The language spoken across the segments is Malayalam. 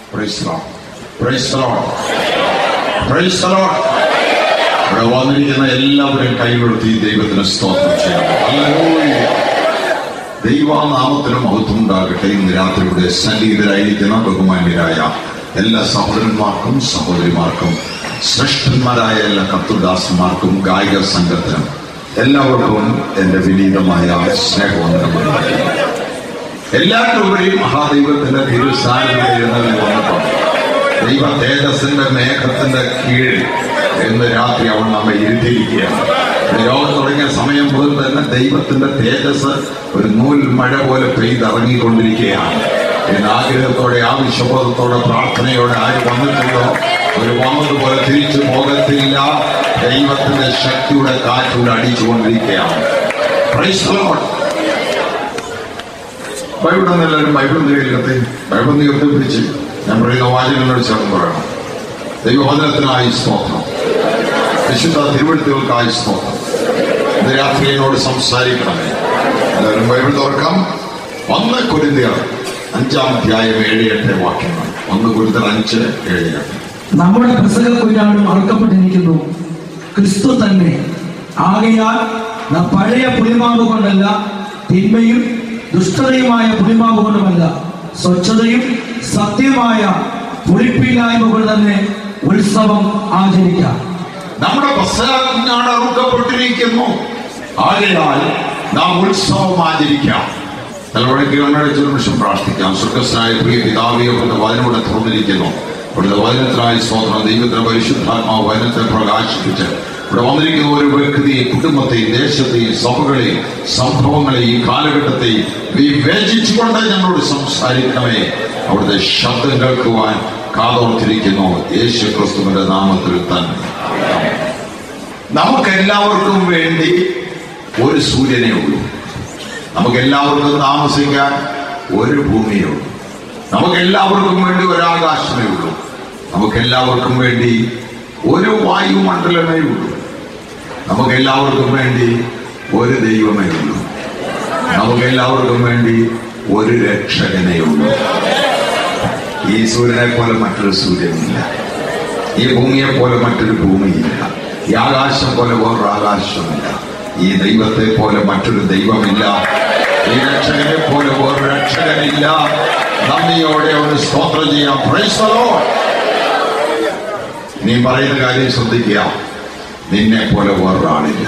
Praise the Lord. Praise the Lord. Praise the Lord. ഇവിടെ വന്നിരിക്കുന്ന എല്ലാവരും കൈകൊടുത്ത് ഈ ദൈവത്തിന് സ്തോത്രം ചെയ്യണം Hallelujah. ദൈവനാമത്തിന് മഹത്വം ഉണ്ടാകട്ടെ ഇന്ന് രാത്രി ഇവിടെ സന്നിഹിതരായിരിക്കുന്ന ബഹുമാന്യരായ എല്ലാ സഹോദരന്മാർക്കും സഹോദരിമാർക്കും ശ്രേഷ്ഠന്മാരായ എല്ലാ കത്തുദാസന്മാർക്കും ഗായിക സംഘത്തിനും എല്ലാവർക്കും എന്റെ വിനീതമായ സ്നേഹവന്ദനം എല്ലാറ്റുപരിയും മഹാദൈവത്തിന്റെ തിരുസാന്നിധ്യം എഴുന്നള്ളി വന്നപ്പോൾ ദൈവ തേജസ്സിന്റെ മേഘത്തിന്റെ കീഴിൽ ഇന്ന് രാത്രി അവൻ നമ്മെ ഇരുത്തിയിരിക്കുകയാണ് ലോകം തുടങ്ങിയ സമയം മുതൽ തന്നെ ദൈവത്തിന്റെ തേജസ് ഒരു നൂൽ മഴ പോലെ പെയ്തിറങ്ങിക്കൊണ്ടിരിക്കുകയാണ് എന്ന് ആഗ്രഹത്തോടെ ആവശ്യബോധത്തോടെ പ്രാർത്ഥനയോടെ ആര് വന്നിട്ടുണ്ടോ ഒരു വന്നതുപോലെ തിരിച്ചു പോകത്തില്ല ദൈവത്തിന്റെ ശക്തിയുടെ കാറ്റൂടെ അടിച്ചുകൊണ്ടിരിക്കുകയാണ് Praise the Lord. ബൈബിൾ എല്ലാവരും ബൈബിൾ നികത്തി ബൈബിൾ നികത്തി പിടിച്ച് ഞാൻ പറയുന്ന വാചകങ്ങളോട് ചേർന്ന് പറയണം ദൈവവചനത്തിനായി സ്തോത്രം വിശുദ്ധ തിരുവഴുത്തുകൾക്കായി സ്തോത്രം ഇന്ന് രാത്രി എന്നോട് സംസാരിക്കണമേ എല്ലാവരും ബൈബിൾ തുറക്കാം ഒന്ന് കുരുന്തിയർ അഞ്ചാം അധ്യായം ഏഴ് എട്ട് വാക്യങ്ങൾ ഒന്ന് കുരുന്തർ അഞ്ച് ഏഴ് എട്ട് നമ്മുടെ പ്രസംഗ കുഞ്ഞാടും അറുക്കപ്പെട്ടിരിക്കുന്നു ക്രിസ്തു തന്നെ ആകയാൽ നാം പഴയ പുളിമാവ് കൊണ്ടല്ല തിന്മയും ദുഷ്ടതയുമായ പുളിമാവ് കൊണ്ടുമല്ല സ്വച്ഛതയും സത്യമായ പുളിപ്പില്ലായ്മ കൊണ്ട് തന്നെ ഉത്സവം ആചരിക്കാം നമ്മുടെ പശ്ചാത്തലത്തിനാണ് അറുക്കപ്പെട്ടിരിക്കുന്നു ആകയാൽ നാം ഉത്സവം ആചരിക്കാം തലമുറയ്ക്ക് കണ്ണടച്ച ഒരു നിമിഷം പ്രാർത്ഥിക്കാം സ്വർഗസ്നായ പ്രിയ പിതാവിയെ അവിടുത്തെ വചനവിടെ തുറന്നിരിക്കുന്നു അവിടുത്തെ വചനത്തിനായി സ്വന്തം ദൈവത്തിന്റെ പരിശുദ്ധാത്മാവ് വചനത്തെ പ്രകാശിപ്പിച്ച് ഇവിടെ വന്നിരിക്കുന്ന ഒരു വ്യക്തിയെയും കുടുംബത്തെയും ദേശത്തെയും സഭകളെയും സംഭവങ്ങളെയും കാലഘട്ടത്തെയും വിവേചിച്ചുകൊണ്ട് ഞങ്ങളോട് സംസാരിക്കണമേ അവിടുത്തെ ശബ്ദം കേൾക്കുവാൻ കാതോർത്തിരിക്കുന്നു യേശു ക്രിസ്തുവിന്റെ നാമത്തിൽ തന്നെ നമുക്ക് എല്ലാവർക്കും വേണ്ടി ഒരു സൂര്യനേ ഉള്ളൂ നമുക്ക് എല്ലാവർക്കും താമസിക്കാൻ ഒരു ഭൂമിയേ ഉള്ളൂ നമുക്ക് എല്ലാവർക്കും വേണ്ടി ഒരു ആകാശമേ ഉള്ളൂ നമുക്ക് എല്ലാവർക്കും വേണ്ടി ഒരു വായുമണ്ഡലമേ ഉള്ളൂ നമുക്ക് എല്ലാവർക്കും വേണ്ടി ഒരു ദൈവമേ ഉള്ളൂ നമുക്ക് എല്ലാവർക്കും വേണ്ടി ഒരു രക്ഷകനേ ഉള്ളൂ ഈ സൂര്യനെ പോലെ മറ്റൊരു സൂര്യനില്ല ഈ ഭൂമിയെ പോലെ മറ്റൊരു ഭൂമിയില്ല ഈ ആകാശം പോലെ വേറൊരു ആകാശമില്ല ഈ ദൈവത്തെ പോലെ മറ്റൊരു ദൈവമില്ല ഈ രക്ഷകനെ പോലെ വേറൊരു രക്ഷകനില്ല നന്ദിയോടെ ഒന്ന് സ്തോത്രം ചെയ്യാം Praise the Lord. നീ പറയുന്ന കാര്യം ശ്രദ്ധിക്കുക നിന്നെ പോലെ വേറൊരാളില്ല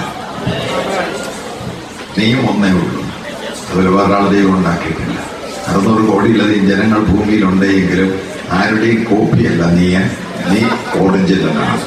നീയും ഒന്നേ ഉള്ളൂ അതുപോലെ വേറൊരാൾ ദൈവം ഉണ്ടാക്കിയിട്ടില്ല അറുന്നൂറ് കോടിയിലധികം ജനങ്ങൾ ഭൂമിയിലുണ്ടെങ്കിലും ആരുടെയും കോപ്പിയല്ല നീ നീ ഓടിഞ്ചിലാണ്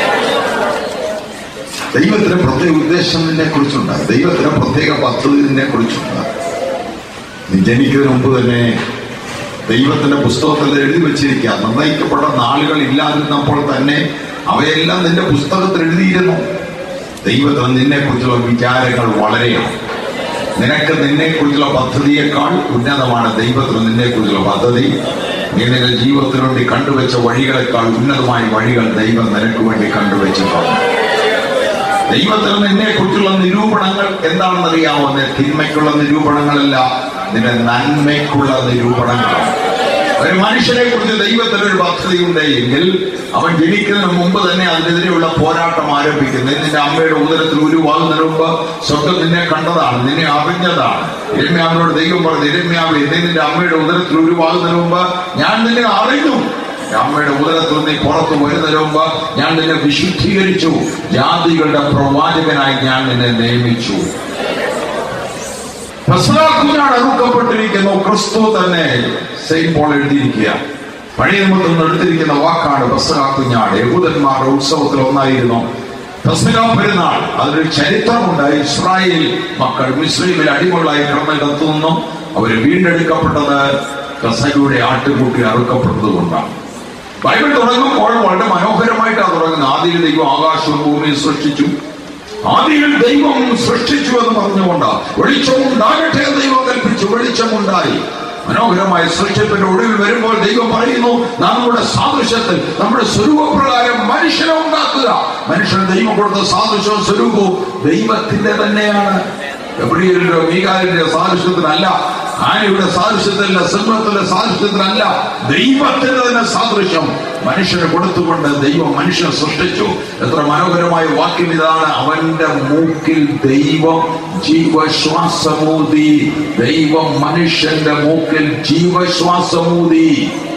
ദൈവത്തിന് പ്രത്യേക ഉദ്ദേശം നിന്നെ കുറിച്ചുണ്ട് ദൈവത്തിന് പ്രത്യേക പദ്ധതി നിന്നെ കുറിച്ചുണ്ട് നീ ജനിക്കുന്നതിന് മുമ്പ് തന്നെ ദൈവത്തിന്റെ പുസ്തകത്തിൽ എഴുതി വെച്ചിരിക്കുക നിർണയിക്കപ്പെട്ട നാളുകൾ ഇല്ലാതിരുന്നപ്പോൾ തന്നെ അവയെല്ലാം നിന്റെ പുസ്തകത്തിൽ എഴുതിയിരുന്നു ദൈവത്തിന് നിന്നെ കുറിച്ചുള്ള വിചാരങ്ങൾ വളരെയാണ് നിനക്ക് നിന്നെ കുറിച്ചുള്ള പദ്ധതിയേക്കാൾ ഉന്നതമാണ് ദൈവത്തിന് നിന്നെ കുറിച്ചുള്ള പദ്ധതി നീ നിന്റെ ജീവിതത്തിന് വേണ്ടി കണ്ടുവച്ച വഴികളെക്കാൾ ഉന്നതമായ വഴികൾ ദൈവം നിനക്ക് വേണ്ടി കണ്ടുവച്ചിട്ടുണ്ട് ദൈവത്തിന് നിന്നെ കുറിച്ചുള്ള നിരൂപണങ്ങൾ എന്താണെന്ന് അറിയാമോ നിന്റെ തിന്മയ്ക്കുള്ള നിരൂപണങ്ങളല്ല നിന്റെ നന്മയ്ക്കുള്ള നിരൂപണങ്ങളാണ് ഒരു മനുഷ്യനെ കുറിച്ച് ദൈവത്തിന് ഒരു പദ്ധതി ഉണ്ട് എങ്കിൽ അവൻ ജനിക്കുന്നതിന് മുമ്പ് തന്നെ അതിനെതിരെയുള്ള പോരാട്ടം ആരംഭിക്കുന്നു നിന്റെ അമ്മയുടെ ഉദരത്തിൽ ഉരുവാകുന്നതിന് മുമ്പ് സ്വർഗം നിന്നെ കണ്ടതാണ് നിന്നെ അറിഞ്ഞതാണ് ഇരമ്യാവിനോട് ദൈവം പറഞ്ഞു ഇരമ്യാവ് എന്നെ നിന്റെ അമ്മയുടെ ഉദരത്തിൽ ഉരുവാകുന്നതിന് മുമ്പ് ഞാൻ നിന്നെ അറിഞ്ഞു അമ്മയുടെ ഉദരത്തിൽ നീ പുറത്തു വരുന്നതിന് മുമ്പ് ഞാൻ നിന്നെ വിശുദ്ധീകരിച്ചു ജാതികളുടെ പ്രവാചകനായി ഞാൻ നിന്നെ നിയമിച്ചു കുഞ്ഞാട് അറുക്കപ്പെട്ടിരിക്കുന്നു ക്രിസ്തു തന്നെ സെയിം പോൾ എഴുതിയിരിക്കുക പഴയ നിമിത്തം നിന്ന് എടുത്തിരിക്കുന്ന വാക്കാണ് ബസ്സക കുഞ്ഞാട് യഹൂദന്മാരുടെ ഉത്സവത്തിൽ ഒന്നായിരുന്നു ബസ്സക പെരുന്നാൾ അതിനൊരു ചരിത്രമുണ്ട് ഇസ്രായേൽ മക്കൾ മുസ്ലിമിൽ അടിമകളായി കിടന്നിടത്തു നിന്നും അവർ വീണ്ടെടുക്കപ്പെട്ടത് കസയുടെ ആട്ടുകൂട്ടി അറുക്കപ്പെട്ടത് കൊണ്ടാണ് ബൈബിൾ തുടങ്ങുമ്പോൾ വളരെ മനോഹരമായിട്ടാണ് തുടങ്ങുന്നത് ആദ്യം ദൈവം ആകാശവും ഭൂമിയും സൃഷ്ടിച്ചു ആദിയിൽ ദൈവം സൃഷ്ടിച്ചു എന്ന് പറഞ്ഞുകൊണ്ട് വെളിച്ചം ഉണ്ടാകട്ടെ എന്ന് ദൈവം കൽപ്പിച്ചു വെളിച്ചമുണ്ടായി മനോഹരമായ സൃഷ്ടിപ്പിന്റെ ഒടുവിൽ വരുമ്പോൾ ദൈവം പറയുന്നു നമ്മുടെ സാദൃശ്യത്തിൽ നമ്മുടെ സ്വരൂപപ്രകാരം മനുഷ്യനെ ഉണ്ടാക്കുക മനുഷ്യന് ദൈവം കൊടുത്ത സാദൃശ്യവും സ്വരൂപവും ദൈവത്തിന്റെ തന്നെയാണ് എബ്രിയലിന്റെ മീകാലിന്റെ സാദൃശ്യത്തിനല്ല ആനയുടെ സാദൃശ്യത്തിലല്ല സിംഹത്തിന്റെ സാദൃശ്യത്തിലല്ല ദൈവത്തിന്റെ തന്നെ സാദൃശ്യം മനുഷ്യന് കൊടുത്തുകൊണ്ട് ദൈവം മനുഷ്യനെ സൃഷ്ടിച്ചു എത്ര മനോഹരമായ വാക്യം ഇതാണ് അവന്റെ മൂക്കിൽ ദൈവം ജീവശ്വാസമൂതി ദൈവം മനുഷ്യന്റെ മൂക്കിൽ ജീവശ്വാസമൂതി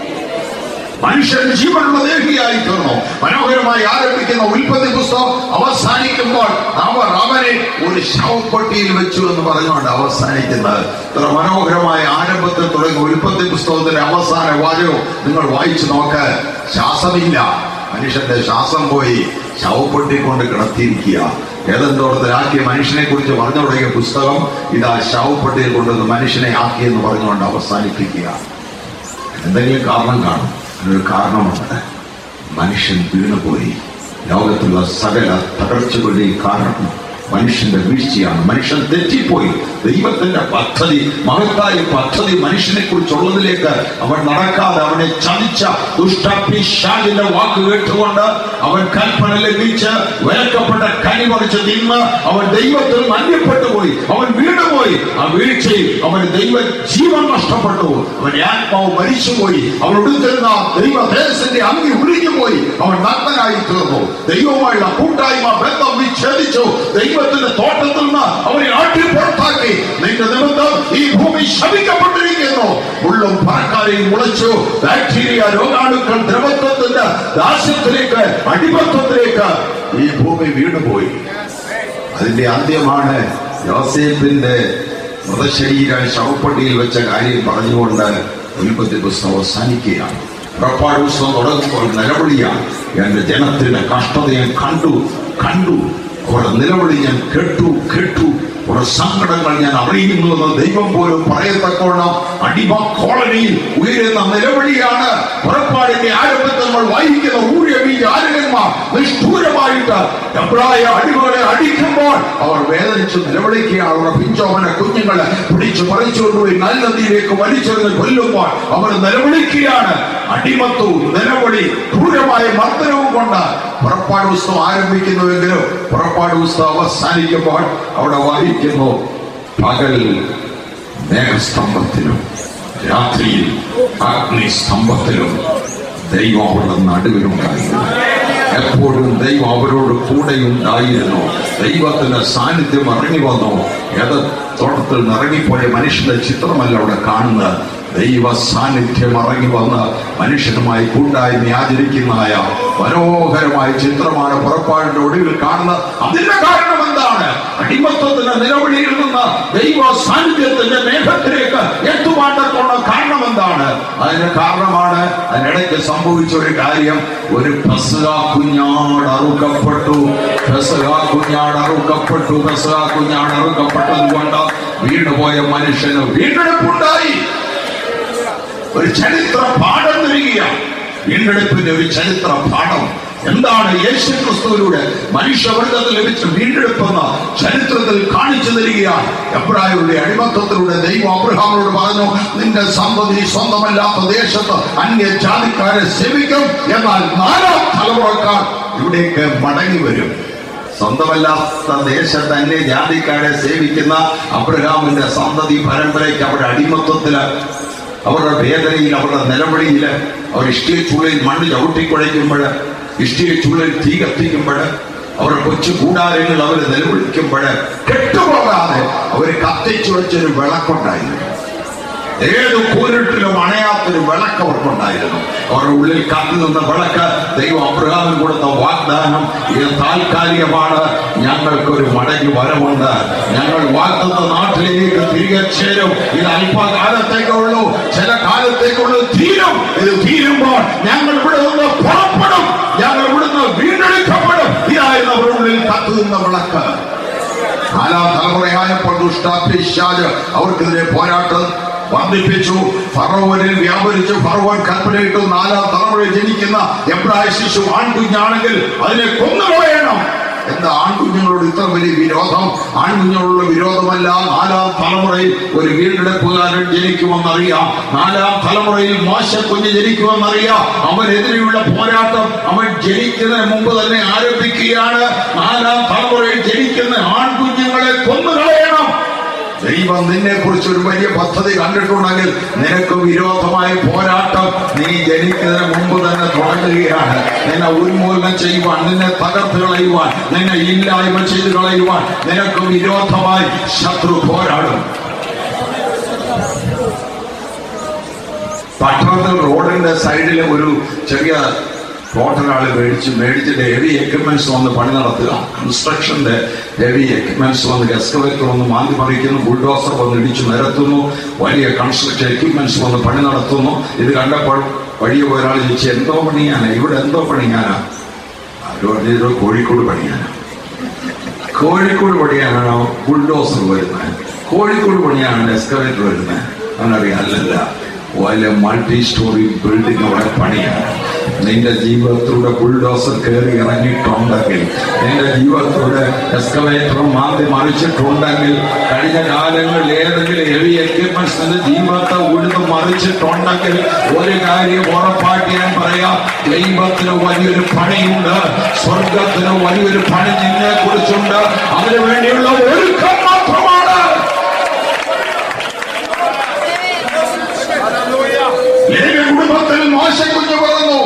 മനുഷ്യൻ ജീവനുള്ള ദേഹിയായി തീർന്നു മനോഹരമായി ആരംഭിക്കുന്ന ഉൽപ്പത്തി പുസ്തകം അവസാനിക്കുമ്പോൾ അവർ അവനെ ഒരു ശവപ്പെട്ടിയിൽ വെച്ചു എന്ന് പറഞ്ഞുകൊണ്ട് അവസാനിക്കുന്നത് ഇത്ര മനോഹരമായ ആരംഭത്തിൽ തുടങ്ങി ഉൽപ്പത്തി പുസ്തകത്തിന്റെ അവസാന വാചകവും നിങ്ങൾ വായിച്ചു നോക്ക് ശ്വാസമില്ല മനുഷ്യന്റെ ശ്വാസം പോയി ശവപ്പെട്ടി കൊണ്ട് കിടത്തിയിരിക്കുക ഏതെന്തോടത്തിലാക്കിയ മനുഷ്യനെ കുറിച്ച് പറഞ്ഞു തുടങ്ങിയ പുസ്തകം ഇതാ ശവപ്പെട്ടിയിൽ കൊണ്ടുവന്ന് മനുഷ്യനെ ആക്കിയെന്ന് പറഞ്ഞുകൊണ്ട് അവസാനിപ്പിക്കുക എന്തെങ്കിലും കാരണം കാണും അതിനൊരു കാരണമുണ്ട് മനുഷ്യൻ വീണുപോയി ലോകത്തുള്ള സകല തകർച്ചകളുടെയും കാരണം മനുഷ്യന്റെ വീഴ്ചയാണ് മനുഷ്യൻ തെറ്റിപ്പോയി ദൈവത്തിന്റെ പദ്ധതി മഹത്തായ പദ്ധതി മനുഷ്യനെ കുറിച്ചുള്ളതിലേക്ക് അവൻ നടക്കാതെ അവനെ ചതിച്ച ദുഷ്ടപിശാലിന്റെ വാക്ക് കേട്ടുകൊണ്ട് അവൻ കൽപ്പന ലംഘിച്ച് വിലക്കപ്പെട്ട കനി പറിച്ച് തിന്ന് അവൻ ദൈവത്തിൽ മന്യപ്പെട്ടു പോയി അവൻ വീണുപോയി ആ വീഴ്ചയിൽ അവന് ദൈവ ജീവൻ നഷ്ടപ്പെട്ടു അവന്റെ ആത്മാവ് മരിച്ചുപോയി അവൻ ഉടുത്തിരുന്ന ദൈവ ദേശത്തിന്റെ അങ്കി ഉരുകിപ്പോയി അവൻ നഗ്നനായി തീർന്നു ദൈവവുമായുള്ള കൂട്ടായ്മ ബന്ധം വിച്ഛേദിച്ചു ദൈവത്തിന്റെ തോട്ടത്തിൽ നിന്ന് അവനെ ആട്ടി പുറത്താക്കി നിന്റെ നിമിത്തം ഈ ഭൂമി ശപിക്കപ്പെട്ടിരിക്കുന്നു ഉള്ളും പറക്കാരെയും മുളച്ചു ബാക്ടീരിയ രോഗാണുക്കൾ ദ്രവത്വത്തിന്റെ ദാസ്യത്തിലേക്ക് അടിമത്വത്തിലേക്ക് ഈ ഭൂമി വീണുപോയി അതിന്റെ അന്ത്യമാണ് യോസേഫിന്റെ മൃതശരീരം ശവപ്പെട്ടിയിൽ വെച്ച കാര്യം പറഞ്ഞുകൊണ്ട് ഉൽപ്പത്തി പുസ്തകം അവസാനിക്കുകയാണ് പുറപ്പാട് പുസ്തകം തുടങ്ങുമ്പോൾ നിലവിളിയാണ് എന്റെ ജനത്തിന്റെ കഷ്ടത ഞാൻ കണ്ടു കണ്ടു അവരുടെ നിലവിളി ഞാൻ കേട്ടു കേട്ടു അവരുടെ സങ്കടങ്ങൾ ഞാൻ അറിയുന്നു എന്ന് ദൈവം പോലും പറയത്തക്കോണം അടിമ കോളനിയിൽ ഉയരുന്ന നിലവിളിയാണ് പുറപ്പാടിന്റെ ആരംഭത്തിൽ നമ്മൾ വായിക്കുന്ന ഊഴവി ആരകന്മാർ നിഷ്ഠൂരമായിട്ട് എബ്രായ അടിമകളെ അടിക്കുമ്പോൾ അവർ വേദനിച്ച് നിലവിളിക്കുകയാണ് അവരുടെ പിഞ്ചോമന കുഞ്ഞുങ്ങളെ പിടിച്ചു പറിച്ചുകൊണ്ടുപോയി നല്ലതിയിലേക്ക് വലിച്ചെറിഞ്ഞ് കൊല്ലുമ്പോൾ അവർ നിലവിളിക്കുകയാണ് അടിമത്വവും നിലവിളി ക്രൂരമായ മർദ്ദനവും കൊണ്ട് പുറപ്പാട് പുസ്തകം ആരംഭിക്കുന്നുവെങ്കിലും പുറപ്പാട് പുസ്തകം അവസാനിക്കുമ്പോൾ അവിടെ വായിക്കുന്നു പകൽ മേഘസ്തംഭത്തിലും രാത്രിയിൽ അഗ്നിസ്തംഭത്തിലും ദൈവം അവരുടെ നടുവിലുണ്ടായിരുന്നു എപ്പോഴും ദൈവം അവരോട് കൂടെ ഉണ്ടായിരുന്നു ദൈവത്തിന്റെ സാന്നിധ്യം ഇറങ്ങി വന്നു ഏത് തോട്ടത്തിൽ നിന്ന് ഇറങ്ങിപ്പോയ മനുഷ്യന്റെ ചിത്രമല്ല അവിടെ കാണുന്നത് ദൈവ സാന്നിധ്യം ഇറങ്ങി വന്ന് മനുഷ്യനുമായി കൂട്ടായ്മ ആചരിക്കുന്നതായ മനോഹരമായ ചിത്രമാണ് പുറപ്പാടിന്റെ ഒടുവിൽ കാണുന്നത് അതിന്റെ കാരണം എന്താണ് അടിമത്വത്തിന്റെ നിലവിളിയിൽ നിന്ന് ദൈവ സാന്നിധ്യത്തിന്റെ മേഘത്തിലേക്ക് എത്തുവാണ്ടത്തുള്ള കാരണം എന്താണ് അതിന് കാരണമാണ് അതിനിടയ്ക്ക് സംഭവിച്ച ഒരു കാര്യം ഒരു പെസക കുഞ്ഞാട് അറുക്കപ്പെട്ടു പെസക കുഞ്ഞാട് അറുക്കപ്പെട്ടു പെസക കുഞ്ഞാട് അറുക്കപ്പെട്ടത് കൊണ്ട് വീണുപോയ മനുഷ്യന് വീണ്ടെടുപ്പുണ്ടായി ഒരു ചരിത്ര പാഠം തരികയാണ് വീണ്ടെടുപ്പിന്റെ ഒരു ചരിത്ര പാഠം എന്താണ് യേശു ക്രിസ്തുവിലൂടെ മനുഷ്യവർഗത്തിൽ ലഭിച്ച വീണ്ടെടുപ്പെന്ന് ചരിത്രത്തിൽ കാണിച്ചു തരികയാണ് എബ്രായരുടെ അടിമത്തത്തിലൂടെ ദൈവം അബ്രഹാമിനോട് പറഞ്ഞു നിന്റെ സന്തതി സ്വന്തമല്ലാത്ത ദേശത്ത് അന്യ ജാതിക്കാരെ സേവിക്കും എന്നാൽ നാലാം തലമുറക്കാർ ഇവിടേക്ക് മടങ്ങി വരും സ്വന്തമല്ലാത്ത ദേശത്ത് അന്യ ജാതിക്കാരെ സേവിക്കുന്ന അബ്രഹാമിന്റെ സന്തതി പരമ്പരയ്ക്ക് അവരുടെ അടിമത്വത്തില് അവരുടെ വേദനയിൽ അവരുടെ നിലവിളിയിൽ അവർ ഇഷ്ടിയ ചൂളയിൽ മണ്ണ് ചവിട്ടിക്കുഴയ്ക്കുമ്പോൾ ഇഷ്ടിയ ചൂളയിൽ തീ കത്തിക്കുമ്പോൾ അവരുടെ കൊച്ചു കൂടാരങ്ങൾ അവർ നിലവിളിക്കുമ്പോൾ കെട്ടുപോകാതെ അവർ കത്തിച്ചു വെച്ചൊരു വിളക്കുണ്ടായിരുന്നു ഏത് കൂരിട്ടിലും അണയാത്തൊരു വിളക്ക് അവർക്കുണ്ടായിരുന്നു അവരുടെ ഉള്ളിൽ കത്തി നിന്ന വിളക്ക് ദൈവം അബ്രഹാമിന് കൊടുത്ത വാഗ്ദാനം ഇത് താൽക്കാലികമാണ് ഞങ്ങൾക്കൊരു മടങ്ങി വരവുണ്ട് ഞങ്ങൾ വാഗ്ദത്ത നാട്ടിലേക്ക് തിരികെ ചേരും ഇത് അല്പകാലത്തേക്കുള്ളൂ ചില കാലത്തേക്കുള്ളൂ തീരും ഇത് തീരുമ്പോൾ ഞങ്ങൾ ഇവിടെ നിന്ന് പുറപ്പെടും ഞങ്ങൾ ഇവിടുന്ന് വീണ്ടെടുക്കപ്പെടും ഇതായിരുന്നു അവരുടെ ഉള്ളിൽ കത്തു നിന്ന വിളക്ക് നാലാം തലമുറയായപ്പോൾ ദുഷ്ടാപിശാജ് അവർക്കെതിരെ പോരാട്ടം വർദ്ധിപ്പിച്ചു ഫറവനിൽ വ്യാപരിച്ചു ഫറവൻ കൽപ്പനയിട്ടു നാലാം തലമുറയിൽ ജനിക്കുന്ന എബ്രായ ശിശു ആൺകുഞ്ഞാണെങ്കിൽ അതിനെ കൊന്നുകളയണം എന്താ ആൺകുഞ്ഞുങ്ങളോട് ഇത്ര വലിയ വിരോധം ആൺകുഞ്ഞുങ്ങളുള്ള വിരോധമല്ല നാലാം തലമുറയിൽ ഒരു വീണ്ടെടുപ്പുകാരൻ ജനിക്കുമെന്നറിയാം നാലാം തലമുറയിൽ മോശക്കുഞ്ഞ് ജനിക്കുമെന്നറിയാം അവനെതിരെയുള്ള പോരാട്ടം അവൻ ജനിക്കുന്നതിന് മുമ്പ് തന്നെ ആരംഭിക്കുകയാണ് നാലാം തലമുറയിൽ ജനിക്കുന്ന ആൺകുഞ്ഞുങ്ങളെ കൊന്നുകളയണം ദൈവം നിന്നെ കുറിച്ച് ഒരു വലിയ പദ്ധതി കണ്ടിട്ടുണ്ടെങ്കിൽ നിനക്ക് വിരോധമായ പോരാട്ടം നീ ജനിക്കുന്നതിന് മുമ്പ് തന്നെ തുടങ്ങുകയാണ് നിന്നെ ഉന്മൂലനം ചെയ്യുവാൻ നിന്നെ തകർത്ത് കളയുവാൻ നിന്നെ ഇല്ലായ്മ ചെയ്ത് കളയുവാൻ നിനക്ക് വിരോധമായി ശത്രു പോരാടും പട്ടണത്തിൽ റോഡിന്റെ സൈഡിൽ ഒരു ചെറിയ പ്ലോട്ട് ഒരാൾ മേടിച്ചു മേടിച്ചിട്ട് ഹെവി എക്യുപ്മെന്റ്സ് വന്ന് പണി നടത്തുക കൺസ്ട്രക്ഷന്റെ ഹെവി എക്യുപ്മെന്റ്സ് വന്ന് എക്സ്കവേറ്റർ വന്ന് മാന്തി മറിക്കുന്നു ബുൾഡോസർ വന്ന് ഇടിച്ചു നിരത്തുന്നു വലിയ കൺസ്ട്രക്ഷൻ എക്യുപ്മെന്റ്സ് വന്ന് പണി നടത്തുന്നു ഇത് കണ്ടപ്പോൾ വഴിയെ പോയ ഒരാൾ ചോദിച്ചു എന്തോ പണിയാനാ ഇവിടെ എന്തോ പണിയാനാ അവര് പറഞ്ഞത് കോഴിക്കോട് പണിയാനാ കോഴിക്കോട് പണിയാനാണോ ബുൾഡോസർ വരുന്നത് കോഴിക്കോട് പണിയാണ് എക്സ്കവേറ്റർ വരുന്നത് അവനറിയാം അല്ലല്ല വലിയ മൾട്ടി സ്റ്റോറി ബിൽഡിംഗ് അവിടെ പണിയാണ് നിന്റെ ജീവിതത്തിലൂടെ ബുൾഡോസർ കയറി ഇറങ്ങിയിട്ടുണ്ടെങ്കിൽ നിന്റെ ജീവിതത്തിലൂടെ എക്സ്കവേറ്റർ മാന്തി മറിച്ചിട്ടുണ്ടെങ്കിൽ കഴിഞ്ഞ കാലങ്ങളിൽ ഏതെങ്കിലും ഹെവി എക്യുപ്മെന്റ്സ് നിന്റെ ജീവിതത്തെ ഉഴുത് മറിച്ചിട്ടുണ്ടെങ്കിൽ ഒരു കാര്യം ഉറപ്പാക്കി ഞാൻ പറയാം ദൈവത്തിന് വലിയൊരു പണിയുണ്ട് സ്വർഗത്തിന് വലിയൊരു പണി നിന്നെ കുറിച്ചുണ്ട് അതിനു വേണ്ടിയുള്ള ഒരുക്കം മാത്രമാണ് ലേവ്യ കുടുംബത്തിൽ മോശക്കുഞ്ഞ് പിറന്നു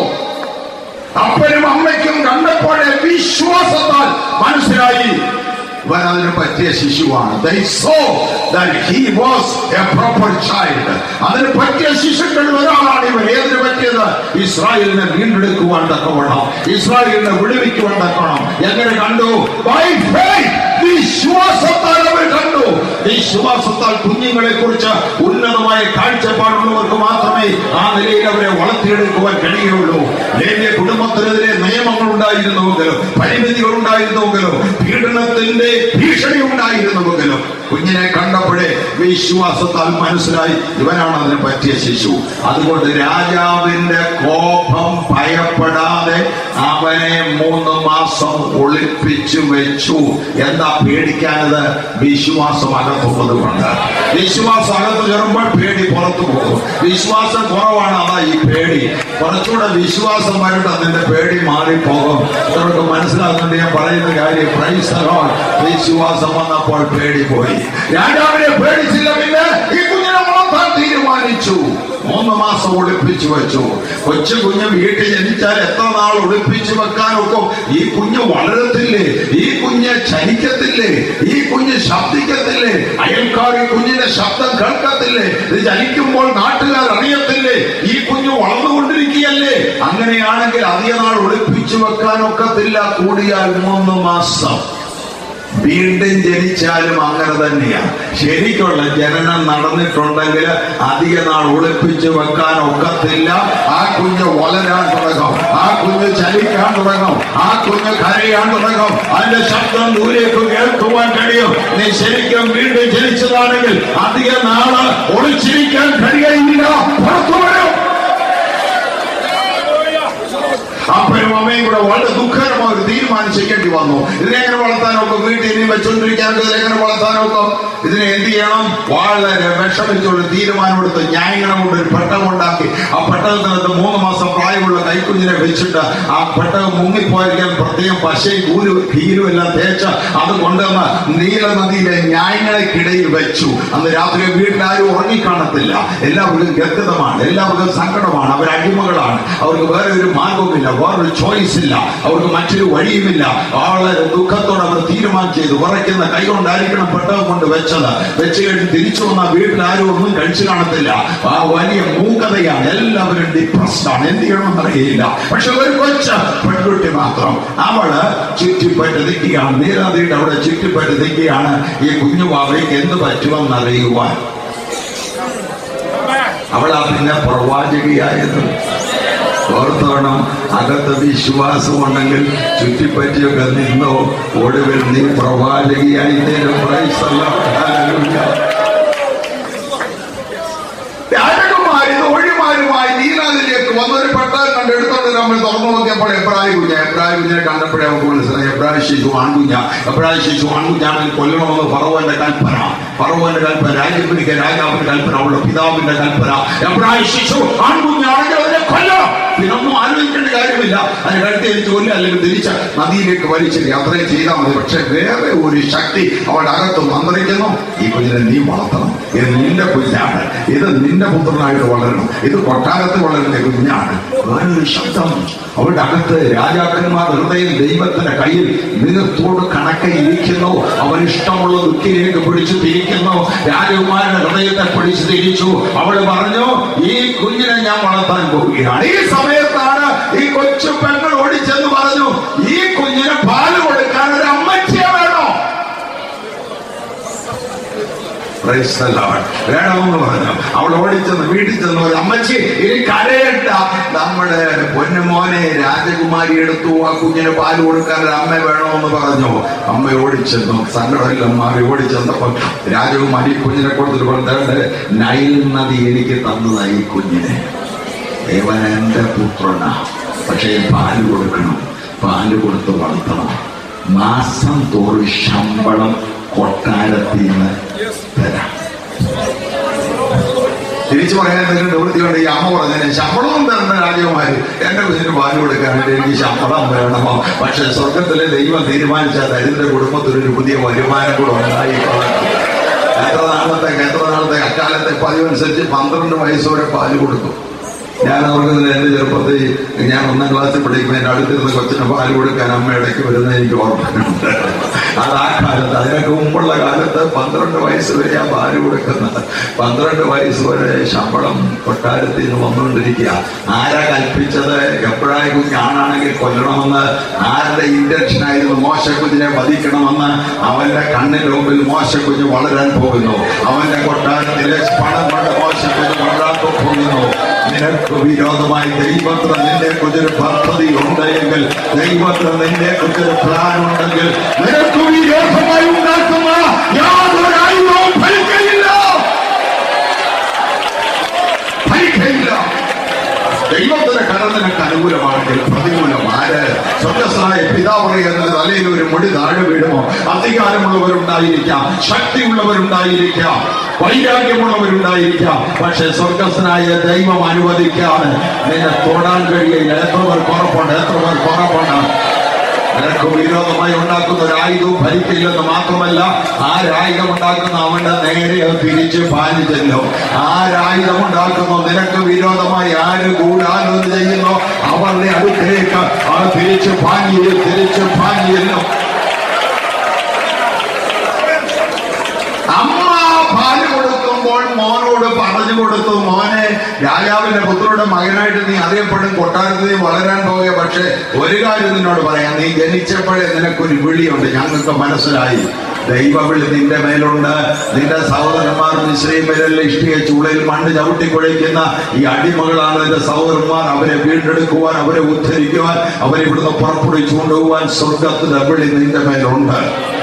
അപ്പനും അമ്മയ്ക്കും കണ്ടപ്പോഴേ വിശ്വാസത്താൽ മനസ്സിലായി ഇവൻ അതിന് പറ്റിയ ശിശുവാണ് They saw that he was a proper child. അതിന് പറ്റിയ ശിശുക്കളിൽ ഒരാളാണ് ഇവൻ ഏതിന് പറ്റിയത് ഇസ്രായേലിനെ വീണ്ടെടുക്കുവാൻ തക്കവണ്ണം ഇസ്രായേലിനെ വിടുവിക്കുവാൻ തക്കവണ്ണം എങ്ങനെ കണ്ടു By faith. വിശ്വാസത്താൽ അവർ കണ്ടു വിശ്വാസത്താൽ കുഞ്ഞുങ്ങളെ കുറിച്ച് ഉന്നതമായ കാഴ്ചപ്പാടുള്ളവർക്ക് മാത്രമേ ആ നിലയിൽ അവരെ വളർത്തിയെടുക്കുവാൻ കഴിയുള്ളൂ ലേവ്യ കുടുംബത്തിനെതിരെ നിയമങ്ങൾ ഉണ്ടായിരുന്നുവെങ്കിലും പരിമിതികൾ ഉണ്ടായിരുന്നുവെങ്കിലും പീഡനത്തിന്റെ ഭീഷണി ഉണ്ടായിരുന്നുവെങ്കിലും കുഞ്ഞിനെ കണ്ടപ്പോഴേ വിശ്വാസത്താൽ മനസ്സിലായി ഇവനാണ് അതിന് പറ്റിയ ശിശു അതുകൊണ്ട് രാജാവിന്റെ കോപം ഭയപ്പെടാതെ അവനെ മൂന്ന് മാസം ഒളിപ്പിച്ചു വെച്ചു എന്താ പേടിക്കാനത് വിശ്വാസം അകത്തുള്ളത് കൊണ്ട് വിശ്വാസം അകത്ത് കയറുമ്പോൾ പേടി പുറത്തു പോകും വിശ്വാസം കുറവാണ് അതാ ഈ പേടി കുറച്ചുകൂടെ വിശ്വാസം വരട്ടെ നിന്റെ പേടി മാറിപ്പോകും അവർക്ക് മനസ്സിലാകുന്നുണ്ട് ഞാൻ പറയുന്ന കാര്യം പ്രൈസറോ വിശ്വാസം വന്നപ്പോൾ പേടി പോയി രാജാവിനെ പേടിച്ചില്ല പിന്നെ ഈ കുഞ്ഞിനെ വളർത്താൻ തീരുമാനിച്ചു മൂന്ന് മാസം ഒളിപ്പിച്ചു വെച്ചു കൊച്ചു കുഞ്ഞ് വീട്ടിൽ ജനിച്ചാൽ എത്ര നാൾ ഒളിപ്പിച്ചു വെക്കാനൊക്കെ ഈ കുഞ്ഞ് വളരത്തില്ലേ ഈ കുഞ്ഞ് ചലിക്കത്തില്ലേ ഈ കുഞ്ഞ് ശബ്ദിക്കത്തില്ലേ അയൽക്കാർ ഈ കുഞ്ഞിന്റെ ശബ്ദം കേൾക്കത്തില്ലേ ഇത് ചലിക്കുമ്പോൾ നാട്ടുകാർ അറിയത്തില്ലേ ഈ കുഞ്ഞ് വളർന്നുകൊണ്ടിരിക്കുകയല്ലേ അങ്ങനെയാണെങ്കിൽ അധിക നാൾ ഒളിപ്പിച്ചു വെക്കാനൊക്കത്തില്ല കൂടിയാൽ മൂന്ന് മാസം വീണ്ടും ജനിച്ചാലും അങ്ങനെ തന്നെയാണ് ശരിക്കുള്ള ജനനം നടന്നിട്ടുണ്ടെങ്കിൽ അധിക നാൾ ഒളിപ്പിച്ച് വെക്കാൻ ഒക്കത്തില്ല ആ കുഞ്ഞ് വളരാൻ തുടങ്ങും ആ കുഞ്ഞ് ചലിക്കാൻ തുടങ്ങും ആ കുഞ്ഞ് കരയാൻ തുടങ്ങും അതിന്റെ ശബ്ദം ദൂരേക്ക് കേൾക്കുവാൻ കഴിയും നീ ശരിക്കും വീണ്ടും ജനിച്ചതാണെങ്കിൽ അധിക നാള് ഒളിച്ചിരിക്കാൻ കഴിയുന്നില്ല പുറത്തു വരും അപ്പനും അമ്മയും കൂടെ വളരെ ദുഃഖകരമായ ഒരു തീരുമാനം ചെയ്യേണ്ടി വന്നു ഇതിനെങ്ങനെ വളർത്താനൊക്കെ വീട്ടിൽ ഇനി വെച്ചോണ്ടിരിക്കാനൊക്കെ ഇതിനെങ്ങനെ വളർത്താനൊക്കെ ഇതിനെ എന്ത് ചെയ്യണം വളരെ വിഷമിച്ചുള്ള തീരുമാനമെടുത്ത് ന്യായങ്ങളെ കൊണ്ട് ഒരു പെട്ടകം ഉണ്ടാക്കി ആ പെട്ടകത്തിനകത്ത് മൂന്ന് മാസം പ്രായമുള്ള കൈക്കുഞ്ഞിനെ വെച്ചിട്ട് ആ പെട്ടകം മുങ്ങിപ്പോയിരിക്കാൻ പ്രത്യേകം പശയും കൂരും കീരും എല്ലാം തേച്ച് അത് കൊണ്ടുവന്ന് നീല നദിയിലെ ന്യായങ്ങൾക്കിടയിൽ വെച്ചു അന്ന് രാത്രി വീട്ടിലാരും ഉറങ്ങിക്കാണത്തില്ല എല്ലാവർക്കും ഗദ്ഗതമാണ് എല്ലാവർക്കും സങ്കടമാണ് അവർ അടിമകളാണ് അവർക്ക് വേറെ ഒരു മാർഗവുമില്ല വേറൊരു ചോയ്സ് ഇല്ല അവർക്ക് മറ്റൊരു വഴിയുമില്ല വളരെ ദുഃഖത്തോടെ അവർ തീരുമാനം ചെയ്തു ഉറയ്ക്കുന്ന കൈ കൊണ്ടായിരിക്കണം പെട്ടകം കൊണ്ട് വെച്ചത് വെച്ച് കഴിഞ്ഞ് തിരിച്ചു വന്ന വീട്ടിൽ ആരും ഒന്നും കഴിച്ചു കാണത്തില്ല ആ വലിയ മൂകതയാണ് എല്ലാവരും ഡിപ്രസ്ഡ് ആണ് എന്ത് ചെയ്യണമെന്ന് അറിയില്ല പക്ഷെ ഒരു കൊച്ച പെൺകുട്ടി മാത്രം അവള് ചുറ്റിപ്പറ്റി നിൽക്കുകയാണ് നീരാതിയുടെ അവിടെ ചുറ്റിപ്പറ്റി നിൽക്കുകയാണ് ഈ കുഞ്ഞുവാവയ്ക്ക് എന്ത് പറ്റുമെന്ന് അറിയുവാൻ അവളാ പിന്നെ പ്രവാചകിയായത് ഓർത്തോണം അകത്ത് വിശ്വാസം ഉണ്ടെങ്കിൽ ചുറ്റിപ്പറ്റിയൊക്കെ നിന്നോ ഒടുവിൽ നീ പ്രവാചകിയായി തീരും Praise the Lord. Hallelujah. രാജകുമാരി ഒഴിമാരുമായി നീലാതിലേക്ക് വന്നൊരു പെട്ടകം കണ്ട് എടുത്തോണ്ട് നമ്മൾ തുറന്നു നോക്കിയപ്പോൾ എബ്രായ കുഞ്ഞ എബ്രായ കുഞ്ഞിനെ കണ്ടപ്പോഴേ നമുക്ക് മനസ്സിലായി എബ്രായ ശിശു ആൺകുഞ്ഞ എബ്രായ ശിശു ആൺകുഞ്ഞാണെങ്കിൽ കൊല്ലണമെന്ന് ഫറവന്റെ കൽപ്പന ഫറവന്റെ കൽപ്പന രാജ്യം പിടിക്കാൻ രാജാവിന്റെ കൽപ്പന അവളുടെ പിതാവിന്റെ കൽപ്പന എബ്രായ ശിശു ആൺകുഞ്ഞാണെങ്കിൽ അതിനെ കൊല്ലണം പിന്നൊന്നും ആലോചിക്കേണ്ട കാര്യമില്ല അതിന് കഴുത്തി തിരിച്ചു കൊല്ലുക അല്ലെങ്കിൽ തിരിച്ച് നദിയിലേക്ക് വലിച്ചില്ല അത്രയും ചെയ്താൽ മതി പക്ഷെ വേറെ ഒരു ശക്തി അവളുടെ അകത്ത് മന്ത്രിക്കുന്നു ഈ കുഞ്ഞിനെ നീ വളർത്തണം ഇത് നിന്റെ കുഞ്ഞാണ് ഇത് നിന്റെ പുത്രനായിട്ട് വളരണം ഇത് കൊട്ടാരത്ത് വളരുന്ന കുഞ്ഞാണ് വേറൊരു ശബ്ദം അവളുടെ അകത്ത് രാജാക്കന്മാർ ഹൃദയം ദൈവത്തിന്റെ കയ്യിൽ മൃഗത്തോട് കണക്കെ ഇരിക്കുന്നു അവൻ ഇഷ്ടമുള്ള ദുഃഖിലേക്ക് പിടിച്ചു തിരിക്കുന്നു രാജകുമാരന്റെ ഹൃദയത്തെ പിടിച്ചു തിരിച്ചു അവൾ പറഞ്ഞു ഈ കുഞ്ഞിനെ ഞാൻ വളർത്താൻ പോവുകയാണ് ഈ സമയത്താണ് ഈ കൊച്ചു പെങ്ങൾ ഓടിച്ചെന്ന് പറഞ്ഞു ഈ കുഞ്ഞിന് പാല് കൊടുക്കാൻ ഒരു അമ്മച്ചിയെ വേണോ Praise the Lord. വേണമെന്ന് പറഞ്ഞു അവൾ ഓടിച്ചെന്ന് വീട്ടിൽ ചെന്ന് ഒരു അമ്മച്ചി ഇനി കരയണ്ട നമ്മുടെ പൊന്നുമോനെ രാജകുമാരി എടുത്തു ആ കുഞ്ഞിന് പാല് കൊടുക്കാൻ ഒരു അമ്മ വേണമെന്ന് പറഞ്ഞു അമ്മ ഓടിച്ചെന്നു സങ്കടമെല്ലാം മാറി ഓടിച്ചെന്നപ്പോ രാജകുമാരി കുഞ്ഞിനെ കൊടുത്തിട്ട് പറഞ്ഞത് നൈൽ നദി എനിക്ക് തന്നതായി ഈ കുഞ്ഞിനെ ദേവൻ എന്റെ പുത്രനാ പക്ഷേ പാല് കൊടുക്കണം പാല് കൊടുത്ത് വളർത്തണം മാസം തോറും ശമ്പളം കൊട്ടാരത്തിൽ നിന്ന് തരാം തിരിച്ചു പറയാൻ എന്തെങ്കിലും നിവൃത്തിയുണ്ട് ഈ അമ്മ പറഞ്ഞതിന് ശമ്പളവും തരുന്ന രാജകുമാരി എന്റെ കുഞ്ഞിന് പാല് കൊടുക്കാനായിട്ട് എനിക്ക് ശമ്പളം വേണമോ പക്ഷെ സ്വർഗത്തിലെ ദൈവം തീരുമാനിച്ചാൽ തരുന്ന കുടുംബത്തിൽ ഒരു പുതിയ വരുമാനം കൂടെ ഉണ്ടായിക്കോളാം എത്ര നാളത്തെ എത്ര നാളത്തെ അക്കാലത്തെ പതിവനുസരിച്ച് പന്ത്രണ്ട് വയസ്സ് വരെ പാല് കൊടുക്കും ഞാൻ ഓർക്കുന്നത് എന്റെ ചെറുപ്പത്തിൽ ഞാൻ ഒന്നാം ക്ലാസ്സിൽ പഠിക്കുമ്പോൾ എന്റെ അടുത്തിരുന്ന് കൊച്ചിന് പാല് കൊടുക്കാൻ അമ്മ ഇടയ്ക്ക് വരുന്ന എനിക്ക് ഓർമ്മയുണ്ട് അത് ആ കാലത്ത് അതിനൊക്കെ മുമ്പുള്ള കാലത്ത് പന്ത്രണ്ട് വയസ്സ് വരെ ആ പാല് കൊടുക്കുന്നത് പന്ത്രണ്ട് വയസ്സ് വരെ ശമ്പളം കൊട്ടാരത്തിൽ നിന്ന് വന്നുകൊണ്ടിരിക്കുക ആരാ കൽപ്പിച്ചത് എപ്പോഴായ കുഞ്ഞ് ആണാണെങ്കിൽ കൊല്ലണമെന്ന് ആരുടെ ഇന്റൻഷൻ ആയിരുന്നു മോശക്കുഞ്ഞിനെ വധിക്കണമെന്ന് അവന്റെ കണ്ണിന്റെ മുമ്പിൽ മോശക്കുഞ്ഞ് വളരാൻ പോകുന്നു അവന്റെ കൊട്ടാരത്തിലെ പണം കൊണ്ട് മോശക്കുഞ്ഞ് വളരാൻ പോകുന്നു നിനക്ക് വിരോധമായി ദൈവത്തിന് നിന്നെ കുറിച്ചൊരു പദ്ധതി ഉണ്ടെങ്കിൽ ദൈവത്തിന് നിന്നെ കുറിച്ചൊരു പ്ലാൻ ഉണ്ടെങ്കിൽ നിനക്ക് വിരോധമായി ഉണ്ടാക്കുന്ന യാതൊരു ആയുധവും ഫലിക്കയില്ല ഫലിക്കയില്ല ദൈവത്തിന്റെ കരം നിനക്ക് അനുകൂലമാണെങ്കിൽ പ്രതികൂലം ആര് സ്വർഗസ്നായ പിതാവ് എന്ന തലയിൽ ഒരു മുടി താഴെ വീഴുമോ അധികാരമുള്ളവരുണ്ടായിരിക്കാം ശക്തിയുള്ളവരുണ്ടായിരിക്കാം വൈരാഗ്യമുള്ളവരുണ്ടായിരിക്കാം പക്ഷെ സ്വർഗസ്നായ ദൈവം അനുവദിക്കാതെ നിന്നെ തൊടാൻ കഴിയില്ല എത്ര പേർ കുറപ്പുണ്ട് എത്ര പേർ കുറപ്പുണ്ട് നിനക്ക് വിരോധമായി ഉണ്ടാക്കുന്ന ഒരു ആയുധവും ഭരിക്കില്ലെന്ന് മാത്രമല്ല ആരായുധം ഉണ്ടാക്കുന്ന അവന്റെ നേരെ അത് തിരിച്ച് പാഞ്ഞു ചെല്ലും ആരായുധം ഉണ്ടാക്കുന്നു നിനക്ക് വിരോധമായി ആര് ഗൂഢാലോചന ചെയ്യുന്നു അവരുടെ അടുത്തേക്ക് അത് തിരിച്ച് പാഞ്ഞു തിരിച്ച് പാഞ്ഞു ചെല്ലും അമ്മ പാല് കൊടുക്കുമ്പോൾ മോനോട് പറഞ്ഞു കൊടുത്തു മോനെ രാജാവിന്റെ പുത്രയുടെ മകനായിട്ട് നീ അറിയപ്പെടും കൊട്ടാരത്തിൽ നീ വളരാൻ പോകുക പക്ഷെ ഒരു കാര്യം നിന്നോട് പറയാം നീ ജനിച്ചപ്പോഴേ നിനക്കൊരു വിളിയുണ്ട് ഞങ്ങൾക്ക് മനസ്സിലായി ദൈവവിളി നിന്റെ മേലുണ്ട് നിന്റെ സഹോദരന്മാർ മിശ്രീമേലുള്ള ഇഷ്ടിക ചൂളയിൽ മണ്ണ് ചവിട്ടി കുഴയ്ക്കുന്ന ഈ അടിമകളാണ് നിന്റെ സഹോദരന്മാർ അവരെ വീണ്ടെടുക്കുവാൻ അവരെ ഉദ്ധരിക്കുവാൻ അവരെ ഇവിടുന്ന് പുറപ്പെടുവിച്ചു കൊണ്ടുപോകാൻ സ്വർഗത്തിന്റെ വിളി നിന്റെ മേലുണ്ട്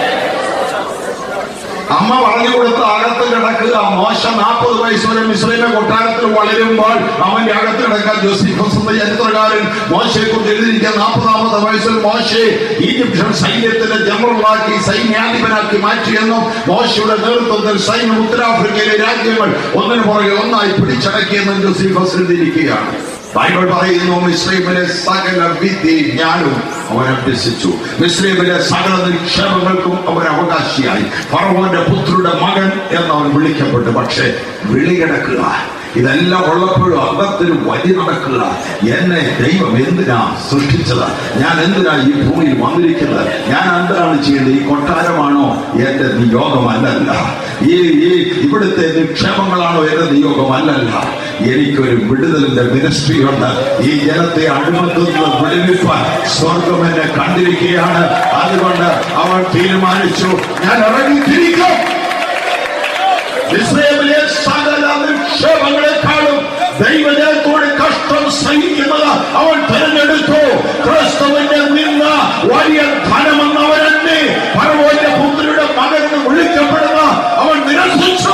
അമ്മ പറഞ്ഞു കൊടുത്ത അകത്ത് കിടക്കുക മോശ നാൽപ്പത് വയസ്സ് വരെ മിശ്രൈമ കൊട്ടാരത്തിൽ വളരുമ്പോൾ അവന്റെ അകത്ത് കിടക്കാൻ ജോസിഫസ് എന്ന ചരിത്രകാരൻ മോശയെ കുറിച്ച് എഴുതിയിരിക്കാൻ നാൽപ്പതാമത്തെ വയസ്സിൽ മോശയെ ഈജിപ്ഷ്യൻ സൈന്യത്തിന്റെ ജനറലാക്കി സൈന്യാധിപനാക്കി മാറ്റിയെന്നും മോശയുടെ നേതൃത്വത്തിൽ സൈന്യം ഉത്തരാഫ്രിക്കയിലെ രാജ്യങ്ങൾ ഒന്നിനു പുറകെ ഒന്നായി പിടിച്ചടക്കിയെന്നും ജോസിഫസ് എഴുതിയിരിക്കുകയാണ് ബൈബിൾ പറയുന്നു മിശ്രീമിലെ സകല വിദ്യയും ഞാനും അവൻ അഭ്യസിച്ചു മിശ്രീമിലെ സകല നിക്ഷേപങ്ങൾക്കും അവൻ അവകാശിയായി ഫറവോന്റെ പുത്രയുടെ മകൻ എന്ന് അവൻ വിളിക്കപ്പെട്ടു പക്ഷേ വിളി കിടക്കുക ഇതെല്ലാം ഉള്ളപ്പോഴും അകത്തിന് വഴി നടക്കുക എന്നെ ദൈവം എന്തിനാ സൃഷ്ടിച്ചത് ഞാൻ എന്തിനാ ഈ ഭൂമിയിൽ വന്നിരിക്കുന്നത് ഞാൻ എന്തിനാണ് ചെയ്യുന്നത് ഈ കൊട്ടാരമാണോ എന്റെ നിയോഗമല്ലല്ല ഈ ഈ ഇവിടുത്തെ നിക്ഷേപങ്ങളാണോ എന്റെ നിയോഗമല്ലല്ല എനിക്കൊരു വിടുതലിന്റെ മിനിസ്ട്രി ഉണ്ട് ഈ ജനത്തെ അടിമത്തുനിന്ന് വിടുവിപ്പാൻ സ്വർഗം എന്നെ കണ്ടിരിക്കുകയാണ് അതുകൊണ്ട് അവൻ തീരുമാനിച്ചു ഞാൻ ഇറങ്ങി തിരിക്കും ഇസ്രയേലിലെ സകല നിക്ഷേപങ്ങളെക്കാളും ദൈവജനത്തോട് കഷ്ടം സഹിക്കുന്നത് അവൻ തിരഞ്ഞെടുത്തു ക്രിസ്തുവിന്റെ നിന്ന വലിയ ധനമെന്ന് അവൻ എന്നെ പരമോന്റെ പുത്രിയുടെ മകൻ എന്ന് വിളിക്കപ്പെടുന്ന അവൻ നിരസിച്ചു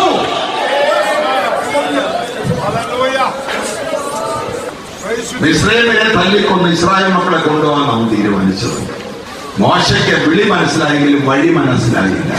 Hallelujah. Praise you. ഇസ്രയേലിനെ തല്ലിക്കൊന്ന് ഇസ്രായേൽ മക്കളെ കൊണ്ടുപോകാൻ അവൻ തീരുമാനിച്ചത് മോശയ്ക്ക് വിളി മനസ്സിലായെങ്കിലും വഴി മനസ്സിലായില്ല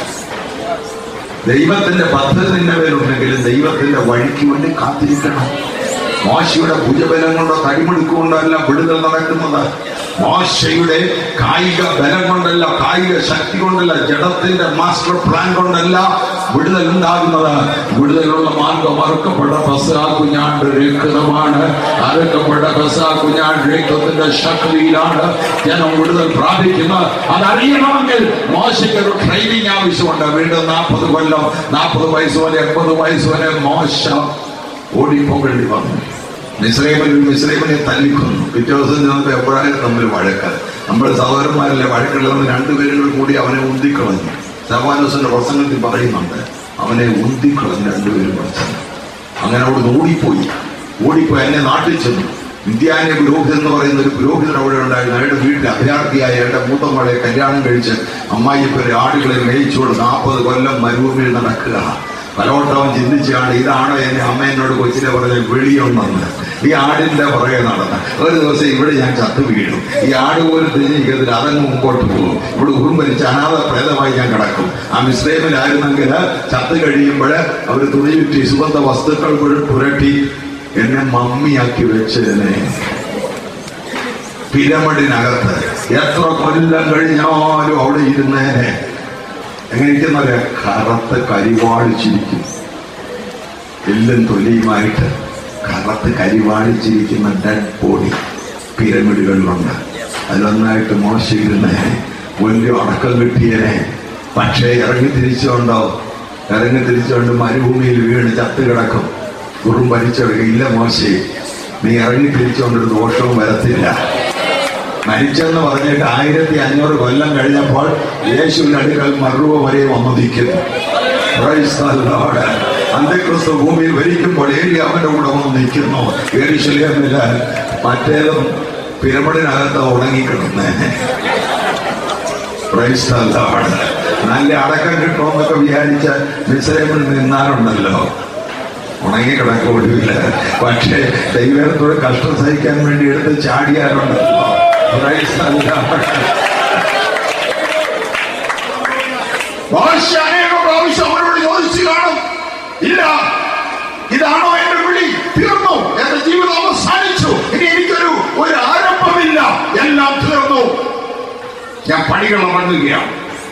ദൈവത്തിന്റെ പദ്ധതി നിന്റെ പേരുണ്ടെങ്കിലും ദൈവത്തിന്റെ വഴിക്ക് വേണ്ടി കാത്തിരിക്കണം മോശയുടെ ഭുജബലം കൊണ്ടോ തടിമെടുക്ക് കൊണ്ടോ അല്ല വിടുതൽ നടക്കുന്നത് മോശയുടെ കായിക ബലം കൊണ്ടല്ല കായിക ശക്തി കൊണ്ടല്ല ജഡത്തിന്റെ മാസ്റ്റർ പ്ലാൻ കൊണ്ടല്ല വിടുതൽ ഉണ്ടാകുന്നത് വിടുതലുള്ള മാർഗം അറുക്കപ്പെട്ട ബസാ കുഞ്ഞാണ്ട് രക്തമാണ് അറുക്കപ്പെട്ട ബസാ കുഞ്ഞാണ്ട് രക്തത്തിന്റെ ശക്തിയിലാണ് ജനം വിടുതൽ പ്രാപിക്കുന്നത് അതറിയണമെങ്കിൽ മോശയ്ക്ക് ഒരു ട്രെയിനിങ് ആവശ്യമുണ്ട് വീണ്ടും നാൽപ്പത് കൊല്ലം നാൽപ്പത് വയസ്സ് വരെ എൺപത് വയസ്സ് വരെ മോശ ഓടിപ്പോകേണ്ടി വന്നു മിസ്രൈമിൽ മിസ്രൈമിനെ തല്ലിക്കൊന്നു പിറ്റേ ദിവസം ചെന്നപ്പോൾ എപ്പോഴായാലും തമ്മിൽ വഴക്ക് നമ്മുടെ സഹോദരന്മാരല്ലേ വഴക്കുള്ളതെന്ന് രണ്ടുപേരും കൂടി അവനെ ഉന്തിക്കളഞ്ഞു സഹവാനോസിന്റെ പ്രസംഗത്തിൽ പറയുന്നുണ്ട് അവനെ ഉന്തിക്കളഞ്ഞ് രണ്ടുപേരും പഠിച്ചത് അങ്ങനെ അവിടെ ഓടിപ്പോയി ഓടിപ്പോയി എന്നെ നാട്ടിൽ ചെന്നു ഇന്ത്യാനെ പുരോഹിതൻ എന്ന് പറയുന്ന ഒരു പുരോഹിതൻ അവിടെ ഉണ്ടായിരുന്നു അയാളുടെ വീട്ടിൽ അഭയാർത്ഥിയായ അയാളുടെ മൂത്ത മകളെ കല്യാണം കഴിച്ച് അമ്മായിപ്പരെ ആടുകളെ മേയിച്ചുകൊണ്ട് നാൽപ്പത് കൊല്ലം മരുഭൂമിയിൽ നടക്കുക പലവട്ടം ചിന്തിച്ചാണ് ഇതാണോ എന്റെ അമ്മ എന്നോട് കൊച്ചിനെ പറഞ്ഞ വെളിയുണ്ടെന്ന് ഈ ആടിന്റെ പുറകെ നടന്ന് ഒരു ദിവസം ഇവിടെ ഞാൻ ചത്തു വീഴും ഈ ആട് പോലും തിരിഞ്ഞിരിക്കത്തില്ല അതങ്ങ് മുമ്പോട്ട് പോകും ഇവിടെ ഉറുമ്പരിച്ച് അനാഥ പ്രേതമായി ഞാൻ കിടക്കും ആ മിശ്രൈമിലായിരുന്നെങ്കിൽ ചത്ത് കഴിയുമ്പോൾ അവർ തുണി ചുറ്റി സുഗന്ധ വസ്തുക്കൾ പുര- പുരട്ടി എന്നെ മമ്മിയാക്കി വെച്ചതിനെ പിരമിഡിനകത്ത് എത്ര കൊല്ലം കഴിഞ്ഞാലും അവിടെ ഇരുന്നേനെ എങ്ങനെ ഇരിക്കുന്നവരെ കറുത്ത് കരിവാളിച്ചിരിക്കും എല്ലും തൊലിയുമായിട്ട് കറുത്ത് കരിവാളിച്ചിരിക്കുന്ന ഡെഡ് ബോഡി പിരമിഡുകളിലുണ്ട് അതിലൊന്നായിട്ട് മോശയിരുന്നേനെ വലിയ അടക്കം കിട്ടിയനെ പക്ഷേ ഇറങ്ങി തിരിച്ചുകൊണ്ടോ ഇറങ്ങി തിരിച്ചുകൊണ്ട് മരുഭൂമിയിൽ വീണ് ചത്ത് കിടക്കും കുറും ഭരിച്ചവർക്ക് ഇല്ല മോശേ നീ ഇറങ്ങി തിരിച്ചുകൊണ്ടൊരു ദോഷവും വരത്തില്ല മരിച്ചെന്ന് പറഞ്ഞിട്ട് ആയിരത്തി അഞ്ഞൂറ് കൊല്ലം കഴിഞ്ഞപ്പോൾ യേശുവിന്റെ അടുക്കൽ മറുവ വരെ വന്നിരിക്കുന്നു Praise the Lord. അന്ത്യക്രിസ്തു ഭൂമിയിൽ ഭരിക്കുമ്പോൾ ഏലി അവന്റെ കൂടെ വന്ന് നിൽക്കുന്നു ഏരിശല്യമില്ല മറ്റേതും പിരമിഡിനകത്ത് ഉണങ്ങിക്കിടന്നേനെ Praise the Lord. നല്ല അടക്കം കിട്ടുമെന്നൊക്കെ വിചാരിച്ച മിശ്രമിൽ നിന്നാലുണ്ടല്ലോ ഉണങ്ങി കിടക്കൂടില്ല പക്ഷേ ദൈവത്തോട് കഷ്ടം സഹിക്കാൻ വേണ്ടി എടുത്ത് ചാടിയാലുണ്ടല്ലോ Praise the Lord. മോശ അനേകം പ്രാവശ്യം അവരോട് ചോദിച്ചു കാണും ഇല്ല ഇതാണോ എന്റെ വിളി തീർന്നു എന്റെ ജീവിതം അവസാനിച്ചു ഇനി എനിക്കൊരു ഒരു ആരംഭമില്ല എല്ലാം തീർന്നു ഞാൻ പണികൾ ഇറങ്ങുകയാണ്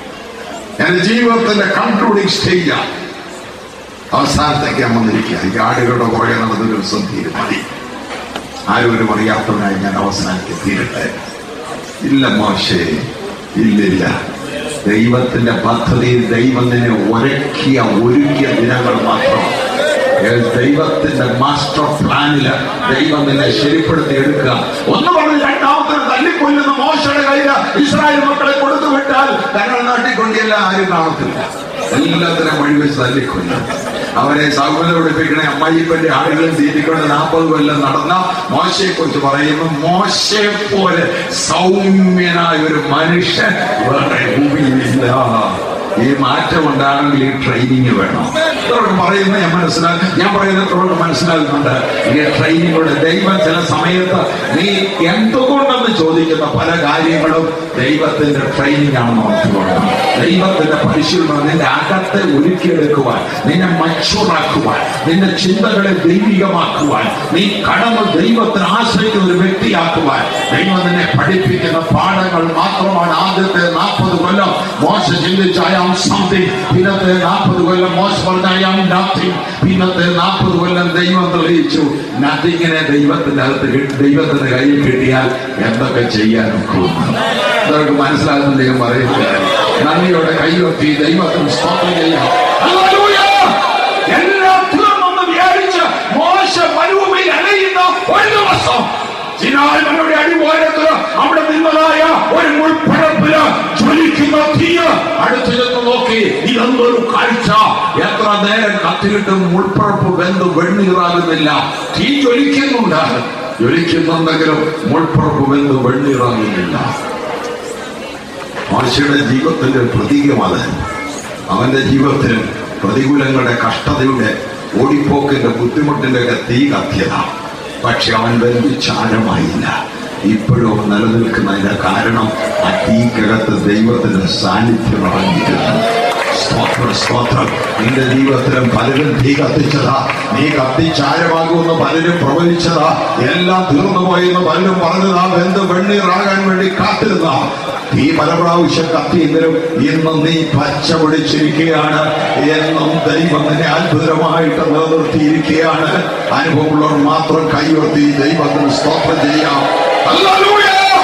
എന്റെ ജീവിതത്തിന്റെ കൺക്ലൂഡിംഗ് സ്റ്റേജാണ് അവസാനത്തേക്ക് ഞാൻ വന്നിരിക്കുക ഈ ആടുകളുടെ പുറകെ നടന്നൊരു ദിവസം തീരുമാനി ആരും ഒരു അറിയാത്തവനായി ഞാൻ അവസാനിക്ക് തീരട്ടെ ഇല്ല മോശേ ഇല്ലില്ല ദൈവത്തിന്റെ പദ്ധതിയിൽ ദൈവം നിന്നെ ഒരക്കിയ ഒരുക്കിയ ദിനങ്ങൾ മാത്രം ഏ, ദൈവത്തിന്റെ മാസ്റ്റർ പ്ലാനില് ദൈവം നിന്നെ ശരിപ്പെടുത്തി എടുക്കുക ഒന്ന് പറഞ്ഞ് രണ്ടാമത്തെ തല്ലിക്കൊല്ലുന്ന മോശയുടെ കയ്യില് ഇസ്രായേൽ മക്കളെ കൊടുത്തു വിട്ടാൽ തങ്ങൾ നാട്ടിക്കൊണ്ടില്ല ആരും കാണത്തില്ല എല്ലാത്തിനും വഴിവെച്ച് തല്ലിക്കൊല്ലും അവരെ സൗകര്യം പഠിപ്പിക്കണേ അമ്മായിപ്പന്റെ ആളുകളും തീറ്റിക്കൊണ്ട് നാൽപ്പത് കൊല്ലം നടന്ന മോശയെ കുറിച്ച് പറയുന്നു മോശയെ പോലെ സൗമ്യനായ ഒരു മനുഷ്യൻ വേറെ ഭൂമിയിലില്ല ഈ മാറ്റം ഉണ്ടാകണമെങ്കിൽ ഈ ട്രെയിനിങ് വേണം ഇത്രയൊക്കെ പറയുന്നത് ഞാൻ മനസ്സിലാക്കി ഞാൻ പറയുന്നത് ഇത്രയൊക്കെ മനസ്സിലാക്കുന്നുണ്ട് ഈ ട്രെയിനിങ്ങോട് ദൈവം ചില സമയത്ത് നീ എന്തുകൊണ്ടെന്ന് ചോദിക്കുന്ന പല കാര്യങ്ങളും ദൈവത്തിന്റെ ട്രെയിനിങ് ആണെന്ന് ഓർത്തുകൊള്ളണം ദൈവത്തിന്റെ പരിശീലനം നിന്റെ അകത്തെ ഒരുക്കിയെടുക്കുവാൻ നിന്നെ മച്ചൂറാക്കുവാൻ നിന്റെ ചിന്തകളെ ദൈവികമാക്കുവാൻ നീ കടന്ന് ദൈവത്തിന് ആശ്രയിക്കുന്ന ഒരു വ്യക്തിയാക്കുവാൻ ദൈവം നിന്നെ പഠിപ്പിക്കുന്ന പാഠങ്ങൾ മാത്രമാണ് ആദ്യത്തെ നാൽപ്പത് കൊല്ലം മോശ ചിന്തിച്ച ഐ ആം സംതിങ് പിന്നത്തെ നാൽപ്പത് കൊല്ലം മോശ പറഞ്ഞ ഐ ആം നത്തിങ് പിന്നത്തെ നാൽപ്പത് കൊല്ലം ദൈവം തെളിയിച്ചു നത്തിങ്ങിനെ ദൈവത്തിന്റെ അകത്ത് കിട്ടി ദൈവത്തിന്റെ കയ്യിൽ കിട്ടിയാൽ എന്തൊക്കെ ചെയ്യാനൊക്കെ ഇതൊക്കെ മനസ്സിലാകുന്ന ദൈവം പറയുന്നത് നന്ദിയോടെ കൈവത്തി ദൈവത്തിന് സ്തോത്രം ചെയ്യാം Hallelujah! എല്ലാം തീർന്നെന്ന് വിചാരിച്ച് മോശ മരുഭൂമിയിൽ അലയുന്ന ഒരു ദിവസം സിനായ്മയുടെ അടിവാരത്തില് അവിടെ നിന്നതായ ഒരു മുൾപ്പടപ്പില് ജ്വലിക്കുന്ന തീയ് അടുത്ത് ചെന്ന് നോക്കി ഇതെന്തൊരു കാഴ്ച എത്ര നേരം കത്തിയിട്ടും മുൾപ്പടപ്പ് വെന്ത് വെണ്ണീറാകുന്നില്ല തീ ജ്വലിക്കുന്നുണ്ട് ജ്വലിക്കുന്നുണ്ടെങ്കിലും മുൾപ്പടപ്പ് വെന്ത് വെണ്ണീറാകുന്നില്ല മോശയുടെ ജീവിതത്തിന്റെ ഒരു പ്രതീകമാണ് അവന്റെ ജീവിതത്തിലും പ്രതികൂലങ്ങളുടെ കഷ്ടതയുടെ ഓടിപ്പോക്കിന്റെ ബുദ്ധിമുട്ടിന്റെ ഒക്കെ തീ കത്തിയത പക്ഷെ അവൻ വലിയ ചാരമായില്ല ഇപ്പോഴും അവൻ നിലനിൽക്കുന്നതിന്റെ കാരണം ആ തീക്കകത്ത് ദൈവത്തിന്റെ സാന്നിധ്യം അടങ്ങിയിരുന്നു സ്തോത്രം സ്തോത്രം നിന്റെ ജീവിതത്തിലും പലരും തീ കത്തിച്ചതാ നീ കത്തിച്ചാരമാകുമെന്ന് പലരും പ്രവചിച്ചതാ എല്ലാം തീർന്നു പോയെന്ന് പലരും പറഞ്ഞതാ ബന്ധു വെണ്ണീറാകാൻ വേണ്ടി കാത്തിരുന്ന തീ പല പ്രാവശ്യം കത്തിയെങ്കിലും ഇന്ന് നീ പച്ച പിടിച്ചിരിക്കുകയാണ് എന്നും ദൈവം നിന്നെ അത്ഭുതമായിട്ട് നിലനിർത്തിയിരിക്കുകയാണ് അനുഭവമുള്ളവർ മാത്രം കൈവർത്തി ദൈവത്തിന് സ്തോത്രം ചെയ്യാം ഹല്ലേലൂയ!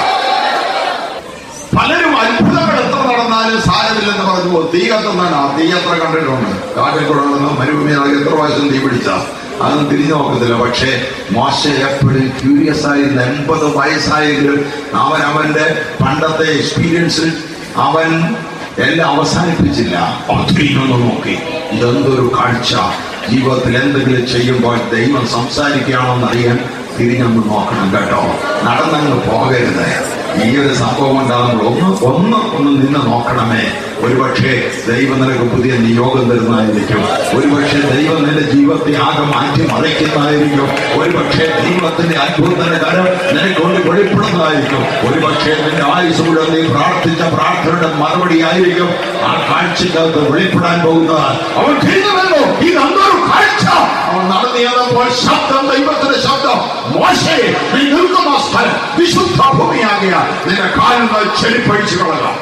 പലരും അത്ഭുതങ്ങൾ എത്ര നടന്നാലും സാരമില്ലെന്ന് പറഞ്ഞു പോകും. തീ കത്തുന്നതാണ് ആ തീ എത്ര കണ്ടിട്ടുണ്ട് കാട്ടിൽ കൂടെ നടന്ന് മരുഭൂമിയിലാകെ എത്ര പ്രാവശ്യം തീ പിടിച്ച അതൊന്നും തിരിഞ്ഞു നോക്കത്തില്ല പക്ഷേ മോശ എപ്പോഴും ക്യൂരിയസ് ആയിരുന്ന എൺപത് വയസ്സായെങ്കിലും അവൻ അവന്റെ പണ്ടത്തെ എക്സ്പീരിയൻസിൽ അവൻ എല്ലാം അവസാനിപ്പിച്ചില്ല അവൻ തിരിഞ്ഞൊന്ന് നോക്കി ഇതെന്തൊരു കാഴ്ച ജീവിതത്തിൽ എന്തെങ്കിലും ചെയ്യുമ്പോൾ ദൈവം സംസാരിക്കുകയാണെന്ന് അറിയാൻ തിരിഞ്ഞൊന്ന് നോക്കണം കേട്ടോ നടന്നങ്ങ് പോകരുത് ഈ ഒരു സംഭവം ഉണ്ടാകുമ്പോൾ ഒന്ന് ഒന്ന് ഒന്ന് നിന്ന് നോക്കണമേ ഒരുപക്ഷെ ദൈവം നിനക്ക് പുതിയ നിയോഗം തരുന്നതായിരിക്കും ഒരുപക്ഷെ ദൈവം നിന്റെ ജീവിതത്തെ ആകെ മാറ്റി മറിക്കുന്നതായിരിക്കും ഒരുപക്ഷെ ദൈവത്തിന്റെ അത്ഭുതത്തിന്റെ കരം നിനക്കൊണ്ട് വെളിപ്പെടുന്നതായിരിക്കും ഒരുപക്ഷെ നിന്റെ ആയുസ് മുഴുവൻ നീ പ്രാർത്ഥിച്ച പ്രാർത്ഥനയുടെ മറുപടി ആയിരിക്കും ആ കാഴ്ചക്കകത്ത് വെളിപ്പെടാൻ പോകുന്നത് അവൻ തിരിഞ്ഞു ഇത് എന്തൊരു കാഴ്ച അവൻ നടന്നിയപ്പോൾ ശബ്ദം ദൈവത്തിന്റെ ശബ്ദം മോശേ നീ നിൽക്കുന്ന സ്ഥലം വിശുദ്ധ ഭൂമിയാകിയ നിന്റെ കാലുകൾ ചെളിപ്പഴിച്ചു കളക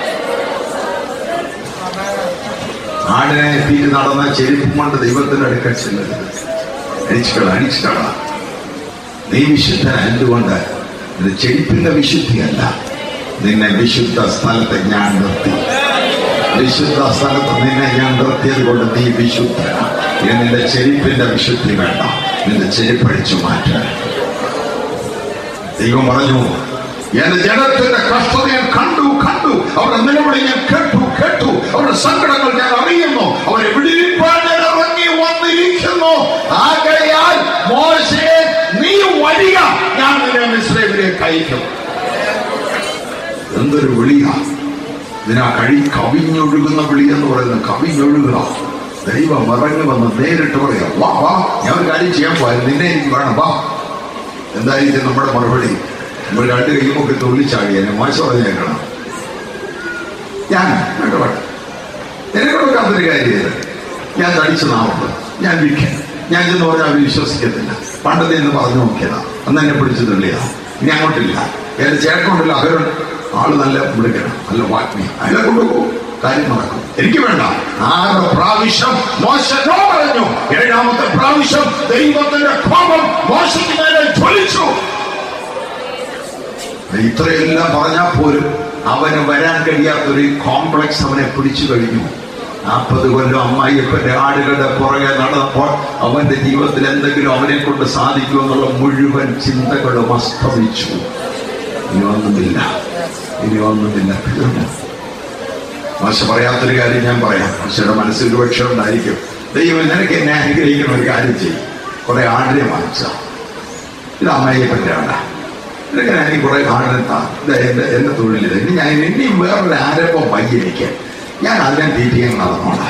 ആടിനെ എത്തിയിട്ട് നടന്ന ചെരുപ്പും കൊണ്ട് ദൈവത്തിന്റെ അടുക്കൽ ചെല്ലരുത് അടിച്ചുകള അടിച്ചുകള നീ വിശുദ്ധന എന്തുകൊണ്ട് ഇത് ചെരുപ്പിന്റെ വിശുദ്ധിയല്ല നിന്നെ വിശുദ്ധ സ്ഥലത്ത് ഞാൻ നിർത്തി വിശുദ്ധ സ്ഥലത്ത് നിന്നെ ഞാൻ നിർത്തിയത് കൊണ്ട് നീ വിശുദ്ധന നിന്റെ ചെരുപ്പിന്റെ വിശുദ്ധി വേണ്ട നിന്റെ ചെരുപ്പഴിച്ചു മാറ്റാൻ ദൈവം പറഞ്ഞു എന്റെ ജനത്തിന്റെ കഷ്ടത ഞാൻ കണ്ടു കണ്ടു അവരുടെ നിലവിളി ഞാൻ കേട്ടു കേട്ടു അവരുടെ സങ്കടങ്ങൾ ഞാൻ അറിയുന്നു അവരെ വിടിവിപ്പാൻ ഞാൻ ഇറങ്ങി വന്നിരിക്കുന്നു ആകയാൽ മോശയെ നീ വരിക ഞാൻ നിന്നെ മിശ്രമിലേക്ക് അയക്കും എന്തൊരു വിളിയാ ഇതിനാ കഴി കവിഞ്ഞൊഴുകുന്ന വിളി എന്ന് പറയുന്നത് കവിഞ്ഞൊഴുകുക ദൈവം ഇറങ്ങി വന്ന് നേരിട്ട് പറയാം വാ വാ ഞാൻ ഒരു കാര്യം ചെയ്യാൻ പോയാൽ നിന്നെ എനിക്ക് വേണം വാ എന്തായിരിക്കും നമ്മുടെ മറുപടി നമ്മൾ രണ്ട് കൈയുമൊക്കെ തുള്ളിച്ചാടിയനെ മോശം പറഞ്ഞേക്കണം ഞാൻ വേണ്ട വേണ്ട എന്നെ കൂടെ കാത്തൊരു കാര്യം ഞാൻ തടിച്ച നാവുണ്ട് ഞാൻ വിൽക്കാൻ ഞാൻ ചെന്ന് പറഞ്ഞാൽ അവർ വിശ്വസിക്കത്തില്ല പണ്ടത്തെ എന്ന് പറഞ്ഞു നോക്കിയതാ അന്ന് എന്നെ പിടിച്ചു തള്ളിയതാ ഇനി അങ്ങോട്ടില്ല എന്റെ ചേട്ടനുണ്ടല്ലോ അവരും ആള് നല്ല വിളിക്കണം നല്ല വാഗ്മി അയാളെ കൊണ്ടുപോകും കാര്യം നടക്കും എനിക്ക് വേണ്ട ആറ് പ്രാവശ്യം മോശ നോ പറഞ്ഞു ഏഴാമത്തെ പ്രാവശ്യം ദൈവത്തിന്റെ കോപം മോശയ്ക്ക് നേരെ ജ്വലിച്ചു ഇത്രയെല്ലാം പറഞ്ഞാൽ പോലും അവന് വരാൻ കഴിയാത്തൊരു കോംപ്ലക്സ് അവനെ പിടിച്ചു കഴിഞ്ഞു നാൽപ്പത് കൊല്ലം അമ്മായിയപ്പന്റെ ആടുകളുടെ പുറകെ നടന്നപ്പോൾ അവന്റെ ജീവിതത്തിൽ എന്തെങ്കിലും അവനെ കൊണ്ട് സാധിക്കുമെന്നുള്ള മുഴുവൻ ചിന്തകളും അസ്തമിച്ചു ഇനി ഒന്നുമില്ല ഇനി ഒന്നുമില്ല തീർന്നു മോശ പറയാത്തൊരു കാര്യം ഞാൻ പറയാം മോശയുടെ മനസ്സിൽ ഒരു പക്ഷേ ഉണ്ടായിരിക്കും ദൈവം നിനക്ക് എന്നെ അനുഗ്രഹിക്കുന്ന ഒരു കാര്യം ചെയ്യും കുറെ ആടിനെ വാങ്ങിച്ച ഇത് അമ്മയ്യപ്പൻ്റെ ആടാ നിനക്ക് ഞാൻ ഈ കുറെ ആടിനെ താ ഇത് എന്റെ എന്റെ തൊഴിലിത് ഇനി ഞാൻ ഇനിയും വേറൊരു ആരംഭം വയ്യ എനിക്ക് ഞാൻ അതിനെ തീറ്റിക്കാൻ നടന്നോളാം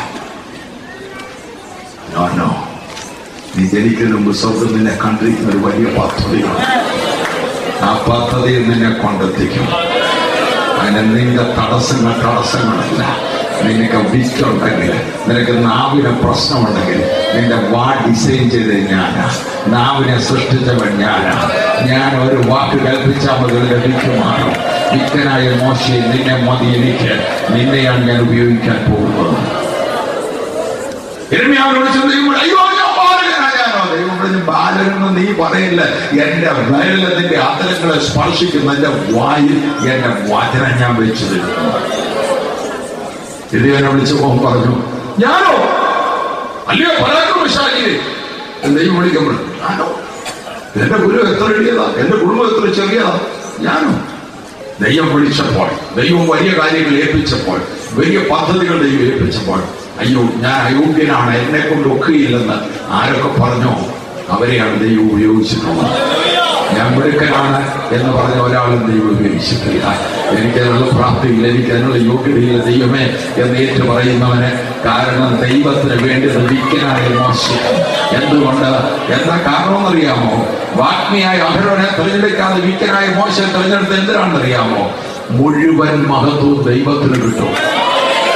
നോ നോ നീ ജനിക്കുന്നതിന് മുമ്പ് സ്വർഗം നിന്നെ കണ്ടിരിക്കുന്ന ഒരു വലിയ പദ്ധതിയാണ് ആ പദ്ധതിയിൽ നിന്നെ കൊണ്ടെത്തിക്കും അങ്ങനെ നിന്റെ തടസ്സങ്ങൾ തടസ്സങ്ങളല്ല നിനക്ക് വിറ്റുണ്ടെങ്കിൽ നിനക്ക് നാവിന് പ്രശ്നമുണ്ടെങ്കിൽ നിന്റെ വാ ഡിസൈൻ ചെയ്ത് ഞാനാ നാവിനെ സൃഷ്ടിച്ചവൻ ഞാനാ ഞാൻ ഒരു വാക്ക് കൽപ്പിച്ചാൽ മതി നിന്റെ വിക്ക് മാറും വിക്കനായ മോശയെ നിന്നെ മതി എനിക്ക് നിന്നെയാണ് ഞാൻ ഉപയോഗിക്കാൻ പോകുന്നത് ഇരമ്യാവിനോട് ചോദിക്കുമ്പോൾ അയ്യോ ഞാൻ ബാലകനാ ഞാനോ ദൈവം പറഞ്ഞു ബാലകനെന്ന് നീ പറയില്ല എന്റെ വയലത്തിന്റെ അതരങ്ങളെ സ്പർശിക്കുന്ന എന്റെ വായിൽ എന്റെ വചനം ഞാൻ വെച്ചു തരുന്നു ഇടിയനെ വിളിച്ചപ്പോ അവൻ പറഞ്ഞു ഞാനോ അല്ലയോ പരാക്രമശാലിയെ ദൈവം വിളിക്കുമ്പോൾ ഞാനോ എന്റെ ഗുരു എത്ര എളിയതാ എന്റെ കുടുംബം എത്ര ചെറിയതാ ഞാനോ ദൈവം വിളിച്ചപ്പോൾ ദൈവം വലിയ കാര്യങ്ങൾ ഏൽപ്പിച്ചപ്പോൾ വലിയ പദ്ധതികൾ ദൈവം ഏൽപ്പിച്ചപ്പോൾ അയ്യോ ഞാൻ അയോഗ്യനാണ് എന്നെ കൊണ്ട് ഒക്കുകയില്ലെന്ന് ആരൊക്കെ പറഞ്ഞോ അവരെയാണ് ദൈവം ഉപയോഗിച്ചിട്ടുള്ളത് ഞാൻ മിടുക്കനാണ് എന്ന് പറഞ്ഞ ഒരാളും ദൈവം ഉപയോഗിച്ചിട്ടില്ല എനിക്ക് അതിനുള്ള പ്രാപ്തിയില്ല എനിക്ക് അതിനുള്ള യോഗ്യതയില്ല ദൈവമേ എന്ന് ഏറ്റു പറയുന്നവന് കാരണം ദൈവത്തിന് വേണ്ടി വിക്കനായ മോശം എന്തുകൊണ്ട് എന്താ കാരണമെന്നറിയാമോ വാഗ്മിയായ അഹരോനെ തിരഞ്ഞെടുക്കാതെ വിക്കനായ മോശം തിരഞ്ഞെടുത്ത് എന്തിനാണെന്നറിയാമോ മുഴുവൻ മഹത്വവും ദൈവത്തിന് കിട്ടും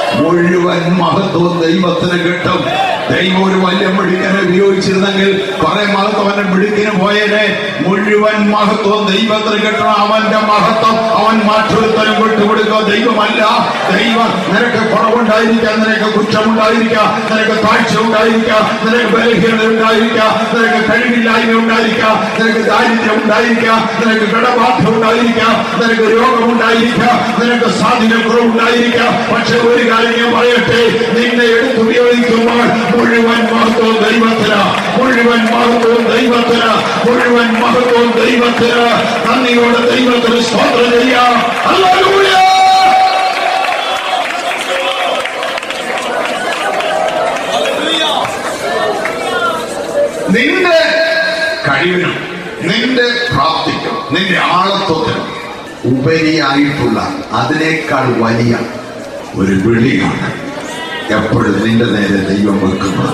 മുഴുവൻ മഹത്വം ദൈവത്തിന് കിട്ടും ദൈവം ഒരു വലിയ മിടുക്കനെ ഉപയോഗിച്ചിരുന്നെങ്കിൽ കുറെ മഹത്വം അവന്റെ മിടുക്കിന് പോയേനെ മുഴുവൻ മഹത്വം ദൈവത്തിന് കിട്ടണം അവന്റെ മഹത്വം അവൻ മറ്റൊരുത്തരം വിട്ടുകൊടുക്കുക ദൈവമല്ല ദൈവം നിനക്ക് കുറവുണ്ടായിരിക്കാം നിനക്ക് കുറ്റമുണ്ടായിരിക്കാം നിനക്ക് താഴ്ച ഉണ്ടായിരിക്കാം നിനക്ക് ബലഹീനത ഉണ്ടായിരിക്കാം നിനക്ക് കഴിവില്ലായ്മ ഉണ്ടായിരിക്കാം നിനക്ക് ദാരിദ്ര്യം ഉണ്ടായിരിക്കാം നിനക്ക് കടബാധ ഉണ്ടായിരിക്കാം നിനക്ക് രോഗമുണ്ടായിരിക്കാം നിനക്ക് സ്വാധീനക്കുറവുണ്ടായിരിക്കാം പക്ഷെ ഒരു കാര്യം ഞാൻ പറയട്ടെ നിന്നെ എടുത്തുപയോഗിക്കുമ്പോൾ മുഴുവൻ മഹത്വവും ദൈവത്തിന് മുഴുവൻ മഹത്വവും ദൈവത്തിന് മുഴുവൻ മഹത്വവും ദൈവത്തിന് നന്ദിയോടെ ദൈവത്തിന് സ്തോത്രം ചെയ്യാം ഹല്ലേലൂയ നിന്റെ കഴിവിനും നിന്റെ പ്രാപ്തിക്കും നിന്റെ ആളത്വത്തിനും ഉപരിയായിട്ടുള്ള അതിനേക്കാൾ വലിയ ഒരു വിളിയാണ് എപ്പോഴും നിന്റെ നേരെ ദൈവം വെക്കുന്നത്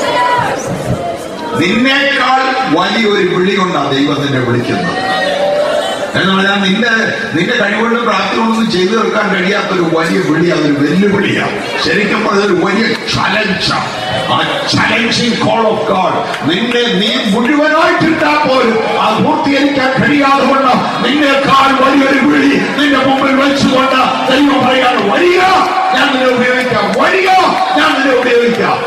നിന്നേക്കാൾ വലിയൊരു വിളി കൊണ്ടാണ് ദൈവം നിന്നെ വിളിക്കുന്നത് എന്ന് പറഞ്ഞാൽ നിന്റെ നിന്റെ കഴിവുകൊണ്ടും പ്രാപ്തി കൊണ്ടൊന്നും ചെയ്തു തീർക്കാൻ കഴിയാത്തൊരു വലിയ വിളി അതൊരു വെല്ലുവിളിയാണ് ശരിക്കും പറഞ്ഞൊരു വലിയ ചലഞ്ചാണ് ആ ചലഞ്ചിങ് കോൾ ഓഫ് ഗാഡ് നിന്നെ നീ മുഴുവനായിട്ടിട്ടാ പോലും അത് പൂർത്തീകരിക്കാൻ കഴിയാതെ കൊണ്ട് നിന്നേക്കാൾ വലിയൊരു വിളി നിന്റെ മുമ്പിൽ വെച്ചുകൊണ്ട് ദൈവം പറയാണ് വരിക ഞാൻ നിന്നെ ഉപയോഗിക്കാം വരിക ഞാൻ നിന്നെ ഉപയോഗിക്കാം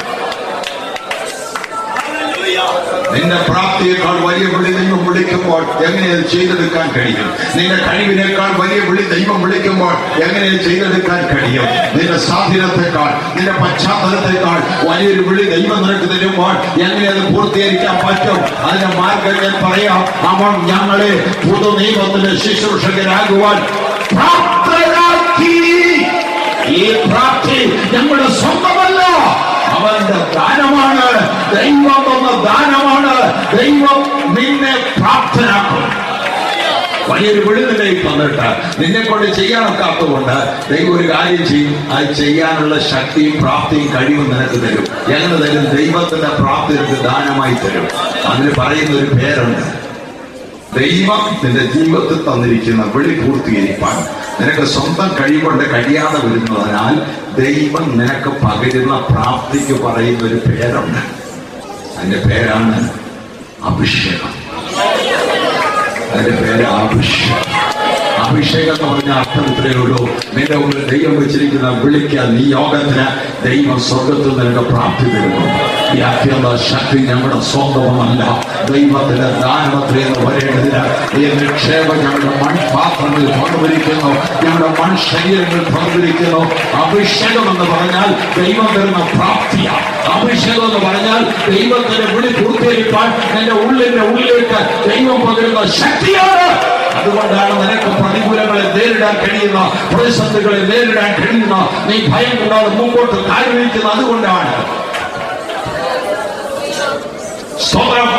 നിന്റെ പ്രാപ്തിയേക്കാൾ വലിയ വിളി ദൈവം വിളിക്കുമ്പോൾ എങ്ങനെ അത് ചെയ്തെടുക്കാൻ കഴിയും നിന്റെ കഴിവിനേക്കാൾ വലിയ വിളി ദൈവം വിളിക്കുമ്പോൾ എങ്ങനെ അത് ചെയ്തെടുക്കാൻ കഴിയും നിന്റെ സ്വാധീനത്തെക്കാൾ നിന്റെ പശ്ചാത്തലത്തെക്കാൾ വലിയൊരു വിളി ദൈവം നിനക്ക് തരുമ്പോൾ എങ്ങനെ അത് പൂർത്തീകരിക്കാൻ പറ്റും അതിന്റെ മാർഗം ഞാൻ പറയാം അവൻ ഞങ്ങളെ പുതു നിയമത്തിന്റെ ശുശ്രൂഷകരാകുവാൻ പ്രാപ്തരാക്കി ഈ പ്രാപ്തി ഞങ്ങളുടെ സ്വന്തമല്ല അവന്റെ ദാനമാണ് ദൈവം തന്ന ദാനമാണ് ദൈവം നിന്നെ പ്രാപ്തനാക്കും വലിയൊരു വിടുതലയിൽ തന്നിട്ട് നിന്നെ കൊണ്ട് ചെയ്യാനൊക്കാത്തതുകൊണ്ട് ദൈവം ഒരു കാര്യം ചെയ്യും അത് ചെയ്യാനുള്ള ശക്തിയും പ്രാപ്തിയും കഴിവും നിനക്ക് തരും എങ്ങനെ തരും ദൈവത്തിന്റെ പ്രാപ്തി നിനക്ക് ദാനമായി തരും അതിന് പറയുന്ന ഒരു പേരുണ്ട് ദൈവം നിന്റെ ജീവിതത്തിൽ തന്നിരിക്കുന്ന വിളി പൂർത്തീകരിപ്പാൻ നിനക്ക് സ്വന്തം കഴിവുകൊണ്ട് കഴിയാതെ വരുന്നതിനാൽ ദൈവം നിനക്ക് പകരുന്ന പ്രാപ്തിക്ക് പറയുന്ന ഒരു പേരുണ്ട് അതിന്റെ പേരാണ് അഭിഷേകം അതിന്റെ പേര് അഭിഷേകം അഭിഷേകം എന്ന് പറഞ്ഞ അർത്ഥം ഇത്രയേ ഉള്ളൂ നിന്റെ മുമ്പിൽ ദൈവം വെച്ചിരിക്കുന്ന വിളിക്കാൻ നീ യോഗത്തിന് ദൈവം സ്വർഗത്തിൽ നിനക്ക് പ്രാപ്തി തരുന്നു ഈ അത്യന്ത ശക്തി ഞങ്ങളുടെ സ്വന്തമല്ല ദൈവത്തിന്റെ ദാനമത്രേ എന്ന് പറയേണ്ടതിന് ഈ നിക്ഷേപം ഞങ്ങളുടെ മൺപാത്രങ്ങളിൽ പങ്കുവരിക്കുന്നു ഞങ്ങളുടെ മൺ ശരീരങ്ങളിൽ പങ്കുവരിക്കുന്നു അഭിഷേകം എന്ന് പറഞ്ഞാൽ ദൈവം തരുന്ന പ്രാപ്തിയാണ് അഭിഷേകം എന്ന് പറഞ്ഞാൽ ദൈവത്തിന്റെ വിളി പൂർത്തീകരിക്കാൻ എന്റെ ഉള്ളിന്റെ ഉള്ളിലേക്ക് ദൈവം പകരുന്ന ശക്തിയാണ് അതുകൊണ്ടാണ് നിനക്ക് പ്രതികൂലങ്ങളെ നേരിടാൻ കഴിയുന്ന പ്രതിസന്ധികളെ നേരിടാൻ കഴിയുന്ന നീ ഭയം കൂടാതെ മുമ്പോട്ട് കാലുവയ്ക്കുന്ന അതുകൊണ്ടാണ് സ്തോത്രം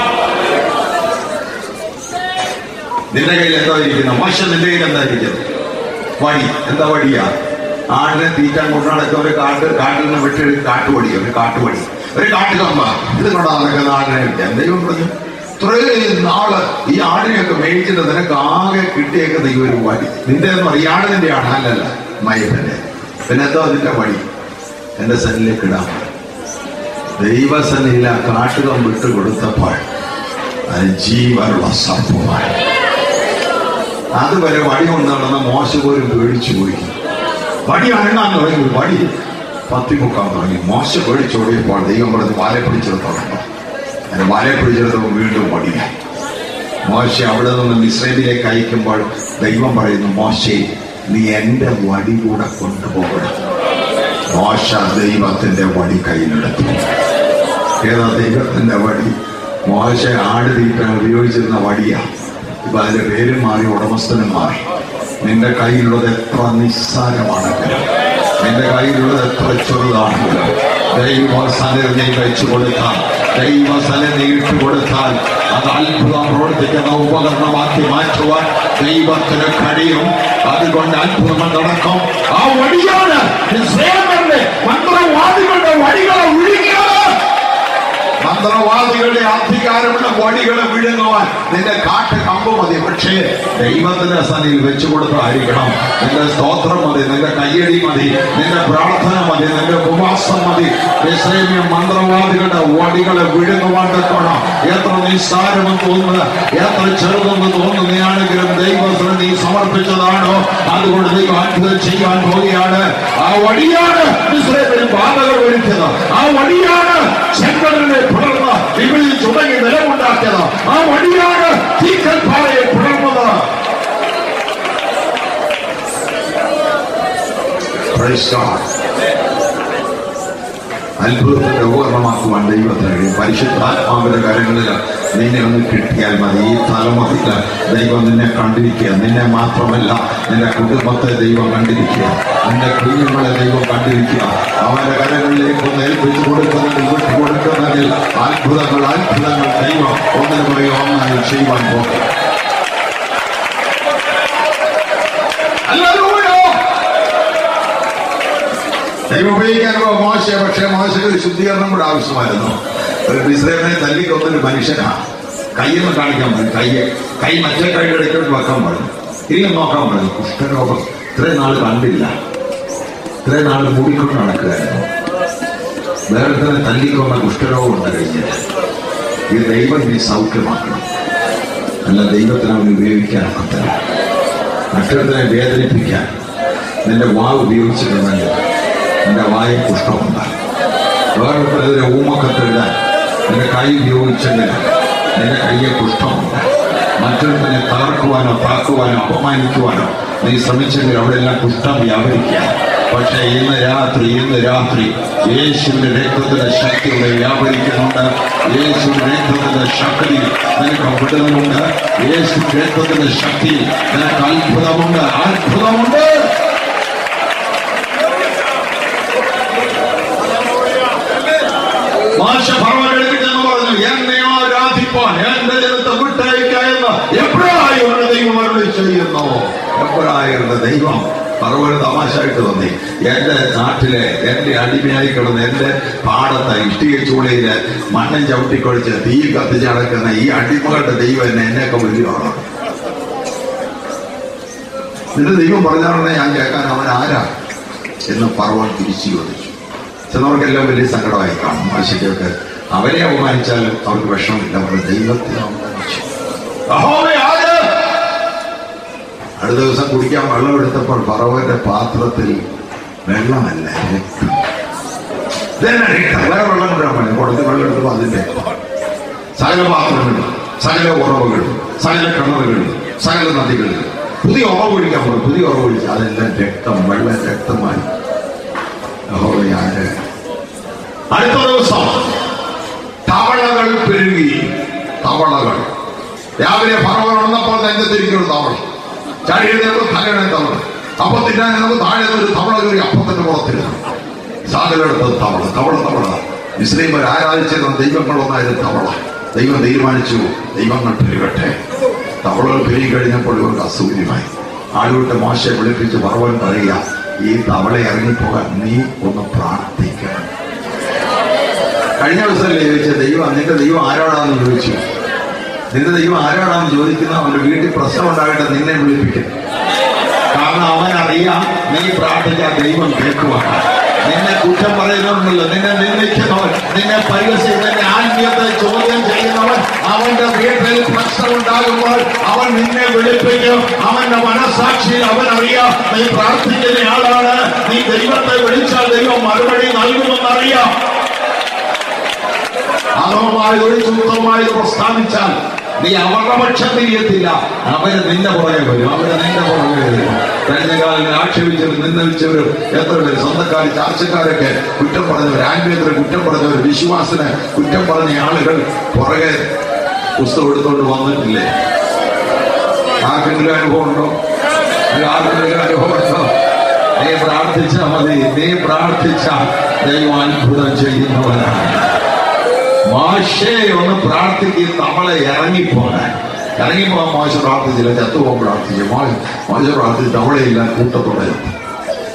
നിന്റെ കയ്യിൽ എന്താ ഇരിക്കുന്നത് മോശം നിന്റെ കയ്യിൽ എന്താ ഇരിക്കുന്നത് വടി എന്താ വടിയാ ആടിനെ തീറ്റാൻ കൊണ്ടു നടക്കുന്ന ഒരു കാട്ട് കാട്ടിൽ നിന്ന് വിട്ട് കാട്ടുവടി ഒരു കാട്ടുവടി ഒരു കാട്ടുകമ്പ ഇത് കൊണ്ടാ നടക്കുന്ന ആടിനെ വിൽക്കാൻ ദൈവം പറഞ്ഞു ഇത്രയും നാള് ഈ ആടിനെയൊക്കെ മേടിച്ചിട്ട് നിനക്ക് ആകെ കിട്ടിയേക്കുന്ന ഈ ഒരു വടി നിന്റെ എന്ന് പറയും ഈ ആട് നിന്റെ ആണ് അല്ലല്ല മയപ്പന്റെ പിന്നെ എന്താ അതിന്റെ വടി എന്റെ സന്നിലേക്ക് ഇടാൻ ദൈവസന്നിധിയിൽ ആ കാട്ടുകം വിട്ട് കൊടുത്തപ്പോൾ അത് ജീവനുള്ള സർപ്പമായി അതുവരെ വടി കൊണ്ട് നടന്ന മോശ പോലും പേടിച്ചു പോയി വടി അണ്ണാൻ തുടങ്ങി വടി പത്തിമുക്കാൻ തുടങ്ങി മോശ പേടിച്ചോടിയപ്പോൾ ദൈവം പറഞ്ഞ് വാലെ പിടിച്ചെടുത്തോളണം അങ്ങനെ വാലെ പിടിച്ചെടുത്തപ്പോൾ വീണ്ടും വടിയായി മോശ അവിടെ നിന്ന് മിശ്രമിലേക്ക് അയക്കുമ്പോൾ ദൈവം പറയുന്നു മോശെ നീ എന്റെ വടി കൂടെ കൊണ്ടുപോകണം മോശ ദൈവത്തിന്റെ വടി കയ്യിലെടുത്തു ഏതാ ദൈവത്തിന്റെ വടി മോശ ആട് തീറ്റാൻ ഉപയോഗിച്ചിരുന്ന വടിയാ ഇപ്പൊ അതിന്റെ പേരും മാറി ഉടമസ്ഥനും മാറി നിന്റെ കയ്യിലുള്ളത് എത്ര നിസ്സാരമാണെങ്കിലും നിന്റെ കയ്യിലുള്ളത് എത്ര ചെറുതാണെങ്കിലും ദൈവസനിൽ നീ വെച്ചു കൊടുത്താൽ ദൈവസനിൽ നീ ഇട്ടു കൊടുത്താൽ അത് അത്ഭുതം പ്രവർത്തിക്കുന്ന ഉപകരണമാക്കി മാറ്റുവാൻ ദൈവത്തിന് കഴിയും അതുകൊണ്ട് അത്ഭുതം നടക്കും ആ വടിയാണ് ഇസ്രായേലിന്റെ മന്ത്രവാദികളുടെ വടികളെ ഒഴുകിയത് മന്ത്രവാദികളുടെ അധികാരമുള്ള വടികളെ വിഴുങ്ങുവാൻ നിന്റെ കാട്ട് കമ്പ് മതി പക്ഷേ ദൈവത്തിന്റെ സന്നിധിയിൽ വെച്ചു കൊടുത്തായിരിക്കണം നിന്റെ സ്തോത്രം മതി നിന്റെ കയ്യടി മതി നിന്റെ പ്രാർത്ഥന മതി നിന്റെ ഉപവാസം മതി ഇസ്രേമിയ മന്ത്രവാദികളുടെ വടികളെ വിഴുങ്ങുവാൻ തക്കണം എത്ര നിസ്സാരമെന്ന് തോന്നുന്നത് എത്ര ചെറുതെന്ന് തോന്നുന്നതാണെങ്കിലും ദൈവത്തിന് നീ സമർപ്പിച്ചതാണോ അതുകൊണ്ട് ദൈവം അത്ഭുതം ചെയ്യാൻ പോവുകയാണ് ആ വടിയാണ് ഇസ്രേലിൽ ബാധകൾ വരുത്തിയത് ആ വടിയാണ് ചെങ്കടലിനെ പിളർന്ന് വിപണിയിൽ തുടങ്ങി നിലമുണ്ടാക്കിയത് ആ വടിയാണ് തീക്കൽ പാറയെ പിളർന്നത് Praise God. അത്ഭുതത്തിന്റെ ഉപകരണമാക്കുവാൻ ദൈവത്തിന് കഴിയും പരിശുദ്ധാത്മാവിന്റെ കാര്യങ്ങളിൽ നിന്നെ ഒന്ന് കിട്ടിയാൽ മതി ഈ തലമുറയിൽ ദൈവം നിന്നെ കണ്ടിരിക്കുക നിന്നെ മാത്രമല്ല നിന്റെ കുടുംബത്തെ ദൈവം കണ്ടിരിക്കുക നിന്റെ കുഞ്ഞുങ്ങളെ ദൈവം കണ്ടിരിക്കുക അവന്റെ കരങ്ങളിലേക്ക് ഒന്ന് ഏൽപ്പിച്ചു കൊടുക്കുന്നതിൽ വിട്ടു കൊടുക്കുന്നതിൽ അത്ഭുതങ്ങൾ അത്ഭുതങ്ങൾ ദൈവം ഒന്നിനു പറയും ഒന്നായി ചെയ്യുവാൻ പോകും Hallelujah! ദൈവം ഉപയോഗിക്കാനുള്ള മോശ പക്ഷേ മോശയ്ക്ക് ഒരു ശുദ്ധീകരണം കൂടെ ആവശ്യമായിരുന്നു ഒരു ഇസ്രേലിനെ തല്ലിക്കൊന്നൊരു മനുഷ്യനാ കൈയൊന്നും കാണിക്കാൻ പറഞ്ഞു കയ്യെ കൈ മറ്റേ കൈ എടുക്കൊണ്ട് വെക്കാൻ പറഞ്ഞു ഇല്ല നോക്കാൻ പറഞ്ഞു കുഷ്ഠരോഗം ഇത്രയും നാൾ കണ്ടില്ല ഇത്രയും നാൾ മൂടിക്കൊണ്ട് നടക്കുകയായിരുന്നു വേറെ തന്നെ തല്ലിക്കൊന്ന കുഷ്ഠരോഗം ഉണ്ട് കഴിഞ്ഞിട്ട് ഈ ദൈവം നീ സൗഖ്യമാക്കണം അല്ല ദൈവത്തിന് അവന് ഉപയോഗിക്കാൻ ഒക്കത്തില്ല മറ്റൊരുത്തനെ വേദനിപ്പിക്കാൻ നിന്റെ വാവ് ഉപയോഗിച്ചിട്ടുണ്ടെങ്കിൽ നിന്റെ വായ പുഷ്ടമുണ്ടാകും വേറൊരുത്തരെതിരെ ഊമക്കത്തെഴുതാൻ നിന്റെ കൈ ഉപയോഗിച്ചെങ്കിൽ നിന്റെ കയ്യെ പുഷ്ടമുണ്ട് മറ്റൊരുത്തനെ തകർക്കുവാനോ താക്കുവാനോ അപമാനിക്കുവാനോ നീ ശ്രമിച്ചെങ്കിൽ അവിടെയെല്ലാം കുഷ്ഠം വ്യാപരിക്കുക പക്ഷേ ഇന്ന് രാത്രി ഇന്ന് രാത്രി യേശുവിന്റെ രക്തത്തിന്റെ ശക്തി ഇവിടെ വ്യാപരിക്കുന്നുണ്ട് യേശുവിന്റെ രക്തത്തിന്റെ ശക്തി നിനക്ക് വിടുതലുണ്ട് യേശു രക്തത്തിന്റെ ശക്തി നിനക്ക് അത്ഭുതമുണ്ട് അത്ഭുതമുണ്ട് മാഷ ഭർമ്മനെടുത്തെന്ന് പറഞ്ഞു എന്നെ ആരാധിപ്പാൻ എന്റെ ജനത്തെ വിട്ടയക്ക എന്ന് എബ്രായരുടെ ദൈവം അരുളി ചെയ്യുന്നു എബ്രായരുടെ ദൈവം പറവൊരു തമാശയായിട്ട് തോന്നി എന്റെ നാട്ടിലെ എന്റെ അടിമയായി കിടന്ന് എന്റെ പാടത്തെ ഇഷ്ടിക ചൂളയില് മണ്ണൻ ചവിട്ടിക്കൊഴിച്ച് തീ കത്തിച്ച് നടക്കുന്ന ഈ അടിമകളുടെ ദൈവം എന്നെ എന്നെയൊക്കെ വലിയതാണ് നിന്റെ ദൈവം പറഞ്ഞാലുണ്ടെ ഞാൻ കേൾക്കാൻ അവൻ ആരാ എന്ന് പറവൻ തിരിച്ചു ചോദിച്ചു ചിലവർക്കെല്ലാം വലിയ സങ്കടമായി കാണും ആശയ്ക്കൊക്കെ അവരെ അപമാനിച്ചാലും അവർക്ക് വിഷമമില്ല അവരുടെ ദൈവത്തെ അപമാനിച്ചു യഹോവേ, ആര്? അടുത്ത ദിവസം കുടിക്കാൻ വെള്ളം എടുത്തപ്പോൾ പറവന്റെ പാത്രത്തിൽ വെള്ളമല്ല രക്തം ഇതന്നെ രക്തം വേറെ വെള്ളം കൊണ്ടാൻ പറ്റും കൊടുത്ത് വെള്ളം എടുത്തപ്പോൾ അതിന്റെ സകല പാത്രങ്ങളും സകല ഉറവുകളും സകല കിണറുകളും സകല നദികളിലും പുതിയ ഉറവ് ഒഴിക്കാൻ പോകും പുതിയ ഉറവ് ഒഴിച്ച് അതെല്ലാം രക്തം വെള്ളം രക്തമായി യഹോവയാര് അടുത്ത ദിവസം തവളകൾ പെരുകി തവളകൾ രാവിലെ പറവൻ ഉണർന്നപ്പോൾ നെഞ്ചത്തിരിക്കുന്ന തവള ചാടി എഴുന്നേൽപ്പോൾ തലയുടെ തവള അപ്പൊ തിന്നാൻ നമുക്ക് താഴെ നിന്ന് ഒരു തവള കയറി അപ്പത്തിന്റെ പുറത്തിരുന്നു സാധനമെടുത്തത് തവള തവള തവള ഇസ്ലീമർ ആരാധിച്ചിരുന്ന ദൈവങ്ങളൊന്നായിരുന്നു തവള ദൈവം തീരുമാനിച്ചു ദൈവങ്ങൾ പെരുകട്ടെ തവളകൾ പെരുകി കഴിഞ്ഞപ്പോൾ ഇവർക്ക് അസൂര്യമായി ആളുകളുടെ മോശയെ വിളിപ്പിച്ച് പറവൻ പറയുക ഈ തവള ഇറങ്ങിപ്പോകാൻ നീ ഒന്ന് പ്രാർത്ഥിക്കണം കഴിഞ്ഞ ദിവസമല്ലേ ചോദിച്ച ദൈവം നിന്റെ ദൈവം ആരോടാന്ന് ചോദിച്ചു നിന്റെ ദൈവം ആരോടാന്ന് ചോദിക്കുന്ന അവന്റെ വീട്ടിൽ പ്രശ്നം ഉണ്ടാകട്ടെ നിന്നെ വിളിപ്പിക്കും കാരണം അവൻ അറിയാം നീ പ്രാർത്ഥിക്കാൻ ദൈവം കേൾക്കുവാണ് നിന്നെ കുറ്റം പറയുന്നവനുണ്ടല്ലോ നിന്നെ നിന്ദിക്കുന്നവൻ നിന്നെ പരിഹസിച്ച് നിന്റെ ആത്മീയത്തെ ചോദ്യം ചെയ്യുന്നവൻ അവന്റെ വീട്ടിൽ പ്രശ്നം ഉണ്ടാകുമ്പോൾ അവൻ നിന്നെ വിളിപ്പിക്കും അവന്റെ മനസാക്ഷിയിൽ അവൻ അറിയാം നീ പ്രാർത്ഥിക്കുന്ന ആളാണ് നീ ദൈവത്തെ വിളിച്ചാൽ ദൈവം മറുപടി നൽകുമെന്നറിയാം അധമമായത് ഒരു ചുത്തമായത് പ്രസ്താവിച്ചാൽ നീ അവരുടെ പക്ഷം തിരിയത്തില്ല അവര് നിന്റെ പുറകെ വരും അവര് നിന്റെ പുറകെ വരും കഴിഞ്ഞ കാലങ്ങളിൽ ആക്ഷേപിച്ചവരും നിന്ദിച്ചവരും എത്ര പേര് സ്വന്തക്കാർ ചാർച്ചക്കാരൊക്കെ കുറ്റം പറഞ്ഞവർ ആത്മീയത്തിന് കുറ്റം പറഞ്ഞവർ വിശ്വാസത്തിന് കുറ്റം പറഞ്ഞ ആളുകൾ പുറകെ പുസ്തകം എടുത്തുകൊണ്ട് വന്നിട്ടില്ലേ ആർക്കെങ്കിലും അനുഭവം ഉണ്ടോ അല്ല, ആർക്കെങ്കിലും അനുഭവം ഉണ്ടോ നീ പ്രാർത്ഥിച്ചാൽ മതി നീ പ്രാർത്ഥിച്ച ദൈവം അത്ഭുതം ചെയ്യുന്നവനാണ് മോശെ ഒന്ന് പ്രാർത്ഥിക്കും നമ്മളെ ഇറങ്ങിപ്പോകാൻ ഇറങ്ങിപ്പോകാൻ മോശ പ്രാർത്ഥിച്ചില്ല ചത്തുപോകാൻ പ്രാർത്ഥിച്ചു മോശ മോശ പ്രാർത്ഥിച്ചു തവളയില്ല കൂട്ടത്തോടെ ചത്തു.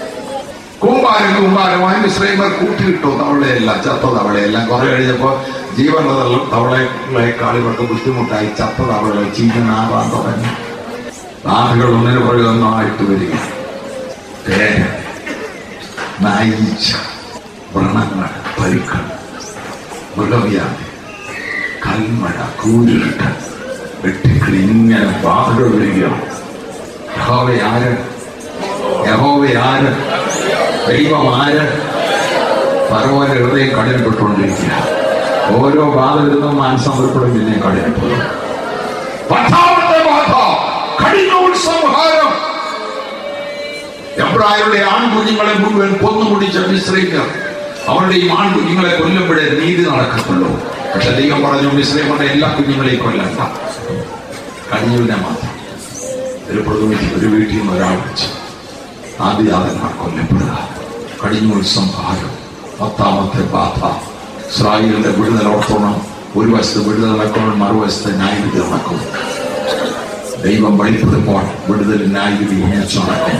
കൂമ്പാരം കൂമ്പാരമായി മിശ്രൈമർ കൂട്ടിയിട്ടു തവളയെല്ലാം ചത്ത തവളയെല്ലാം കുറെ കഴിഞ്ഞപ്പോ ജീവനുള്ള തവളകളെക്കാൾ ഇവർക്ക് ബുദ്ധിമുട്ടായി ചത്ത തവളകൾ ചീഞ്ഞാവാൻ തുടങ്ങി നാടുകൾ ഒന്നിനു പുറകെ ഒന്നായിട്ട് വരിക പേര നായിച്ച വ്രണങ്ങൾ പരുക്കൾ മൃഗവ്യാധി കൽമഴ കൂരിട്ട് വെട്ടിക്കിളി ഇങ്ങനെ ബാധകൾ വരികയാണ് യഹോവ ആര് യഹോവ ആര് ദൈവം ആര് പറവന്റെ ഹൃദയം കഠിനപ്പെട്ടുകൊണ്ടിരിക്കുക ഓരോ ബാധ വരുന്നതും മാനസമ്പരപ്പെടും പിന്നെ കഠിനപ്പെടും പത്താമത്തെ ബാധ കഠിനോൽ സംഹാരം എബ്രായരുടെ ആൺകുഞ്ഞുങ്ങളെ മുഴുവൻ കൊന്നുമുടിച്ച മിശ്രീകർ അവരുടെ ഈ ആൺകുഞ്ഞുങ്ങളെ കൊല്ലുമ്പോഴേ നീതി നടക്കത്തുള്ളൂ പക്ഷെ ദൈവം പറഞ്ഞു മിശ്രീമയുടെ എല്ലാ കുഞ്ഞുങ്ങളെയും കൊല്ലണ്ട കടിഞ്ഞൂലിനെ മാത്രം ഒരു പ്രതിനിധി ഒരു വീട്ടിൽ നിന്ന് ഒരാൾ വെച്ച് ആദ്യജാതന്മാർ കൊല്ലപ്പെടുക കടിഞ്ഞൂൽ സംഹാരം പത്താമത്തെ ബാധ ഇസ്രായേലിന്റെ വിടുതൽ ഓർത്തോണം ഒരു വശത്ത് വിടുതൽ നടക്കണം മറുവശത്ത് ന്യായവിധി നടക്കും ദൈവം വെളിപ്പെടുമ്പോൾ വിടുതൽ ന്യായവിധി ഒന്നിച്ചു നടക്കും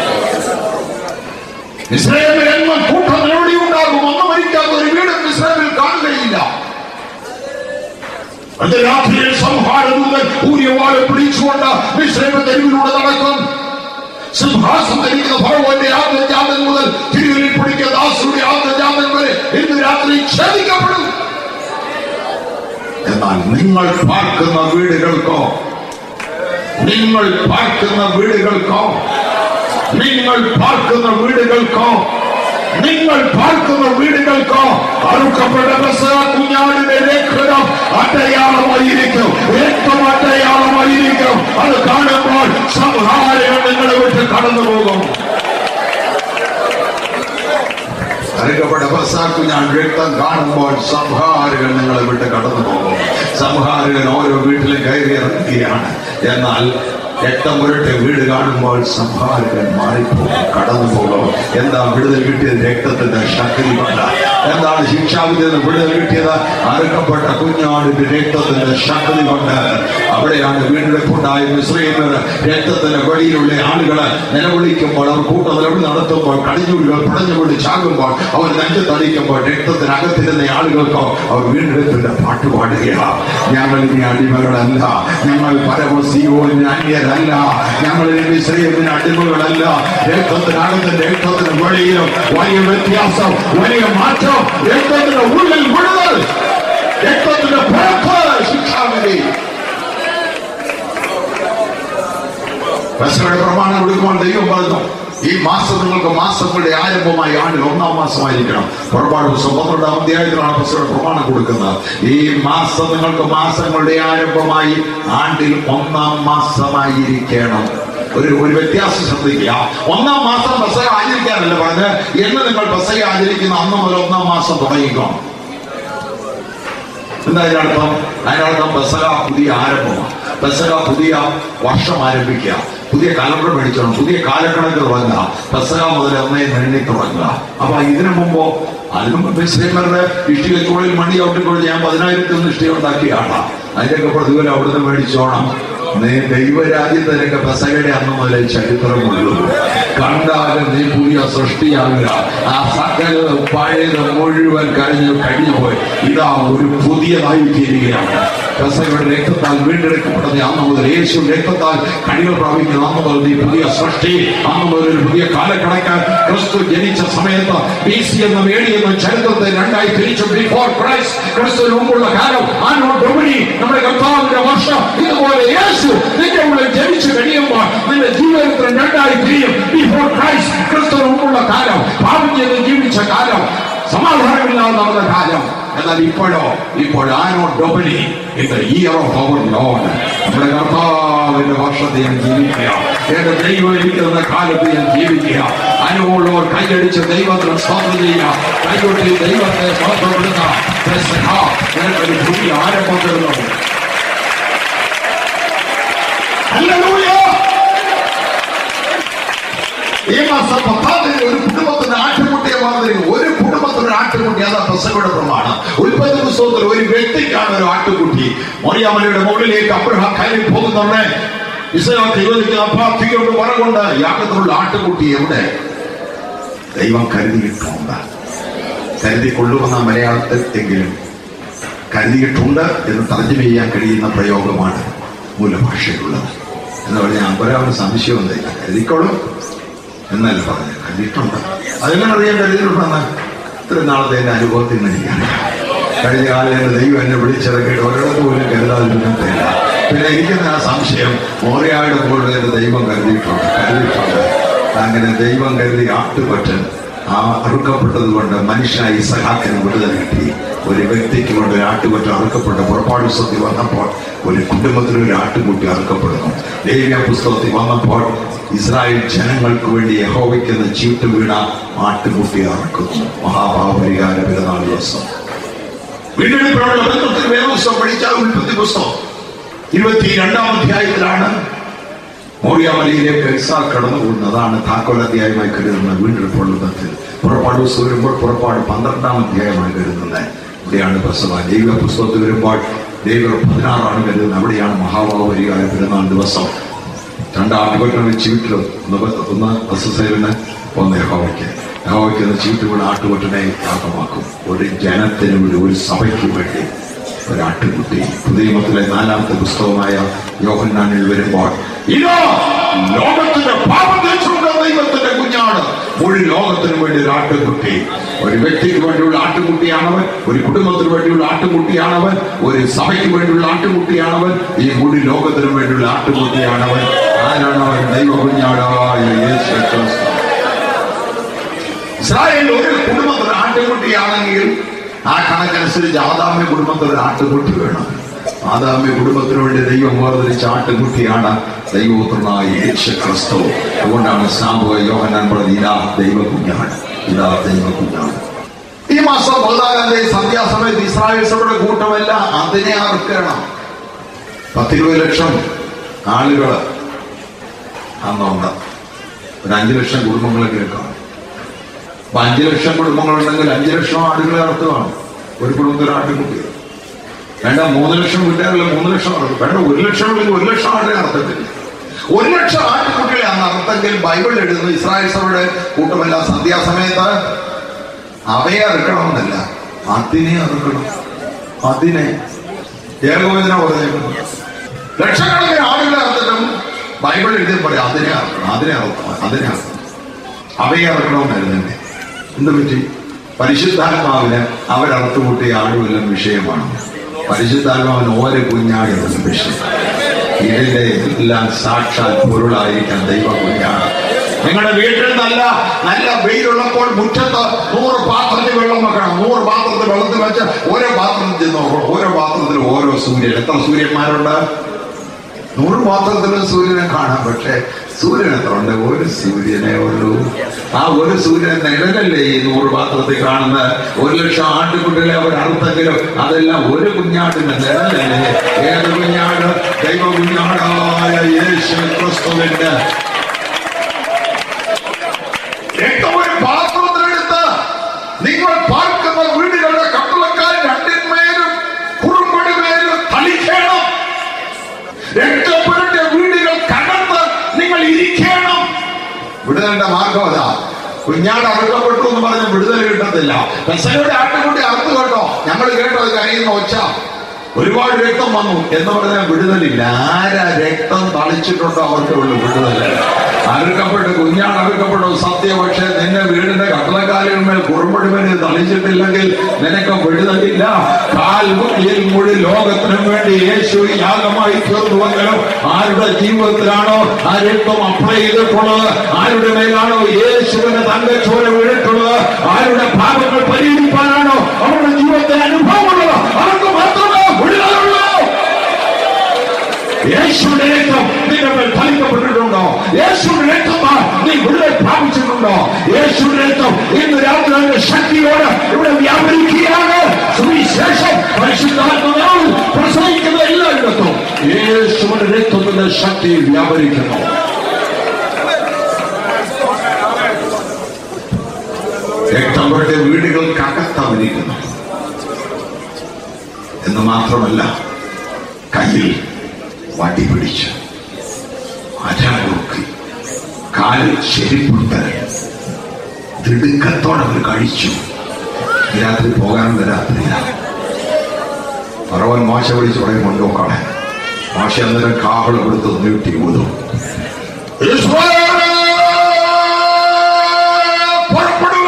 ഇസ്രായേലിൽ എന്നും കൂട്ടം നിലവിളി ഉണ്ടാകും ഒന്നും മരിക്കാത്ത ഒരു വീടും ഇസ്രായേലിൽ കാണുകയില്ല അത് രാത്രിയിൽ സംഹാരദൂതൻ ഊര്യവാളെ പിടിച്ചുകൊണ്ട് മിശ്രമ തെരുവിലൂടെ നടക്കും സിംഹാസം ധരിക്കുന്ന ഭഗവാന്റെ ആദ്യ ജാതൻ മുതൽ തിരുവലിൽ പിടിക്കുന്ന ദാസരുടെ ആദ്യ ജാതൻ വരെ ഇന്ന് രാത്രി ഛേദിക്കപ്പെടും എന്നാൽ നിങ്ങൾ പാർക്കുന്ന വീടുകൾക്കോ നിങ്ങൾ പാർക്കുന്ന വീടുകൾക്കോ നിങ്ങൾ പാർക്കുന്ന വീടുകൾക്കോ നിങ്ങൾ പാർക്കുന്ന വീടുകൾക്കോ അറുക്കപ്പെട്ട പെസഹ കുഞ്ഞാടിന്റെ രക്തം അടയാളമായിരിക്കും രക്തം അടയാളമായിരിക്കും അത് കാണുമ്പോൾ സംഹാരങ്ങൾ നിങ്ങളെ വിട്ട് കടന്നു പോകും അറുക്കപ്പെട്ട പെസഹ കുഞ്ഞാൻ രക്തം കാണുമ്പോൾ സംഹാരകൾ നിങ്ങളെ വിട്ട് കടന്നു പോകും സംഹാരകൻ ഓരോ വീട്ടിലും കയറി ഇറങ്ങുകയാണ് എന്നാൽ രക്തം പുരട്ടെ വീട് കാണുമ്പോൾ സംഹാരകൻ മാറിപ്പോകും കടന്നു പോകും എന്താ വിടുതൽ കിട്ടിയത് രക്തത്തിന്റെ ശക്തി കൊണ്ട് എന്താണ് ശിക്ഷാവിധിയിൽ നിന്ന് വിടുതൽ കിട്ടിയത് അറുക്കപ്പെട്ട കുഞ്ഞാടിന്റെ രക്തത്തിന്റെ ശക്തി കൊണ്ട് അവിടെയാണ് വീണ്ടെടുപ്പുണ്ടായ മിശ്രീമർ രക്തത്തിന്റെ വെളിയിലുള്ള ആളുകള് നിലവിളിക്കുമ്പോൾ അവർ കൂട്ട നിലവിളി നടത്തുമ്പോൾ കടിഞ്ഞൂലുകൾ പിടഞ്ഞുകൊണ്ട് ചാകുമ്പോൾ അവർ നെഞ്ചത്തടിക്കുമ്പോൾ രക്തത്തിനകത്തിരുന്ന ആളുകൾക്കോ അവർ വീണ്ടെടുപ്പിന്റെ പാട്ട് പാടുകയാണ് ഞങ്ങൾ ഇനി അടിമകളല്ല ഞങ്ങൾ പരമസിയോന് അന്യരല്ല ഞങ്ങൾ ഇനി മിശ്രീമിന് അടിമകളല്ല രക്തത്തിനകത്തും രക്തത്തിന് വെളിയിലും വലിയ വ്യത്യാസം വലിയ മാറ്റം രക്തത്തിന്റെ ഉള്ളിൽ വിടുതൽ രക്തത്തിന്റെ പുറത്ത് ശിക്ഷാവിധി പെസഹയുടെ പ്രമാണം കൊടുക്കുമ്പോൾ ദൈവം പറഞ്ഞു ഈ മാസം നിങ്ങൾക്ക് മാസങ്ങളുടെ ആരംഭമായി ആണ്ടിൽ ഒന്നാം മാസമായിരിക്കണം പുറപ്പാട് ദിവസം പന്ത്രണ്ടാം അധ്യായത്തിലാണ് പെസഹയുടെ പ്രമാണം കൊടുക്കുന്നത് ഈ മാസം നിങ്ങൾക്ക് മാസങ്ങളുടെ ആരംഭമായി ആണ്ടിൽ ഒന്നാം മാസമായിരിക്കണം ഒരു ഒരു വ്യത്യാസം ശ്രദ്ധിക്കുക ഒന്നാം മാസം പെസഹ ആചരിക്കാനല്ല പറഞ്ഞ് എന്ന് നിങ്ങൾ പെസഹ ആചരിക്കുന്ന അന്ന് മുതൽ ഒന്നാം മാസം തുടങ്ങിക്കണം എന്താ അതിനർത്ഥം അതിനർത്ഥം പെസക പുതിയ ആരംഭമാണ് പെസക പുതിയ വർഷം ആരംഭിക്കുക പുതിയ കലണ്ടർ മേടിച്ചോണം പുതിയ കാലക്കണക്ക് തുടങ്ങുക പെസക മുതൽ ഒന്നേ എണ്ണി തുടങ്ങുക അപ്പൊ ഇതിനു മുമ്പോ അതിനു മുമ്പ് ശ്രീമരുടെ ഇഷ്ടിക ചൂളിൽ മണി ഔട്ടിക്കൊണ്ട് ഞാൻ പതിനായിരത്തി ഒന്ന് ഇഷ്ടിക ഉണ്ടാക്കിയ ആളാ അതിന്റെയൊക്കെ പ്രതിഫലം അവിടുന്ന് മേടിച്ചോണം നീ ദൈവരാജ്യത്തിനൊക്കെ പെസകയുടെ അന്ന് മുതലേ ചരിത്രമുള്ളൂ കണ്ടാലും നീ പുതിയ സൃഷ്ടിയാകുക ആ സകല പഴയത് മുഴുവൻ കഴിഞ്ഞു കഴിഞ്ഞു പോയി ഇതാ ഒരു പുതിയതായി തീരുകയാണ് പെസകയുടെ രക്തത്താൽ വീണ്ടെടുക്കപ്പെടുന്ന അന്ന് മുതൽ യേശു രക്തത്താൽ കണികൾ പ്രാപിക്കുന്ന അന്ന് മുതൽ നീ പുതിയ സൃഷ്ടി അന്ന് മുതൽ ഒരു പുതിയ കാലക്കണക്ക് ക്രിസ്തു ജനിച്ച സമയത്ത് ബി സി എന്ന വേണി എന്ന ചരിത്രത്തെ രണ്ടായി തിരിച്ചു ബിഫോർ ക്രൈസ്റ്റ് ക്രിസ്തുവിന് മുമ്പുള്ള കാലം ആനോ ഡൊമിനി നമ്മുടെ കർത്താവിന്റെ വർഷം ഇതുപോലെ യേശു നിന്റെ ഉള്ളിൽ ജനിച്ചു കഴിയുമ്പോൾ നിന്റെ ജീവിതത്തിൽ രണ്ടായി തിരിയും ബിഫോർ ക്രൈസ്റ്റ് ക്രിസ്തുവിന് മുമ്പുള്ള കാലം പാപം ചെയ്ത് ജീവിച്ച കാലം സമാധാനമില്ലാതെ നടന്ന കാലം എന്നാൽ ഇപ്പോഴോ ഇപ്പോൾ Anno Domini in the year of our Lord നമ്മുടെ കർത്താവിന്റെ വർഷത്തെ ഞാൻ ജീവിക്കുക എന്റെ ദൈവം ഇരിക്കുന്ന കാലത്ത് ഞാൻ ജീവിക്കുക അനുഭവമുള്ളവർ കൈയടിച്ച് ദൈവത്തിന് സ്വാഗതം ചെയ്യുക കൈകൊട്ടി ദൈവത്തെ സ്വാഗതപ്പെടുന്ന ഒരു പുതിയ ആരംഭം തരുന്നു ഹല്ലേലൂയ! ഈ മാസം പത്താം തീയതി ഒരു കുടുംബത്തിന് ആട്ടുകുട്ടിയെ മാതിരി ഒരു കുടുംബത്തിന് ഒരു ആട്ടുകുട്ടി അതാ പെസകയുടെ പ്രമാണം ഉൽപ്പന്ന പുസ്തകത്തിൽ ഒരു വ്യക്തിക്കാണ് ഒരു ആട്ടുകുട്ടി മൊറിയാമലയുടെ മുകളിലേക്ക് അബ്രഹാം കയറി പോകുന്നുണ്ട് ഇസ്ലാമത്തെ ചോദിക്കുന്ന അപ്പാ തീ കൊണ്ട് വറ കൊണ്ട് യാഗത്തിലുള്ള ആട്ടുകുട്ടി എവിടെ ദൈവം കരുതിയിട്ടുണ്ട് കരുതി കൊള്ളുമെന്ന മലയാളത്തിൽ എങ്കിലും കരുതിയിട്ടുണ്ട് എന്ന് തർജ്ജമ ചെയ്യാൻ കഴിയുന്ന പ്രയോഗമാണ് മൂലഭാഷയിലുള്ളത് എന്ന് പറഞ്ഞാൽ അമ്പരാവിന് സംശയമൊന്നുമില്ല കരുതിക്കോളും എന്നല്ല പറഞ്ഞു കരുതിയിട്ടുണ്ട് അതെങ്ങനെ അറിയാൻ കരുതിയിട്ടുണ്ടെന്ന് ഇത്ര നാളത്തെ എന്റെ അനുഭവത്തിൽ നിന്ന് എനിക്കറിയാം കഴിഞ്ഞ കാലം എന്റെ ദൈവം എന്നെ വിളിച്ചിറക്കിയിട്ട് ഒരിടത്ത് പോലും കരുതാതിരുന്നിട്ടില്ല പിന്നെ എനിക്കെന്ന ആ സംശയം മോറിയായുടെ പോലും എന്റെ ദൈവം കരുതിയിട്ടുണ്ട് കരുതിയിട്ടുണ്ട് അങ്ങനെ ദൈവം കരുതി ആട്ടുപറ്റൻ ആ അറുക്കപ്പെട്ടത് കൊണ്ട് മനുഷ്യനായി സഹാക്കിന് വിടുതൽ കിട്ടി ഒരു വ്യക്തിക്ക് കൊണ്ട് ഒരു ആട്ടുകൊറ്റ അറുക്കപ്പെട്ടു പുറപ്പാട് പുസ്തകത്തിൽ വന്നപ്പോൾ ഒരു കുടുംബത്തിൽ ഒരു ആട്ടുകുട്ടി അറുക്കപ്പെടുന്നു ലേവ്യ പുസ്തകത്തിൽ വന്നപ്പോൾ ഇസ്രായേൽ ജനങ്ങൾക്ക് വേണ്ടി യഹോവയ്ക്കുന്ന ചീട്ട് വീണ ആട്ടുകുട്ടി അറക്കുന്നു മഹാഭാവപരിഹാര പെരുന്നാൾ ദിവസം വീണ്ടെടുപ്പിനുള്ള ബന്ധത്തിൽ വേദപുസ്തകം പഠിച്ച ഉൽപ്പത്തി പുസ്തകം ഇരുപത്തി രണ്ടാം അധ്യായത്തിലാണ് മോറിയാമലയിലേക്ക് എക്സാൽ കടന്നു പോകുന്നത് അതാണ് താക്കോൽ അധ്യായമായി കരുതുന്ന വീണ്ടെടുപ്പുള്ള ബന്ധത്തിൽ പുറപ്പാട് പുസ്തകം വരുമ്പോൾ പുറപ്പാട് പന്ത്രണ്ടാം അധ്യായമായി കരുതുന്നത് ഇവിടെയാണ് പ്രസവ ദൈവ പുസ്തകത്തിൽ വരുമ്പോൾ ദൈവ പതിനാറാണ് കരുതുന്നത് അവിടെയാണ് മഹാഭാവപരിഹാര പെരുന്നാൾ ദിവസം രണ്ടാം അനുഭവങ്ങൾ വെച്ച് വീട്ടിൽ ഒന്ന് ബ- ഒന്ന് ബസ്സേവിന് ഒന്ന് യഹോവയ്ക്ക് യഹോവയ്ക്ക് ഒന്ന് ചീട്ട് വീണ് ആട്ടുകൊറ്റനെ യാഗമാക്കും ഒരു ജനത്തിന് വേണ്ടി ഒരു സഭയ്ക്ക് വേണ്ടി ഒരാട്ടുകുട്ടി പുതിയമത്തിലെ നാലാമത്തെ പുസ്തകമായ യോഹന്നാനിൽ വരുമ്പോൾ ഇതോ ലോകത്തിന്റെ പാപത്തെ ചുമന്ന ദൈവത്തിന്റെ കുഞ്ഞാണ് മുഴു ലോകത്തിന് വേണ്ടി ഒരു ആട്ടുകുട്ടി ഒരു വ്യക്തിക്ക് വേണ്ടിയുള്ള ആട്ടുകുട്ടിയാണവൻ ഒരു കുടുംബത്തിന് വേണ്ടിയുള്ള ആട്ടുകുട്ടിയാണവൻ ഒരു സഭയ്ക്ക് വേണ്ടിയുള്ള ആട്ടുകുട്ടിയാണവൻ ഈ മുഴു ലോകത്തിന് വേണ്ടിയുള്ള ആട്ടുകുട്ടിയാണവൻ ആരാണ് അവൻ ദൈവ കുഞ്ഞാടായ യേശു ക്രിസ്തു ഇസ്രായേൽ ഒരു കുടുംബത്തിൽ ആട്ടുകുട്ടിയാണെങ്കിൽ ആ കണക്കനുസരിച്ച് ആദാമ്യ കുടുംബത്തിൽ ഒരു ആട്ടുകുട്ടി വേണം ആദാമ്യ കുടുംബത്തിന് വേണ്ടി ദൈവം വേർതിരിച്ച ആട്ടുകുട്ടിയാണ് ദൈവപുത്രനായ യേശു ക്രിസ്തു അതുകൊണ്ടാണ് സാമ്പുക യോഹനാൻ പറഞ്ഞത് ഇതാ ദൈവ കുഞ്ഞാണ് ഇതാ ദൈവ കുഞ്ഞാണ് ഈ മാസം പതിനാലാം തീയതി സന്ധ്യാസമയത്ത് ഇസ്രായേൽ സഭയുടെ കൂട്ടമല്ല അതിനെ അറുക്കണം പത്തിരുപത് ലക്ഷം ആളുകൾ അന്നുണ്ട് ഒരു അഞ്ചു ലക്ഷം കുടുംബങ്ങളൊക്കെ കാണും അപ്പൊ അഞ്ചു ലക്ഷം കുടുംബങ്ങളുണ്ടെങ്കിൽ അഞ്ചു ലക്ഷം ആടുകളെ അർത്ഥമാണ് ഒരു കുടുംബത്തിൽ ആട്ടുകുട്ടി വേണ്ട മൂന്ന് ലക്ഷം വീട്ടുകാരിൽ മൂന്ന് ലക്ഷം അറുക്കും വേണ്ട ഒരു ലക്ഷം ഉണ്ടെങ്കിൽ ഒരു ലക്ഷം ആടിനെ അർത്ഥത്തില്ല ഒരു ലക്ഷം ആട്ടുകുട്ടികളെ അന്ന് അർത്ഥമെങ്കിൽ ബൈബിൾ എഴുതുന്നു ഇസ്രായേൽ സഭയുടെ കൂട്ടമല്ല സന്ധ്യാസമയത്ത് അവയെ അറുക്കണമെന്നല്ല അതിനെ അറുക്കണം അതിനെ ഏകോപന പറഞ്ഞേക്കുന്നു ലക്ഷക്കണക്കിന് ആളുകളെ അർത്ഥത്തിനും ബൈബിൾ എഴുതി പറയാം അതിനെ അറുക്കണം അതിനെ അറുക്കണം അതിനെ അറുക്കണം അവയെ ഇറക്കണമെന്നായിരുന്നു എന്ത് പറ്റി പരിശുദ്ധാത്മാവിന് അവരറുത്തുകൂട്ടിയ ആടുമെല്ലാം വിഷയമാണ് പരിശുദ്ധാത്മാവിന് ഓരോ കുഞ്ഞാടുമെല്ലാം വിഷയം ഇതിന്റെ എല്ലാം സാക്ഷാൽ പൊരുളായിരിക്കാൻ ദൈവ കുഞ്ഞാണ് നിങ്ങളുടെ വീട്ടിൽ നല്ല നല്ല വെയിലുള്ളപ്പോൾ മുറ്റത്ത് നൂറ് പാത്രത്തിൽ വെള്ളം വെക്കണം നൂറ് പാത്രത്തിൽ വെള്ളത്തിൽ വെച്ച് ഓരോ പാത്രത്തിൽ ചെന്ന് നോക്കണം ഓരോ പാത്രത്തിൽ ഓരോ സൂര്യൻ എത്ര സൂര്യന്മാരുണ്ട് നൂറ് പാത്രത്തിലും സൂര്യനെ കാണാം പക്ഷെ സൂര്യൻ എത്ര ഉണ്ട് ഒരു സൂര്യനെ ഉള്ളൂ ആ ഒരു സൂര്യൻ നിഴലല്ലേ ഈ നൂറ് പാത്രത്തിൽ കാണുന്ന ഒരു ലക്ഷം ആട്ടുകുട്ടികളെ അവർ അറുത്തെങ്കിലും അതെല്ലാം ഒരു കുഞ്ഞാട്ടിന്റെ നിഴലല്ലേ ഏത് കുഞ്ഞാട് ദൈവ കുഞ്ഞാടായ യേശു ക്രിസ്തുവിന്റെ രക്തം ഒരു പാത്രത്തിലെടുത്ത് നിങ്ങൾ പാർക്കുന്ന വീടുകളുടെ കട്ടളക്കാർ രണ്ടിന്മേലും കുറുമ്പടിമേലും തളിക്കണം രക്ഷപ്പെട്ട വീടുകൾ കടന്ന് നിങ്ങൾ ഇരിക്കണം വിടുതലിന്റെ മാർഗം അതാ കുഞ്ഞാട് അറുക്കപ്പെട്ടു എന്ന് പറഞ്ഞ് വിടുതൽ കിട്ടത്തില്ല പെസയുടെ ആട്ടുകുട്ടി അറുത്തു കേട്ടോ ഞങ്ങൾ കേട്ടോ കരയുന്ന ഒച്ച ഒരുപാട് രക്തം വന്നു എന്ന് പറഞ്ഞാൽ വിടുതലില്ല ആരാ രക്തം തളിച്ചിട്ടുണ്ടോ അവർക്ക് ഉള്ളു വിടുതൽ അറുക്കപ്പെട്ട് കുഞ്ഞാട് അറുക്കപ്പെട്ടു സത്യം പക്ഷേ നിന്റെ വീടിന്റെ കട്ടളക്കാലുകളിന്മേൽ കുറുമ്പടിമേൽ തളിച്ചിട്ടില്ലെങ്കിൽ നിനക്ക് വിടുതലില്ല കാൽവഴിയിൽ മുഴു ലോകത്തിനും വേണ്ടി യേശു യാഗമായി തീർന്നുവെങ്കിലും ആരുടെ ജീവിതത്തിലാണോ ആ രക്തം അപ്ലൈ ചെയ്തിട്ടുള്ളത് ആരുടെ മേലാണോ യേശുവിന്റെ തങ്കച്ചോര വീണിട്ടുള്ളത് ആരുടെ പാപങ്ങൾ പരിഹരിക്കാനാണോ അവരുടെ ജീവിതത്തിൽ അനുഭവമുള്ളത് അവർക്ക് മാത്രമേ വിടുതലുള്ളൂ യേശുവിന്റെ രക്തം നിന്റെ മേൽ ഫലിക്കപ്പെട്ടിട്ടുണ്ടോ യേശുവിന്റെ രക്തമാ നീ വിടുതൽ പ്രാപിച്ചിട്ടുണ്ടോ യേശുവിന്റെ രക്തം ഇന്ന് രാത്രി അതിന്റെ ശക്തിയോട് ഇവിടെ വ്യാപരിക്കുകയാണ് സുവിശേഷം പരിശുദ്ധാത്മാവിൽ പ്രസംഗിക്കുന്ന എല്ലായിടത്തും യേശുവിന്റെ രക്തത്തിന്റെ ശക്തി വ്യാപരിക്കുന്നു രക്തം പുരട്ടിയ വീടുകൾക്കകത്തവരിക്കുന്നു എന്ന് മാത്രമല്ല കയ്യിൽ വടി പിടിച്ച് അരമുറുക്കി കാലിൽ ചെരിപ്പുണ്ട് തിടുക്കത്തോടെ അവർ കഴിച്ചു ഈ രാത്രി പോകാനുള്ള രാത്രിയിലാണ് പറവൻ മാശ വിളിച്ച് പറയും കൊണ്ടുപോക്കാണ് മാഷ അന്നേരം കാഹളം എടുത്ത് നീട്ടി ഊതും ഇസ്രായേലേ, പുറപ്പെടുക!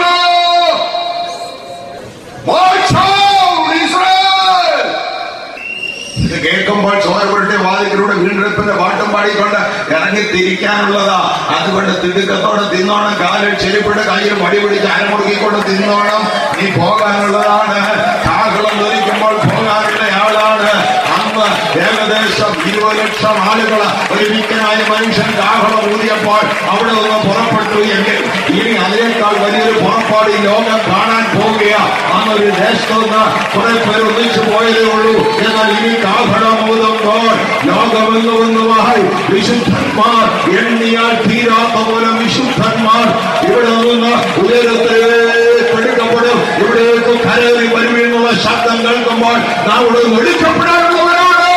March out, Israel! ഇത് കേൾക്കുമ്പോൾ ചോരപുരട്ടെ വാതിക്കലൂടെ വീണ്ടെടുപ്പിന്റെ പാട്ടും പാടിക്കൊണ്ട് ഇറങ്ങി തിരിക്കാനുള്ളതാ അതുകൊണ്ട് തിടുക്കത്തോടെ തിന്നോണം കാലിൽ ചെരുപ്പിട്ട് കയ്യിൽ മടി പിടിച്ച് അരമുറുക്കിക്കൊണ്ട് തിന്നോണം നീ പോകാനുള്ളതാണ് കാഹളം ധരിക്കുമ്പോൾ പോകാനുള്ള ആളാണ് അന്ന് ഏകദേശം ഇരുപത് ലക്ഷം ആളുകൾ ഒരു വീക്കനായ മനുഷ്യൻ കാഹളം ഊതിയപ്പോൾ അവിടെ നിന്ന് പുറപ്പെട്ടു എങ്കിൽ ഇനി അതിനേക്കാൾ വലിയൊരു പുറപ്പാട് ഈ ലോകം കാണാൻ പോവുകയാ അന്നൊരു ദേശത്ത് നിന്ന് കുറെ പേര് ഒന്നിച്ചു പോയതേ ഉള്ളൂ എന്നാൽ ഇനി കാഹളം ഊതുമ്പോൾ ലോകമെന്നുമായി വിശുദ്ധന്മാർ എണ്ണിയാൽ തീരാത്ത പോലെ വിശുദ്ധന്മാർ ഇവിടെ നിന്ന് ഉയരത്തിലേക്ക് എടുക്കപ്പെടും ഇവിടേക്ക് കരേറി വരുമെന്നുള്ള ശബ്ദം കേൾക്കുമ്പോൾ നാം ഇവിടെ നിന്ന് എടുക്കപ്പെടാനുള്ളവരാണ്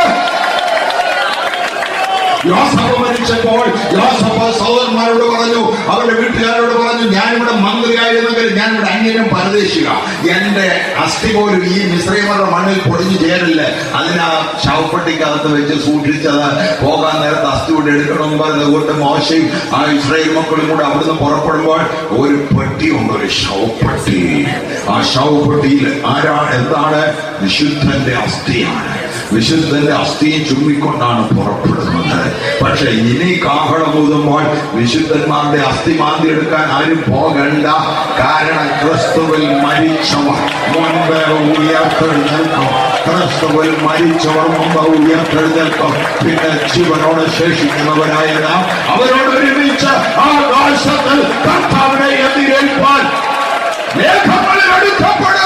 യോസഫ് മരിച്ചപ്പോൾ യോസഫ് സഹോദരന്മാരോട് പറഞ്ഞു അവരുടെ വീട്ടുകാരോട് പറഞ്ഞു ഞാനിവിടെ മന്ത്രിയായിരുന്നെങ്കിൽ ഞാനിവിടെ അന്യനും പരദേശിക എന്റെ അസ്ഥി പോലും ഈ മിശ്രീമരുടെ മണ്ണിൽ പൊടിഞ്ഞു ചേരില്ല അതിനാ ശവപ്പെട്ടിക്കകത്ത് വെച്ച് സൂക്ഷിച്ചത് പോകാൻ നേരത്ത് അസ്ഥി കൊണ്ട് എടുക്കണം പറഞ്ഞതുകൊണ്ട് മോശയും ആ ഇസ്രായേൽ മക്കളും കൂടെ അവിടുന്ന് പുറപ്പെടുമ്പോൾ ഒരു പെട്ടിയുണ്ട് ഒരു ശവപ്പെട്ടി ആ ശവപ്പെട്ടിയിൽ ആരാ എന്താണ് വിശുദ്ധന്റെ അസ്ഥിയാണ് വിശുദ്ധന്റെ അസ്ഥിയും ചുമ്മിക്കൊണ്ടാണ് പുറപ്പെടുന്നത് പക്ഷെ ഇനി കാഹളമൂതുമ്പോൾ വിശുദ്ധന്മാരുടെ അസ്ഥി മാന്തി എടുക്കാൻ ആരും പോകണ്ട കാരണം ക്രിസ്തുവിൽ മരിച്ചവർ മുൻപ് ഉയർത്തെഴുന്നേൽക്കും ക്രിസ്തുവിൽ മരിച്ചവർ മുമ്പ് ഉയർത്തെഴുന്നേൽക്കും പിന്നെ ജീവനോട് ശേഷിക്കുന്നവരായ നാം അവരോട് ഒരുമിച്ച് ആകാശത്തിൽ കർത്താവിനെ എതിരേൽപ്പാൻ മേഘങ്ങളിൽ എടുക്കപ്പെടും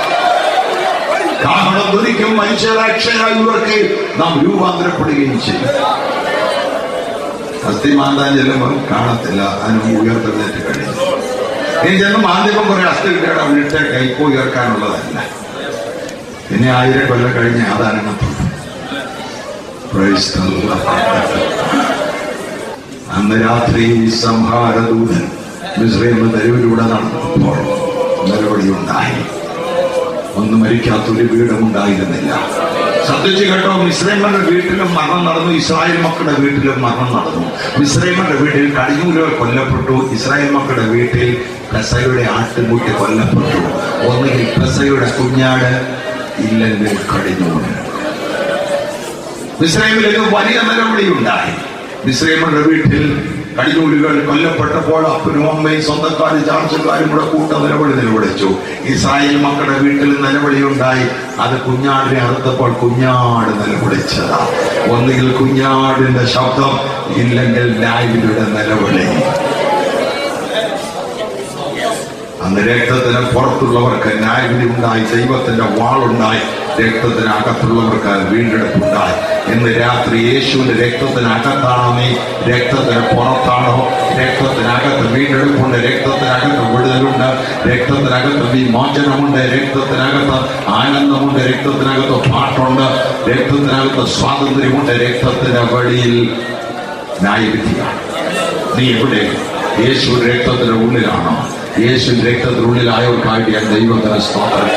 കാരണം ഒരിക്കലും മനുഷ്യരക്ഷരായി ഇവർക്ക് നാം രൂപാന്തരപ്പെടുകയും ചെയ്യും അസ്ഥി മാന്താൻ ചെല്ലുമ്പോൾ കാണത്തില്ല അതിന് ഉയർത്തെഴുന്നേറ്റ് കഴിയും ഇനി ചെന്ന് മാന്തിപ്പം കുറെ അസ്ഥി കിട്ടിയാൽ അവിടുത്തെ കൈപ്പോ ഉയർക്കാനുള്ളതല്ല പിന്നെ ആയിരം കൊല്ലം കഴിഞ്ഞ് അതാനങ്ങത്തുള്ളൂ Praise the Lord. അന്ന് രാത്രി സംഹാരദൂതൻ മിസ്രൈമ തെരുവിലൂടെ നടന്നപ്പോൾ നിലവിളി ഉണ്ടായി ഒന്നും മരിക്കാത്തൊരു വീടുമുണ്ടായിരുന്നില്ല ശ്രദ്ധിച്ചു കേട്ടോ മിശ്രൈമന്റെ വീട്ടിലും മരണം നടന്നു ഇസ്രായേൽ മക്കളുടെ വീട്ടിലും മരണം നടന്നു മിശ്രൈമന്റെ വീട്ടിൽ കടിഞ്ഞൂലുകൾ കൊല്ലപ്പെട്ടു ഇസ്രായേൽ മക്കളുടെ വീട്ടിൽ പെസയുടെ ആട്ടുംകുട്ടി കൊല്ലപ്പെട്ടു ഒന്നുകിൽ പെസയുടെ കുഞ്ഞാട് ഇല്ലെങ്കിൽ കടിഞ്ഞൂല് മിശ്രൈമിലേക്ക് വലിയ നിലവിളി ഉണ്ടായി മിശ്രൈമന്റെ വീട്ടിൽ കടിഞ്ഞൂലുകൾ കൊല്ലപ്പെട്ടപ്പോൾ അപ്പനും അമ്മയും സ്വന്തക്കാരും ചാർച്ചക്കാരും കൂടെ കൂട്ട നിലവിളി നിലവിളിച്ചു ഇസ്രായേൽ മക്കളുടെ വീട്ടിൽ നിലവിളി ഉണ്ടായി അത് കുഞ്ഞാടിനെ അറുത്തപ്പോൾ കുഞ്ഞാട് നിലവിളിച്ചതാ ഒന്നുകിൽ കുഞ്ഞാടിന്റെ ശബ്ദം ഇല്ലെങ്കിൽ ന്യായവിധിയുടെ നിലവിളി അന്ന് രക്തത്തിന് പുറത്തുള്ളവർക്ക് ന്യായവിധി ഉണ്ടായി ദൈവത്തിന്റെ വാളുണ്ടായി രക്തത്തിന് അകത്തുള്ളവർക്ക് വീണ്ടെടുപ്പുണ്ടായി ഇന്ന് രാത്രി യേശുവിന്റെ രക്തത്തിന് അകത്താണോ നീ രക്തത്തിന് പുറത്താണോ രക്തത്തിനകത്ത് വീണ്ടെടുപ്പുണ്ട് രക്തത്തിനകത്ത് വിടുതലുണ്ട് രക്തത്തിനകത്ത് വിമോചനമുണ്ട് രക്തത്തിനകത്ത് ആനന്ദമുണ്ട് രക്തത്തിനകത്ത് പാട്ടുണ്ട് രക്തത്തിനകത്ത് സ്വാതന്ത്ര്യമുണ്ട് രക്തത്തിന്റെ വഴിയിൽ ന്യായവിധിയാണ് നീ എവിടെ യേശു രക്തത്തിന്റെ ഉള്ളിലാണോ യേശു രക്തത്തിനുള്ളിലായവർക്കായിട്ട് ഞാൻ ദൈവത്തിന് സ്തോത്രം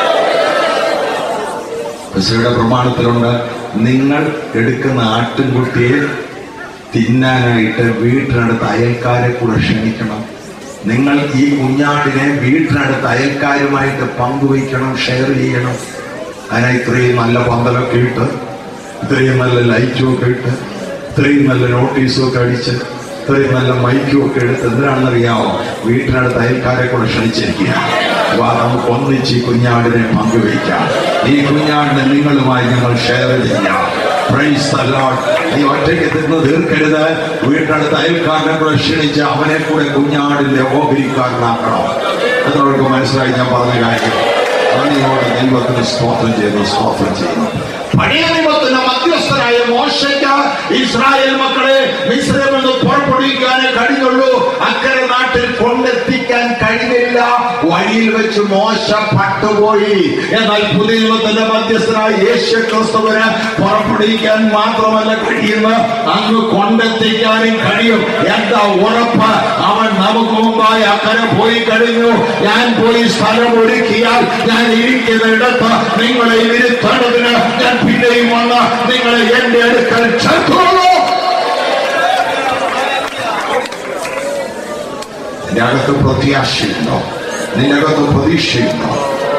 പെസയുടെ പ്രമാണത്തിലുണ്ട് നിങ്ങൾ എടുക്കുന്ന ആട്ടിൻകുട്ടിയെ തിന്നാനായിട്ട് വീട്ടിനടുത്ത് അയൽക്കാരെ കൂടെ ക്ഷണിക്കണം നിങ്ങൾ ഈ കുഞ്ഞാടിനെ വീട്ടിനടുത്ത് അയൽക്കാരുമായിട്ട് പങ്കുവയ്ക്കണം ഷെയർ ചെയ്യണം അതിനായി ഇത്രയും നല്ല പന്തലൊക്കെ ഇട്ട് ഇത്രയും നല്ല ലൈറ്റും ഒക്കെ ഇട്ട് ഇത്രയും നല്ല നോട്ടീസും ഒക്കെ അടിച്ച് ഇത്രയും നല്ല മൈക്കും ഒക്കെ എടുത്ത് എന്തിനാണെന്നറിയാമോ വീട്ടിനടുത്ത് അയൽക്കാരെ കൂടെ ക്ഷണിച്ചിരിക്കുക വാ നമുക്ക് ഒന്നിച്ച് ഈ കുഞ്ഞാടിനെ പങ്കുവയ്ക്കാം ഈ കുഞ്ഞാടിനെ നിങ്ങളുമായി ഞങ്ങൾ ഷെയർ ചെയ്യാം Praise the Lord. നീ ഒറ്റയ്ക്ക് തിന്ന് തീർക്കരുത് വീട്ടിനടുത്ത് അയൽക്കാരനെ കൂടെ ക്ഷണിച്ച് അവനെ കൂടെ കുഞ്ഞാടിന്റെ ഓഹരിക്കാരനാക്കണം എന്നവർക്ക് മനസ്സിലായി ഞാൻ പറഞ്ഞ കാര്യം നന്ദിയോടെ ദൈവത്തിന് സ്തോത്രം ചെയ്യുന്നു സ്തോത്രം ചെയ്യുന്നു പഴയ നിയമത്തിന്റെ മധ്യസ്ഥനായ പ്രവാചകനായ മോശയ്ക്ക് ഇസ്രായേൽ മക്കളെ മിശ്രമിൽ നിന്ന് പുറപ്പെടുവിക്കാനേ കഴിഞ്ഞുള്ളൂ അക്കരെ നാട്ടിൽ കൊണ്ടെത്തിക്കാൻ കഴിഞ്ഞില്ല വഴിയിൽ വെച്ച് മോശ പട്ടുപോയി എന്നാൽ പുതിയ നിയമത്തിന്റെ മധ്യസ്ഥനായ യേശു ക്രിസ്തുവിന് പുറപ്പെടുവിക്കാൻ മാത്രമല്ല കഴിയുന്ന അങ്ങ് കൊണ്ടെത്തിക്കാനും കഴിയും എന്താ ഉറപ്പ് അവൻ നമുക്ക് മുമ്പായി അക്കരെ പോയി കഴിഞ്ഞു ഞാൻ പോയി സ്ഥലം ഒരുക്കിയാൽ ഞാൻ ഇരിക്കുന്ന ഇടത്ത് നിങ്ങളെ ഇരുത്തേണ്ടതിന് ഞാൻ പിന്നെയും വന്ന് നിങ്ങളെ എന്റെ അടുക്കൽ ചേർത്തോളൂ നിന്റെ അകത്ത് പ്രത്യാശയുണ്ടോ നിന്റെ അകത്ത് പ്രതീക്ഷയുണ്ടോ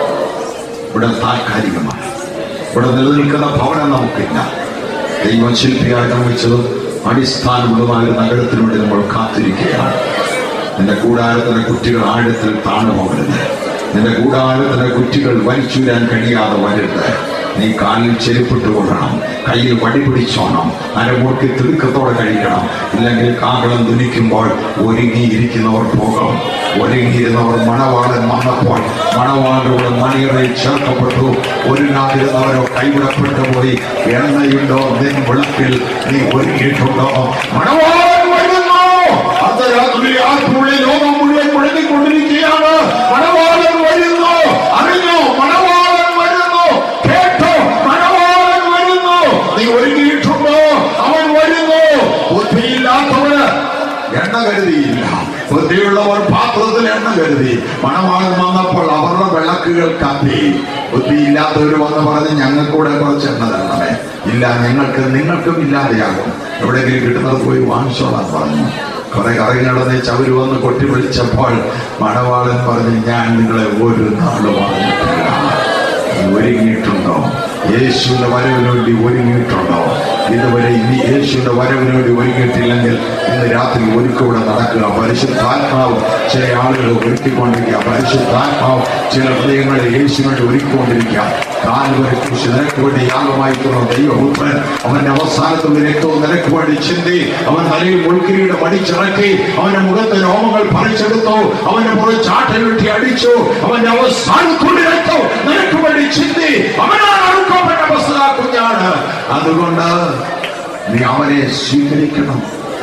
ഇവിടെ താൽക്കാലികമാണ് ഇവിടെ നിലനിൽക്കുന്ന ഭവനം നമുക്കില്ല ദൈവം ശില്പിയായി നിർമ്മിച്ചത് അടിസ്ഥാനമുള്ളതായ ഒരു നഗരത്തിന് വേണ്ടി നമ്മൾ കാത്തിരിക്കുകയാണ് നിന്റെ കൂടാരത്തിലെ കുറ്റികൾ ആഴത്തിൽ താണു പോകരുത് നിന്റെ കൂടാരത്തിലെ കുറ്റികൾ വലിച്ചൂരാൻ കഴിയാതെ വരരുത് നീ കാലിൽ ചെരുപ്പിട്ട് കൊള്ളണം കയ്യിൽ വടി പിടിച്ചോണം അരമുറുക്കി തിടുക്കത്തോടെ കഴിക്കണം ഇല്ലെങ്കിൽ കാകളം തുനിക്കുമ്പോൾ ഒരുങ്ങിയിരിക്കുന്നവർ പോകും ഒരുങ്ങിയിരുന്നവർ മണവാളൻ വന്നപ്പോൾ മണവാളുടെ മണിയറയിൽ ചേർക്കപ്പെട്ടു ഒരുങ്ങാതിരുന്നവരോ കൈവിടപ്പെട്ടു പോയി എണ്ണയുണ്ടോ നിൻ വിളക്കിൽ നീ ഒരുങ്ങിയിട്ടുണ്ടോ മണവാളൻ വരുന്നു അർദ്ധരാത്രി ആർക്കുള്ളിൽ ലോകം മുഴുവൻ മുഴങ്ങിക്കൊണ്ടിരിക്കുകയാണ് മണവാളൻ വരുന്നു അറിഞ്ഞു മണവാളൻ വരുന്നു കേട്ടോ മണവാളൻ വരുന്നു നീ ഒരുങ്ങിയിട്ടുണ്ടോ അവൻ വരുന്നു ബുദ്ധിയില്ലാത്തവന് എണ്ണ കരുതിയില്ല ബുദ്ധിയുള്ളവർ പാത്രത്തിൽ എണ്ണ കരുതി മണവാളൻ വന്നപ്പോൾ അവരുടെ വിളക്കുകൾ കത്തി ബുദ്ധിയില്ലാത്തവർ വന്ന് പറഞ്ഞ് ഞങ്ങൾക്കൂടെ കുറച്ച് എണ്ണ തരണമേ ഇല്ല ഞങ്ങൾക്ക് നിങ്ങൾക്കും ഇല്ലാതെയാകും എവിടെയെങ്കിലും കിട്ടുന്നത് പോയി വാങ്ങിച്ചോളാൻ പറഞ്ഞു കുറെ കറങ്ങി നടന്ന് ചവര് വന്ന് കൊട്ടി വിളിച്ചപ്പോൾ മണവാളൻ പറഞ്ഞ് ഞാൻ നിങ്ങളെ ഒരു നാളും അറിഞ്ഞിട്ടില്ല നീ ഒരുങ്ങിയിട്ടുണ്ടോ യേശുവിന്റെ വരവിന് വേണ്ടി ഒരുങ്ങിയിട്ടുണ്ടോ ഇതുവരെ ഇനി യേശുവിന്റെ വരവിന് വേണ്ടി ഒരുങ്ങിയിട്ടില്ലെങ്കിൽ ഇന്ന് രാത്രി ഒരുക്കൂടെ നടക്കുക പരിശുദ്ധാത്മാവ് ചില ആളുകൾ ഒരുക്കിക്കൊണ്ടിരിക്കുക പരിശുദ്ധാത്മാവ് ചില ഹൃദയങ്ങളെ യേശുവിനെ ഒരുക്കിക്കൊണ്ടിരിക്കുക കാലുവരെ കുറിച്ച് നിനക്ക് വേണ്ടി യാഗമായി തീർന്ന ദൈവപുത്രൻ അവന്റെ അവസാനത്തുള്ള രക്തവും നിനക്ക് വേണ്ടി ചിന്തി അവൻ തലയിൽ മുൾക്കിരിയുടെ മടിച്ചിറക്കി അവന്റെ മുഖത്തെ രോമങ്ങൾ പറിച്ചെടുത്തു അവന്റെ പുറം ചാട്ടൽ വെട്ടി അടിച്ചു അവന്റെ അവസാനത്തുള്ള രക്തം നിനക്ക് വേണ്ടി ചിന്തി അവനാണ് അറുക്കപ്പെട്ട വസ്തുത കുഞ്ഞാണ് അതുകൊണ്ട് നീ അവനെ സ്വീകരിക്കണം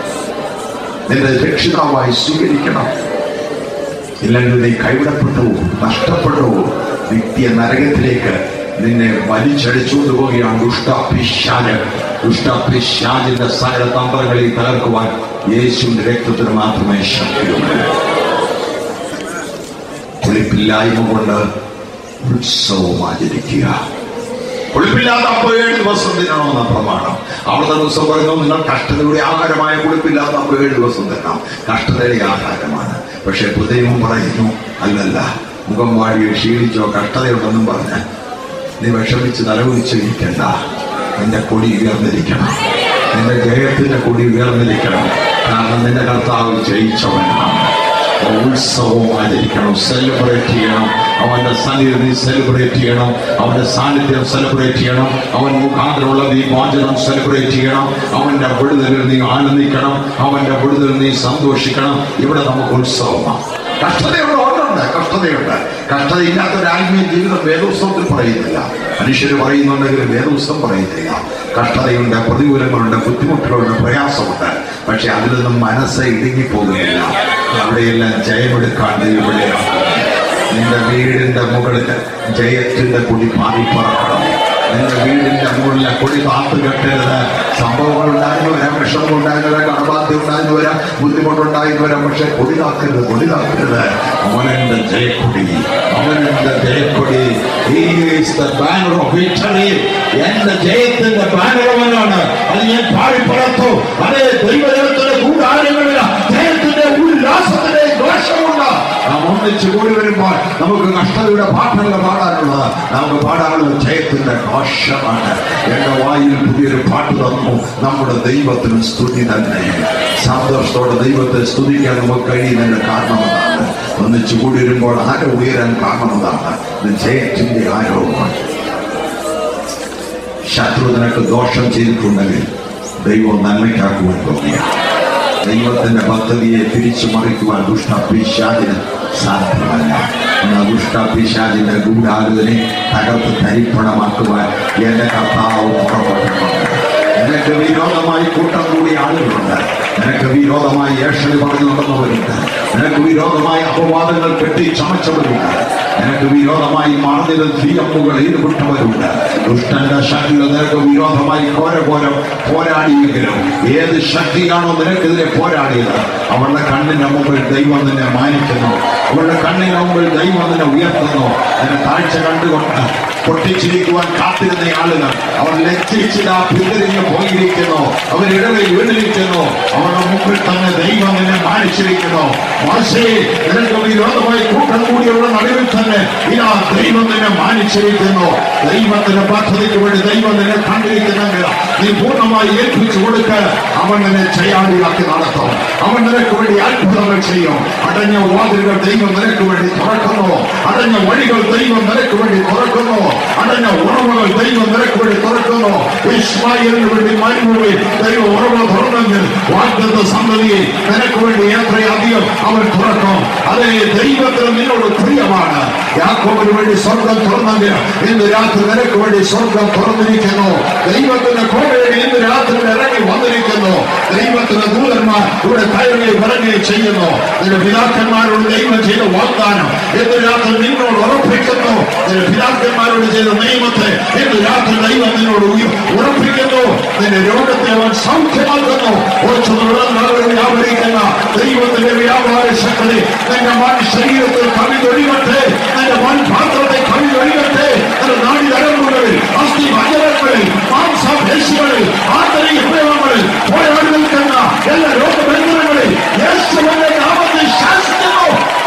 നിന്റെ രക്ഷിതാവായി സ്വീകരിക്കണം ഇല്ലെങ്കിൽ നീ കൈവിടപ്പെട്ടു നഷ്ടപ്പെട്ടു നിത്യ നരകത്തിലേക്ക് നിന്നെ വലിച്ചടിച്ചുകൊണ്ട് പോവുകയാണ് ദുഷ്ടപിശാല് ദുഷ്ടപിശാലിന്റെ സകല തന്ത്രങ്ങളിൽ തകർക്കുവാൻ യേശുവിന്റെ രക്തത്തിന് മാത്രമേ ശക്തിയുള്ളൂ കുളിപ്പില്ലായ്മ കൊണ്ട് ഉത്സവം ആചരിക്കുക കുളിപ്പില്ലാത്ത അപ്പൊ ഏഴ് ദിവസം തിന്നണമെന്ന പ്രമാണം അവിടുത്തെ ദിവസം പറയുന്നു നിങ്ങൾ കഷ്ടതയുടെ ആഹാരമായ കുളിപ്പില്ലാത്ത അപ്പൊ ഏഴ് ദിവസം തിന്നാം കഷ്ടതയുടെ ആഹാരമാണ് പക്ഷെ പുതയും പറയുന്നു അല്ലല്ല മുഖം വാടിയോ ക്ഷീണിച്ചോ കഷ്ടതയുണ്ടെന്നും പറഞ്ഞ് നീ വിഷമിച്ച് തലകുലിച്ചിരിക്കണ്ട നിന്റെ കൊടി ഉയർന്നിരിക്കണം നിന്റെ ജയത്തിന്റെ കൊടി ഉയർന്നിരിക്കണം കാരണം നിന്റെ കർത്താവ് ജയിച്ചവനാണ് ഉത്സവം ആചരിക്കണം സെലിബ്രേറ്റ് ചെയ്യണം അവന്റെ സന്നിധി നീ സെലിബ്രേറ്റ് ചെയ്യണം അവന്റെ സാന്നിധ്യം സെലിബ്രേറ്റ് ചെയ്യണം അവൻ മുഖാന്തരമുള്ള നീ മോചനം സെലിബ്രേറ്റ് ചെയ്യണം അവന്റെ വിടുതലിൽ നീ ആനന്ദിക്കണം അവന്റെ വിടുതലിൽ നീ സന്തോഷിക്കണം ഇവിടെ നമുക്ക് ഉത്സവമാണ് കഷ്ടതയുള്ള ഓർമ്മയുണ്ട് കഷ്ടതയുണ്ട് കഷ്ടതയില്ലാത്ത ഒരു ആത്മീയ ജീവിതം വേദോത്സവത്തിൽ പറയുന്നില്ല മനുഷ്യർ പറയുന്നുണ്ടെങ്കിൽ വേദോത്സവം പറയുന്നില്ല കഷ്ടതയുണ്ട് പ്രതികൂലങ്ങളുണ്ട് ബുദ്ധിമുട്ടുകളുണ്ട് പ്രയാസമുണ്ട് പക്ഷെ അതിൽ നിന്നും മനസ്സ് ഇടുങ്ങിപ്പോകുന്നില്ല അവിടെയെല്ലാം ജയമെടുക്കാൻ ദൈവവിടെയാണ് നിന്റെ വീടിന്റെ മുകളിൽ ജയത്തിന്റെ കൊടി പാറി പറക്കണം നിന്റെ വീടിന്റെ മുകളിലെ കൊടി കാത്തു കെട്ടരുത് സംഭവങ്ങൾ ഉണ്ടായിരുന്നു വരാം വിഷമം ഉണ്ടായിരുന്നു വരാം കടബാധ്യം ഉണ്ടായിരുന്നു വരാം ബുദ്ധിമുട്ടുണ്ടായിരുന്നു വരാം പക്ഷെ കൊടി കാക്കരുത് കൊടി കാക്കരുത് അവനെന്റെ Jayakodi അവനെന്റെ Jayakodi He is the banner of victory. എന്റെ ജയത്തിന്റെ ബാനർ അവനാണ് അത് ഞാൻ പാടിപ്പറത്തു അതേ ദൈവജനത്തിന്റെ കൂടാരങ്ങളിൽ ജയത്തിന്റെ ഉല്ലാസത്തിന്റെ ദോഷമുണ്ട് നാം ഒന്നിച്ച് കൂടി വരുമ്പോൾ നമുക്ക് കഷ്ടതയുടെ പാട്ടുകൾ പാടാനുള്ളത് നമുക്ക് പാടാനുള്ള ജയത്തിന്റെ ഘോഷമാണ് എന്റെ വായിൽ പുതിയൊരു പാട്ട് തന്നു നമ്മുടെ ദൈവത്തിന് സ്തുതി തന്നെ സന്തോഷത്തോടെ ദൈവത്തെ സ്തുതിക്കാൻ നമുക്ക് കഴിയുന്നതിന്റെ കാരണം എന്താണ് ഒന്നിച്ചു കൂടി വരുമ്പോൾ ആരോ ഉയരാൻ കാരണം എന്താണ് ഇത് ജയത്തിന്റെ ആരോപമാണ് ശത്രു നിനക്ക് ദോഷം ചെയ്തിട്ടുണ്ടെങ്കിൽ ദൈവം നന്മയ്ക്കാക്കുവാൻ പോകുകയാണ് ദൈവത്തിന്റെ പദ്ധതിയെ തിരിച്ചു മറിക്കുവാൻ ദുഷ്ടപിശാചിന് സാധ്യമല്ല എന്നാൽ ദുഷ്ടപിശാചിന്റെ ഗൂഢാലോചനെ തകർത്ത് തരിപ്പണമാക്കുവാൻ എന്റെ കർത്താവ് പുറപ്പെട്ടിട്ടുണ്ട് ആളുകളുണ്ട് നിനക്ക് വിരോധമായി ഏഷണി പറഞ്ഞു നടന്നവരുണ്ട് നിനക്ക് വിരോധമായി അപവാദങ്ങൾ കെട്ടി ചമച്ചവരുണ്ട് നിനക്ക് വിരോധമായി മാർന്നിൽ തീയമ്പുകൾ ഈടുപെട്ടവരുണ്ട് ദുഷ്ടന്റെ ശക്തികൾ നിനക്ക് വിരോധമായി ഘോരഘോരം പോരാടിയെങ്കിലും ഏത് ശക്തിയാണോ നിനക്കെതിരെ പോരാടിയത് അവളുടെ കണ്ണിന്റെ മുമ്പിൽ ദൈവം നിന്നെ മാനിക്കുന്നു അവളുടെ കണ്ണിന്റെ മുമ്പിൽ ദൈവം നിന്നെ ഉയർത്തുന്നു നിന്നെ താഴ്ച കണ്ടുകൊണ്ട് പൊട്ടിച്ചിരിക്കുവാൻ കാത്തിരുന്ന ആളുകൾ അവർ ലജ്ജിച്ചിട്ട് ആ പിന്തിരിഞ്ഞ് പോയിരിക്കുന്നു അവരിടവെ വീണിരിക്കുന്നു അവരുടെ മുമ്പിൽ തന്നെ ദൈവം നിന്നെ മാനിച്ചിരിക്കുന്നു മോശേ നിനക്ക് വിരോധമായി കൂട്ടം കൂടിയവരുടെ നടുവിൽ തന്നെ ഇതാ ദൈവം നിന്നെ മാനിച്ചിരിക്കുന്നു ദൈവത്തിന്റെ പദ്ധതിക്ക് വേണ്ടി ദൈവം നിന്നെ കണ്ടിരിക്കുന്നെങ്കിൽ നീ പൂർണ്ണമായി ഏൽപ്പിച്ചു കൊടുക്ക അവൻ നിന്നെ ചെയ്യാടിയാക്കി നടത്തും അവൻ നിനക്ക് വേണ്ടി അത്ഭുതങ്ങൾ ചെയ്യും അടഞ്ഞ വാതിലുകൾ ദൈവം നിനക്ക് വേണ്ടി തുറക്കുന്നു അടഞ്ഞ വഴികൾ ദൈവം നിനക്ക് വേണ്ടി തുറക്കുന്നു അടഞ്ഞ ഉറവുകൾ ദൈവം നിനക്ക് വേണ്ടി തുറക്കുന്നു ഇസ്മായിലിന് വേണ്ടി മരുഭൂമി ദൈവം ഉറവ് തുറന്നെങ്കിൽ വാഗ്ദത്ത സന്തതിയെ നിനക്ക് വേണ്ടി എത്രയധികം അവൻ തുറക്കും അതേ ദൈവത്തിന് നിന്നോട് പ്രിയമാണ് യാക്കോബിന് വേണ്ടി സ്വർഗം തുറന്നെങ്കിൽ ഇന്ന് രാത്രി നിനക്ക് വേണ്ടി സ്വർഗം തുറന്നിരിക്കുന്നു ദൈവത്തിന്റെ കോടതി ഇന്ന് രാത്രി ഇറങ്ങി വന്നിരിക്കുന്നു ദൈവത്തിന്റെ ദൂതന്മാർ ഇവിടെ കയറുകയും ഇറങ്ങുകയും ചെയ്യുന്നു നിന്റെ പിതാക്കന്മാരോട് ദൈവം ചെയ്ത വാഗ്ദാനം ഇന്ന് രാത്രി നിന്നോട് ഉറപ്പിക്കുന്നു നിന്റെ പിതാക്കന്മാരോട് ചെയ്ത നിയമത്തെ ഇന്ന് രാത്രി ദൈവം നിന്നോട് ഉയ- ഉറപ്പിക്കുന്നു നിന്റെ രോഗത്തെ അവൻ സൗഖ്യമാക്കുന്നു കുറച്ചു നാളുകൾ വ്യാപരിക്കുന്ന ദൈവത്തിന്റെ വ്യാപാര ശക്തി നിന്റെ മൺ ശരീരത്തിൽ കവിതൊഴികട്ടെ നിന്റെ മൺ പാത്രത്തെ കവിതൊഴികട്ടെ നിന്റെ നാടി നരമ്പുകളിൽ അസ്ഥി ഭജനങ്ങളിൽ മാംസപേശികളിൽ ആന്തരിക അവയവങ്ങളിൽ പോരാടി നിൽക്കുന്ന എല്ലാ രോഗബന്ധനങ്ങളിൽ യേശുവിന്റെ നാമത്തിൽ ശാസിക്കുന്നു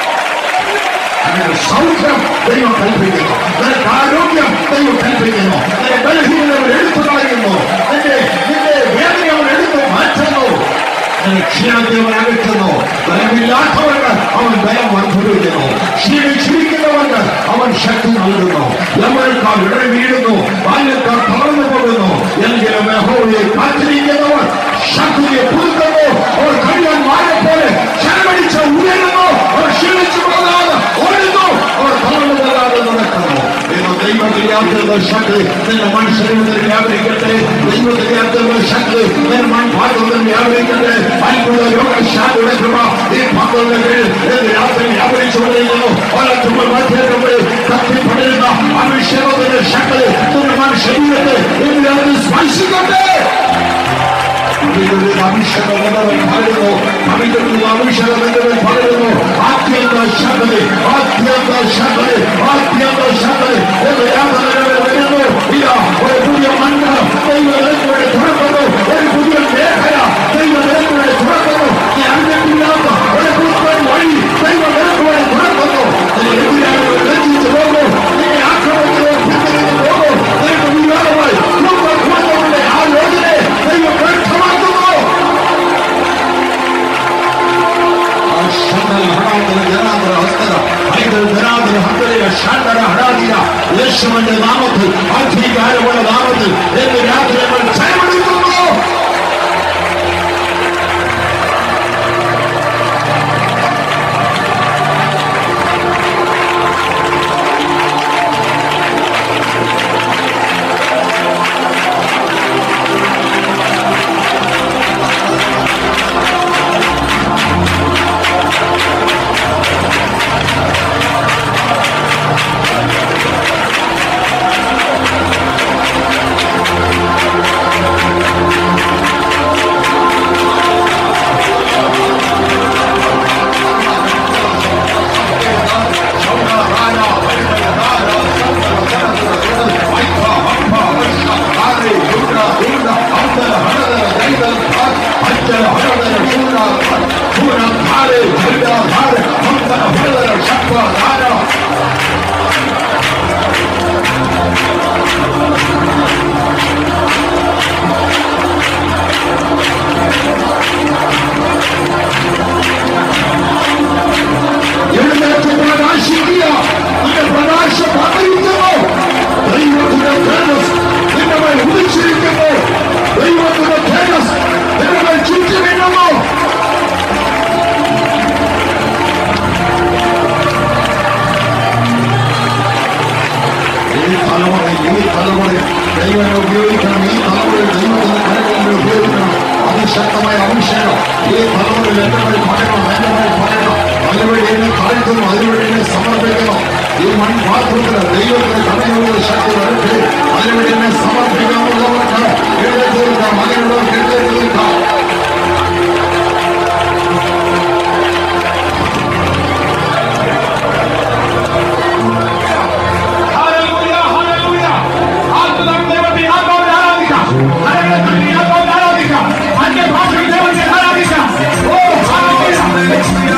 നിനക്ക് സൗഖ്യം ദൈവം കൽപ്പിക്കുന്നു നിനക്ക് ആരോഗ്യം ദൈവം കൽപ്പിക്കുന്നു നിന്റെ ബലഹീനതകൾ എടുത്തു കളയുന്നു നിന്റെ നിന്റെ വേദന അവൻ എടുത്തു മാറ്റുന്നു നിന്റെ ക്ഷീണത്തെ അവൻ അകറ്റുന്നു ബലമില്ലാത്തവർക്ക് അവൻ ബലം വർദ്ധിപ്പിക്കുന്നു ക്ഷീണിച്ചിരിക്കുന്നവർക്ക് അവൻ ശക്തി നൽകുന്നു യവനക്കാർ ഇടറി വീഴുന്നു ബാല്യക്കാർ തളർന്നു പോകുന്നു എങ്കിലും യഹോവയെ കാത്തിരിക്കുന്നവർ ശക്തിയെ പുതുക്കുന്നു അവർ കഴിയാൻ മായ പോലെ ചെലവഴിച്ച് ഉയരുന്നു അവർ ക്ഷീണിച്ചു പോകാതെ ഓടുന്നു അവർ തളർന്നു പോകാതെ നടക്കുന്നു ദൈവം ദൈവത്തിന്റെ അത്യന്ത ശക്തി നിന്റെ മനുഷ്യരുടെ വ്യാപരിക്കട്ടെ ദൈവത്തിന്റെ അത്യന്ത ശക്തി നിന്റെ മൺപാത്രത്തിൽ വ്യാപരിക്കട്ടെ അത്ഭുത രോഗശാന്തിയുടെ കൃപ ഈ പാത്രങ്ങളുടെ കീഴിൽ ഏത് രാത്രി വ്യാപരിച്ചുകൊണ്ടിരിക്കുന്നു ഓരോരുത്തരുടെ മധ്യത്തിൽ കത്തിപ്പടരുന്ന അഭിഷേകത്തിന്റെ ശക്തി നിന്റെ മനുഷ്യരീരത്തെ ഇന്ന് രാത്രി സ്പർശിക്കട്ടെ പവിത്രത്തിൽ അഭിഷേകം എന്നവൻ പകരുന്നു പവിത്രത്തിൽ അഭിഷേകം എന്നവൻ പകരുന്നു ആദ്യന്ത ശക്തി ആദ്യന്ത ശക്തി ആദ്യന്ത ശക്തി എന്ന് യാതൊരു വരുന്നു ഇതാ ഒരു പുതിയ മണ്ഡലം ദൈവം നിനക്കുവേണ്ടി തുറക്കുന്നു ഒരു പുതിയ മേഖല ദൈവം നിനക്കുവേണ്ടി തുറക്കുന്നു നീ അറിഞ്ഞിട്ടില്ലാത്ത ഒരു പുത്തൻ വഴി ദൈവം നിനക്കുവേണ്ടി തുറക്കുന്നു നീ എതിരാളികൾ ലജ്ജിച്ചു പോകുന്നു നീ ആക്രമണത്തിലോ പിന്തിരിഞ്ഞു പോകുന്നു നിനക്ക് വികാരമായി കുടുംബ കുടുംബങ്ങളുടെ ആ യോജനയെ ദൈവം വ്യക്തമാക്കുന്നു യേശുവിന്റെ നാമത്തിൽ അധികാരമുള്ള ശക്തമായ അഭിഷേകം ഈ തലമുറയിൽ എന്റെ മേൽ പറയണം എന്റെ മേൽ പറയണം അതിനുവേണ്ടി എന്നെ താഴ്ത്തുന്നു അതിനുവേണ്ടി എന്നെ സമർപ്പിക്കുന്നു ഈ മൺപാത്രത്തിന് ദൈവത്തിന് കടകളുടെ ശക്തി വരട്ടെ അതിനുവേണ്ടി എന്നെ സമർപ്പിക്കാനുള്ളവർക്ക് എഴുന്നേറ്റ് നിൽക്കാം അതിനുള്ളവർക്ക് എഴുന്നേറ്റ് നിൽക്കാം ഹല്ലേലൂയ ഹല്ലേലൂയ ആത്മാവ് ദൈവത്തെ ആത്മാവിനെ ആരാധിക്കാം ഹല്ലേലൂയ ആത്മാവിനെ ആരാധിക്കാം അന്യഭാഷയിൽ ദൈവത്തെ ആരാധിക്കാം ഓ ഹല്ലേലൂയ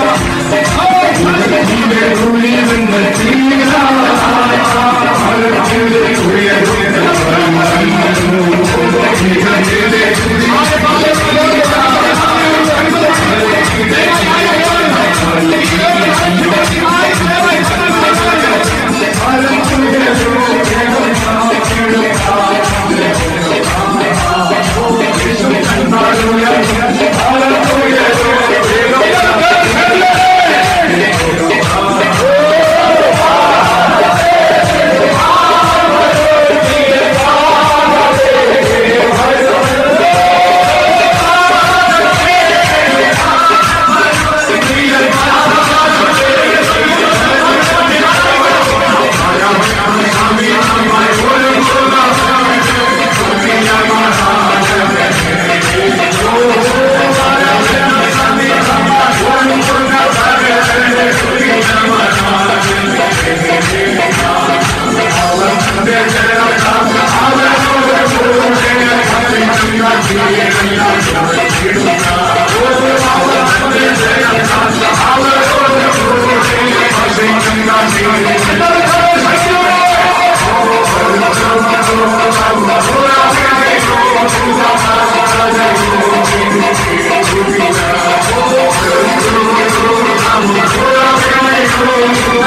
ും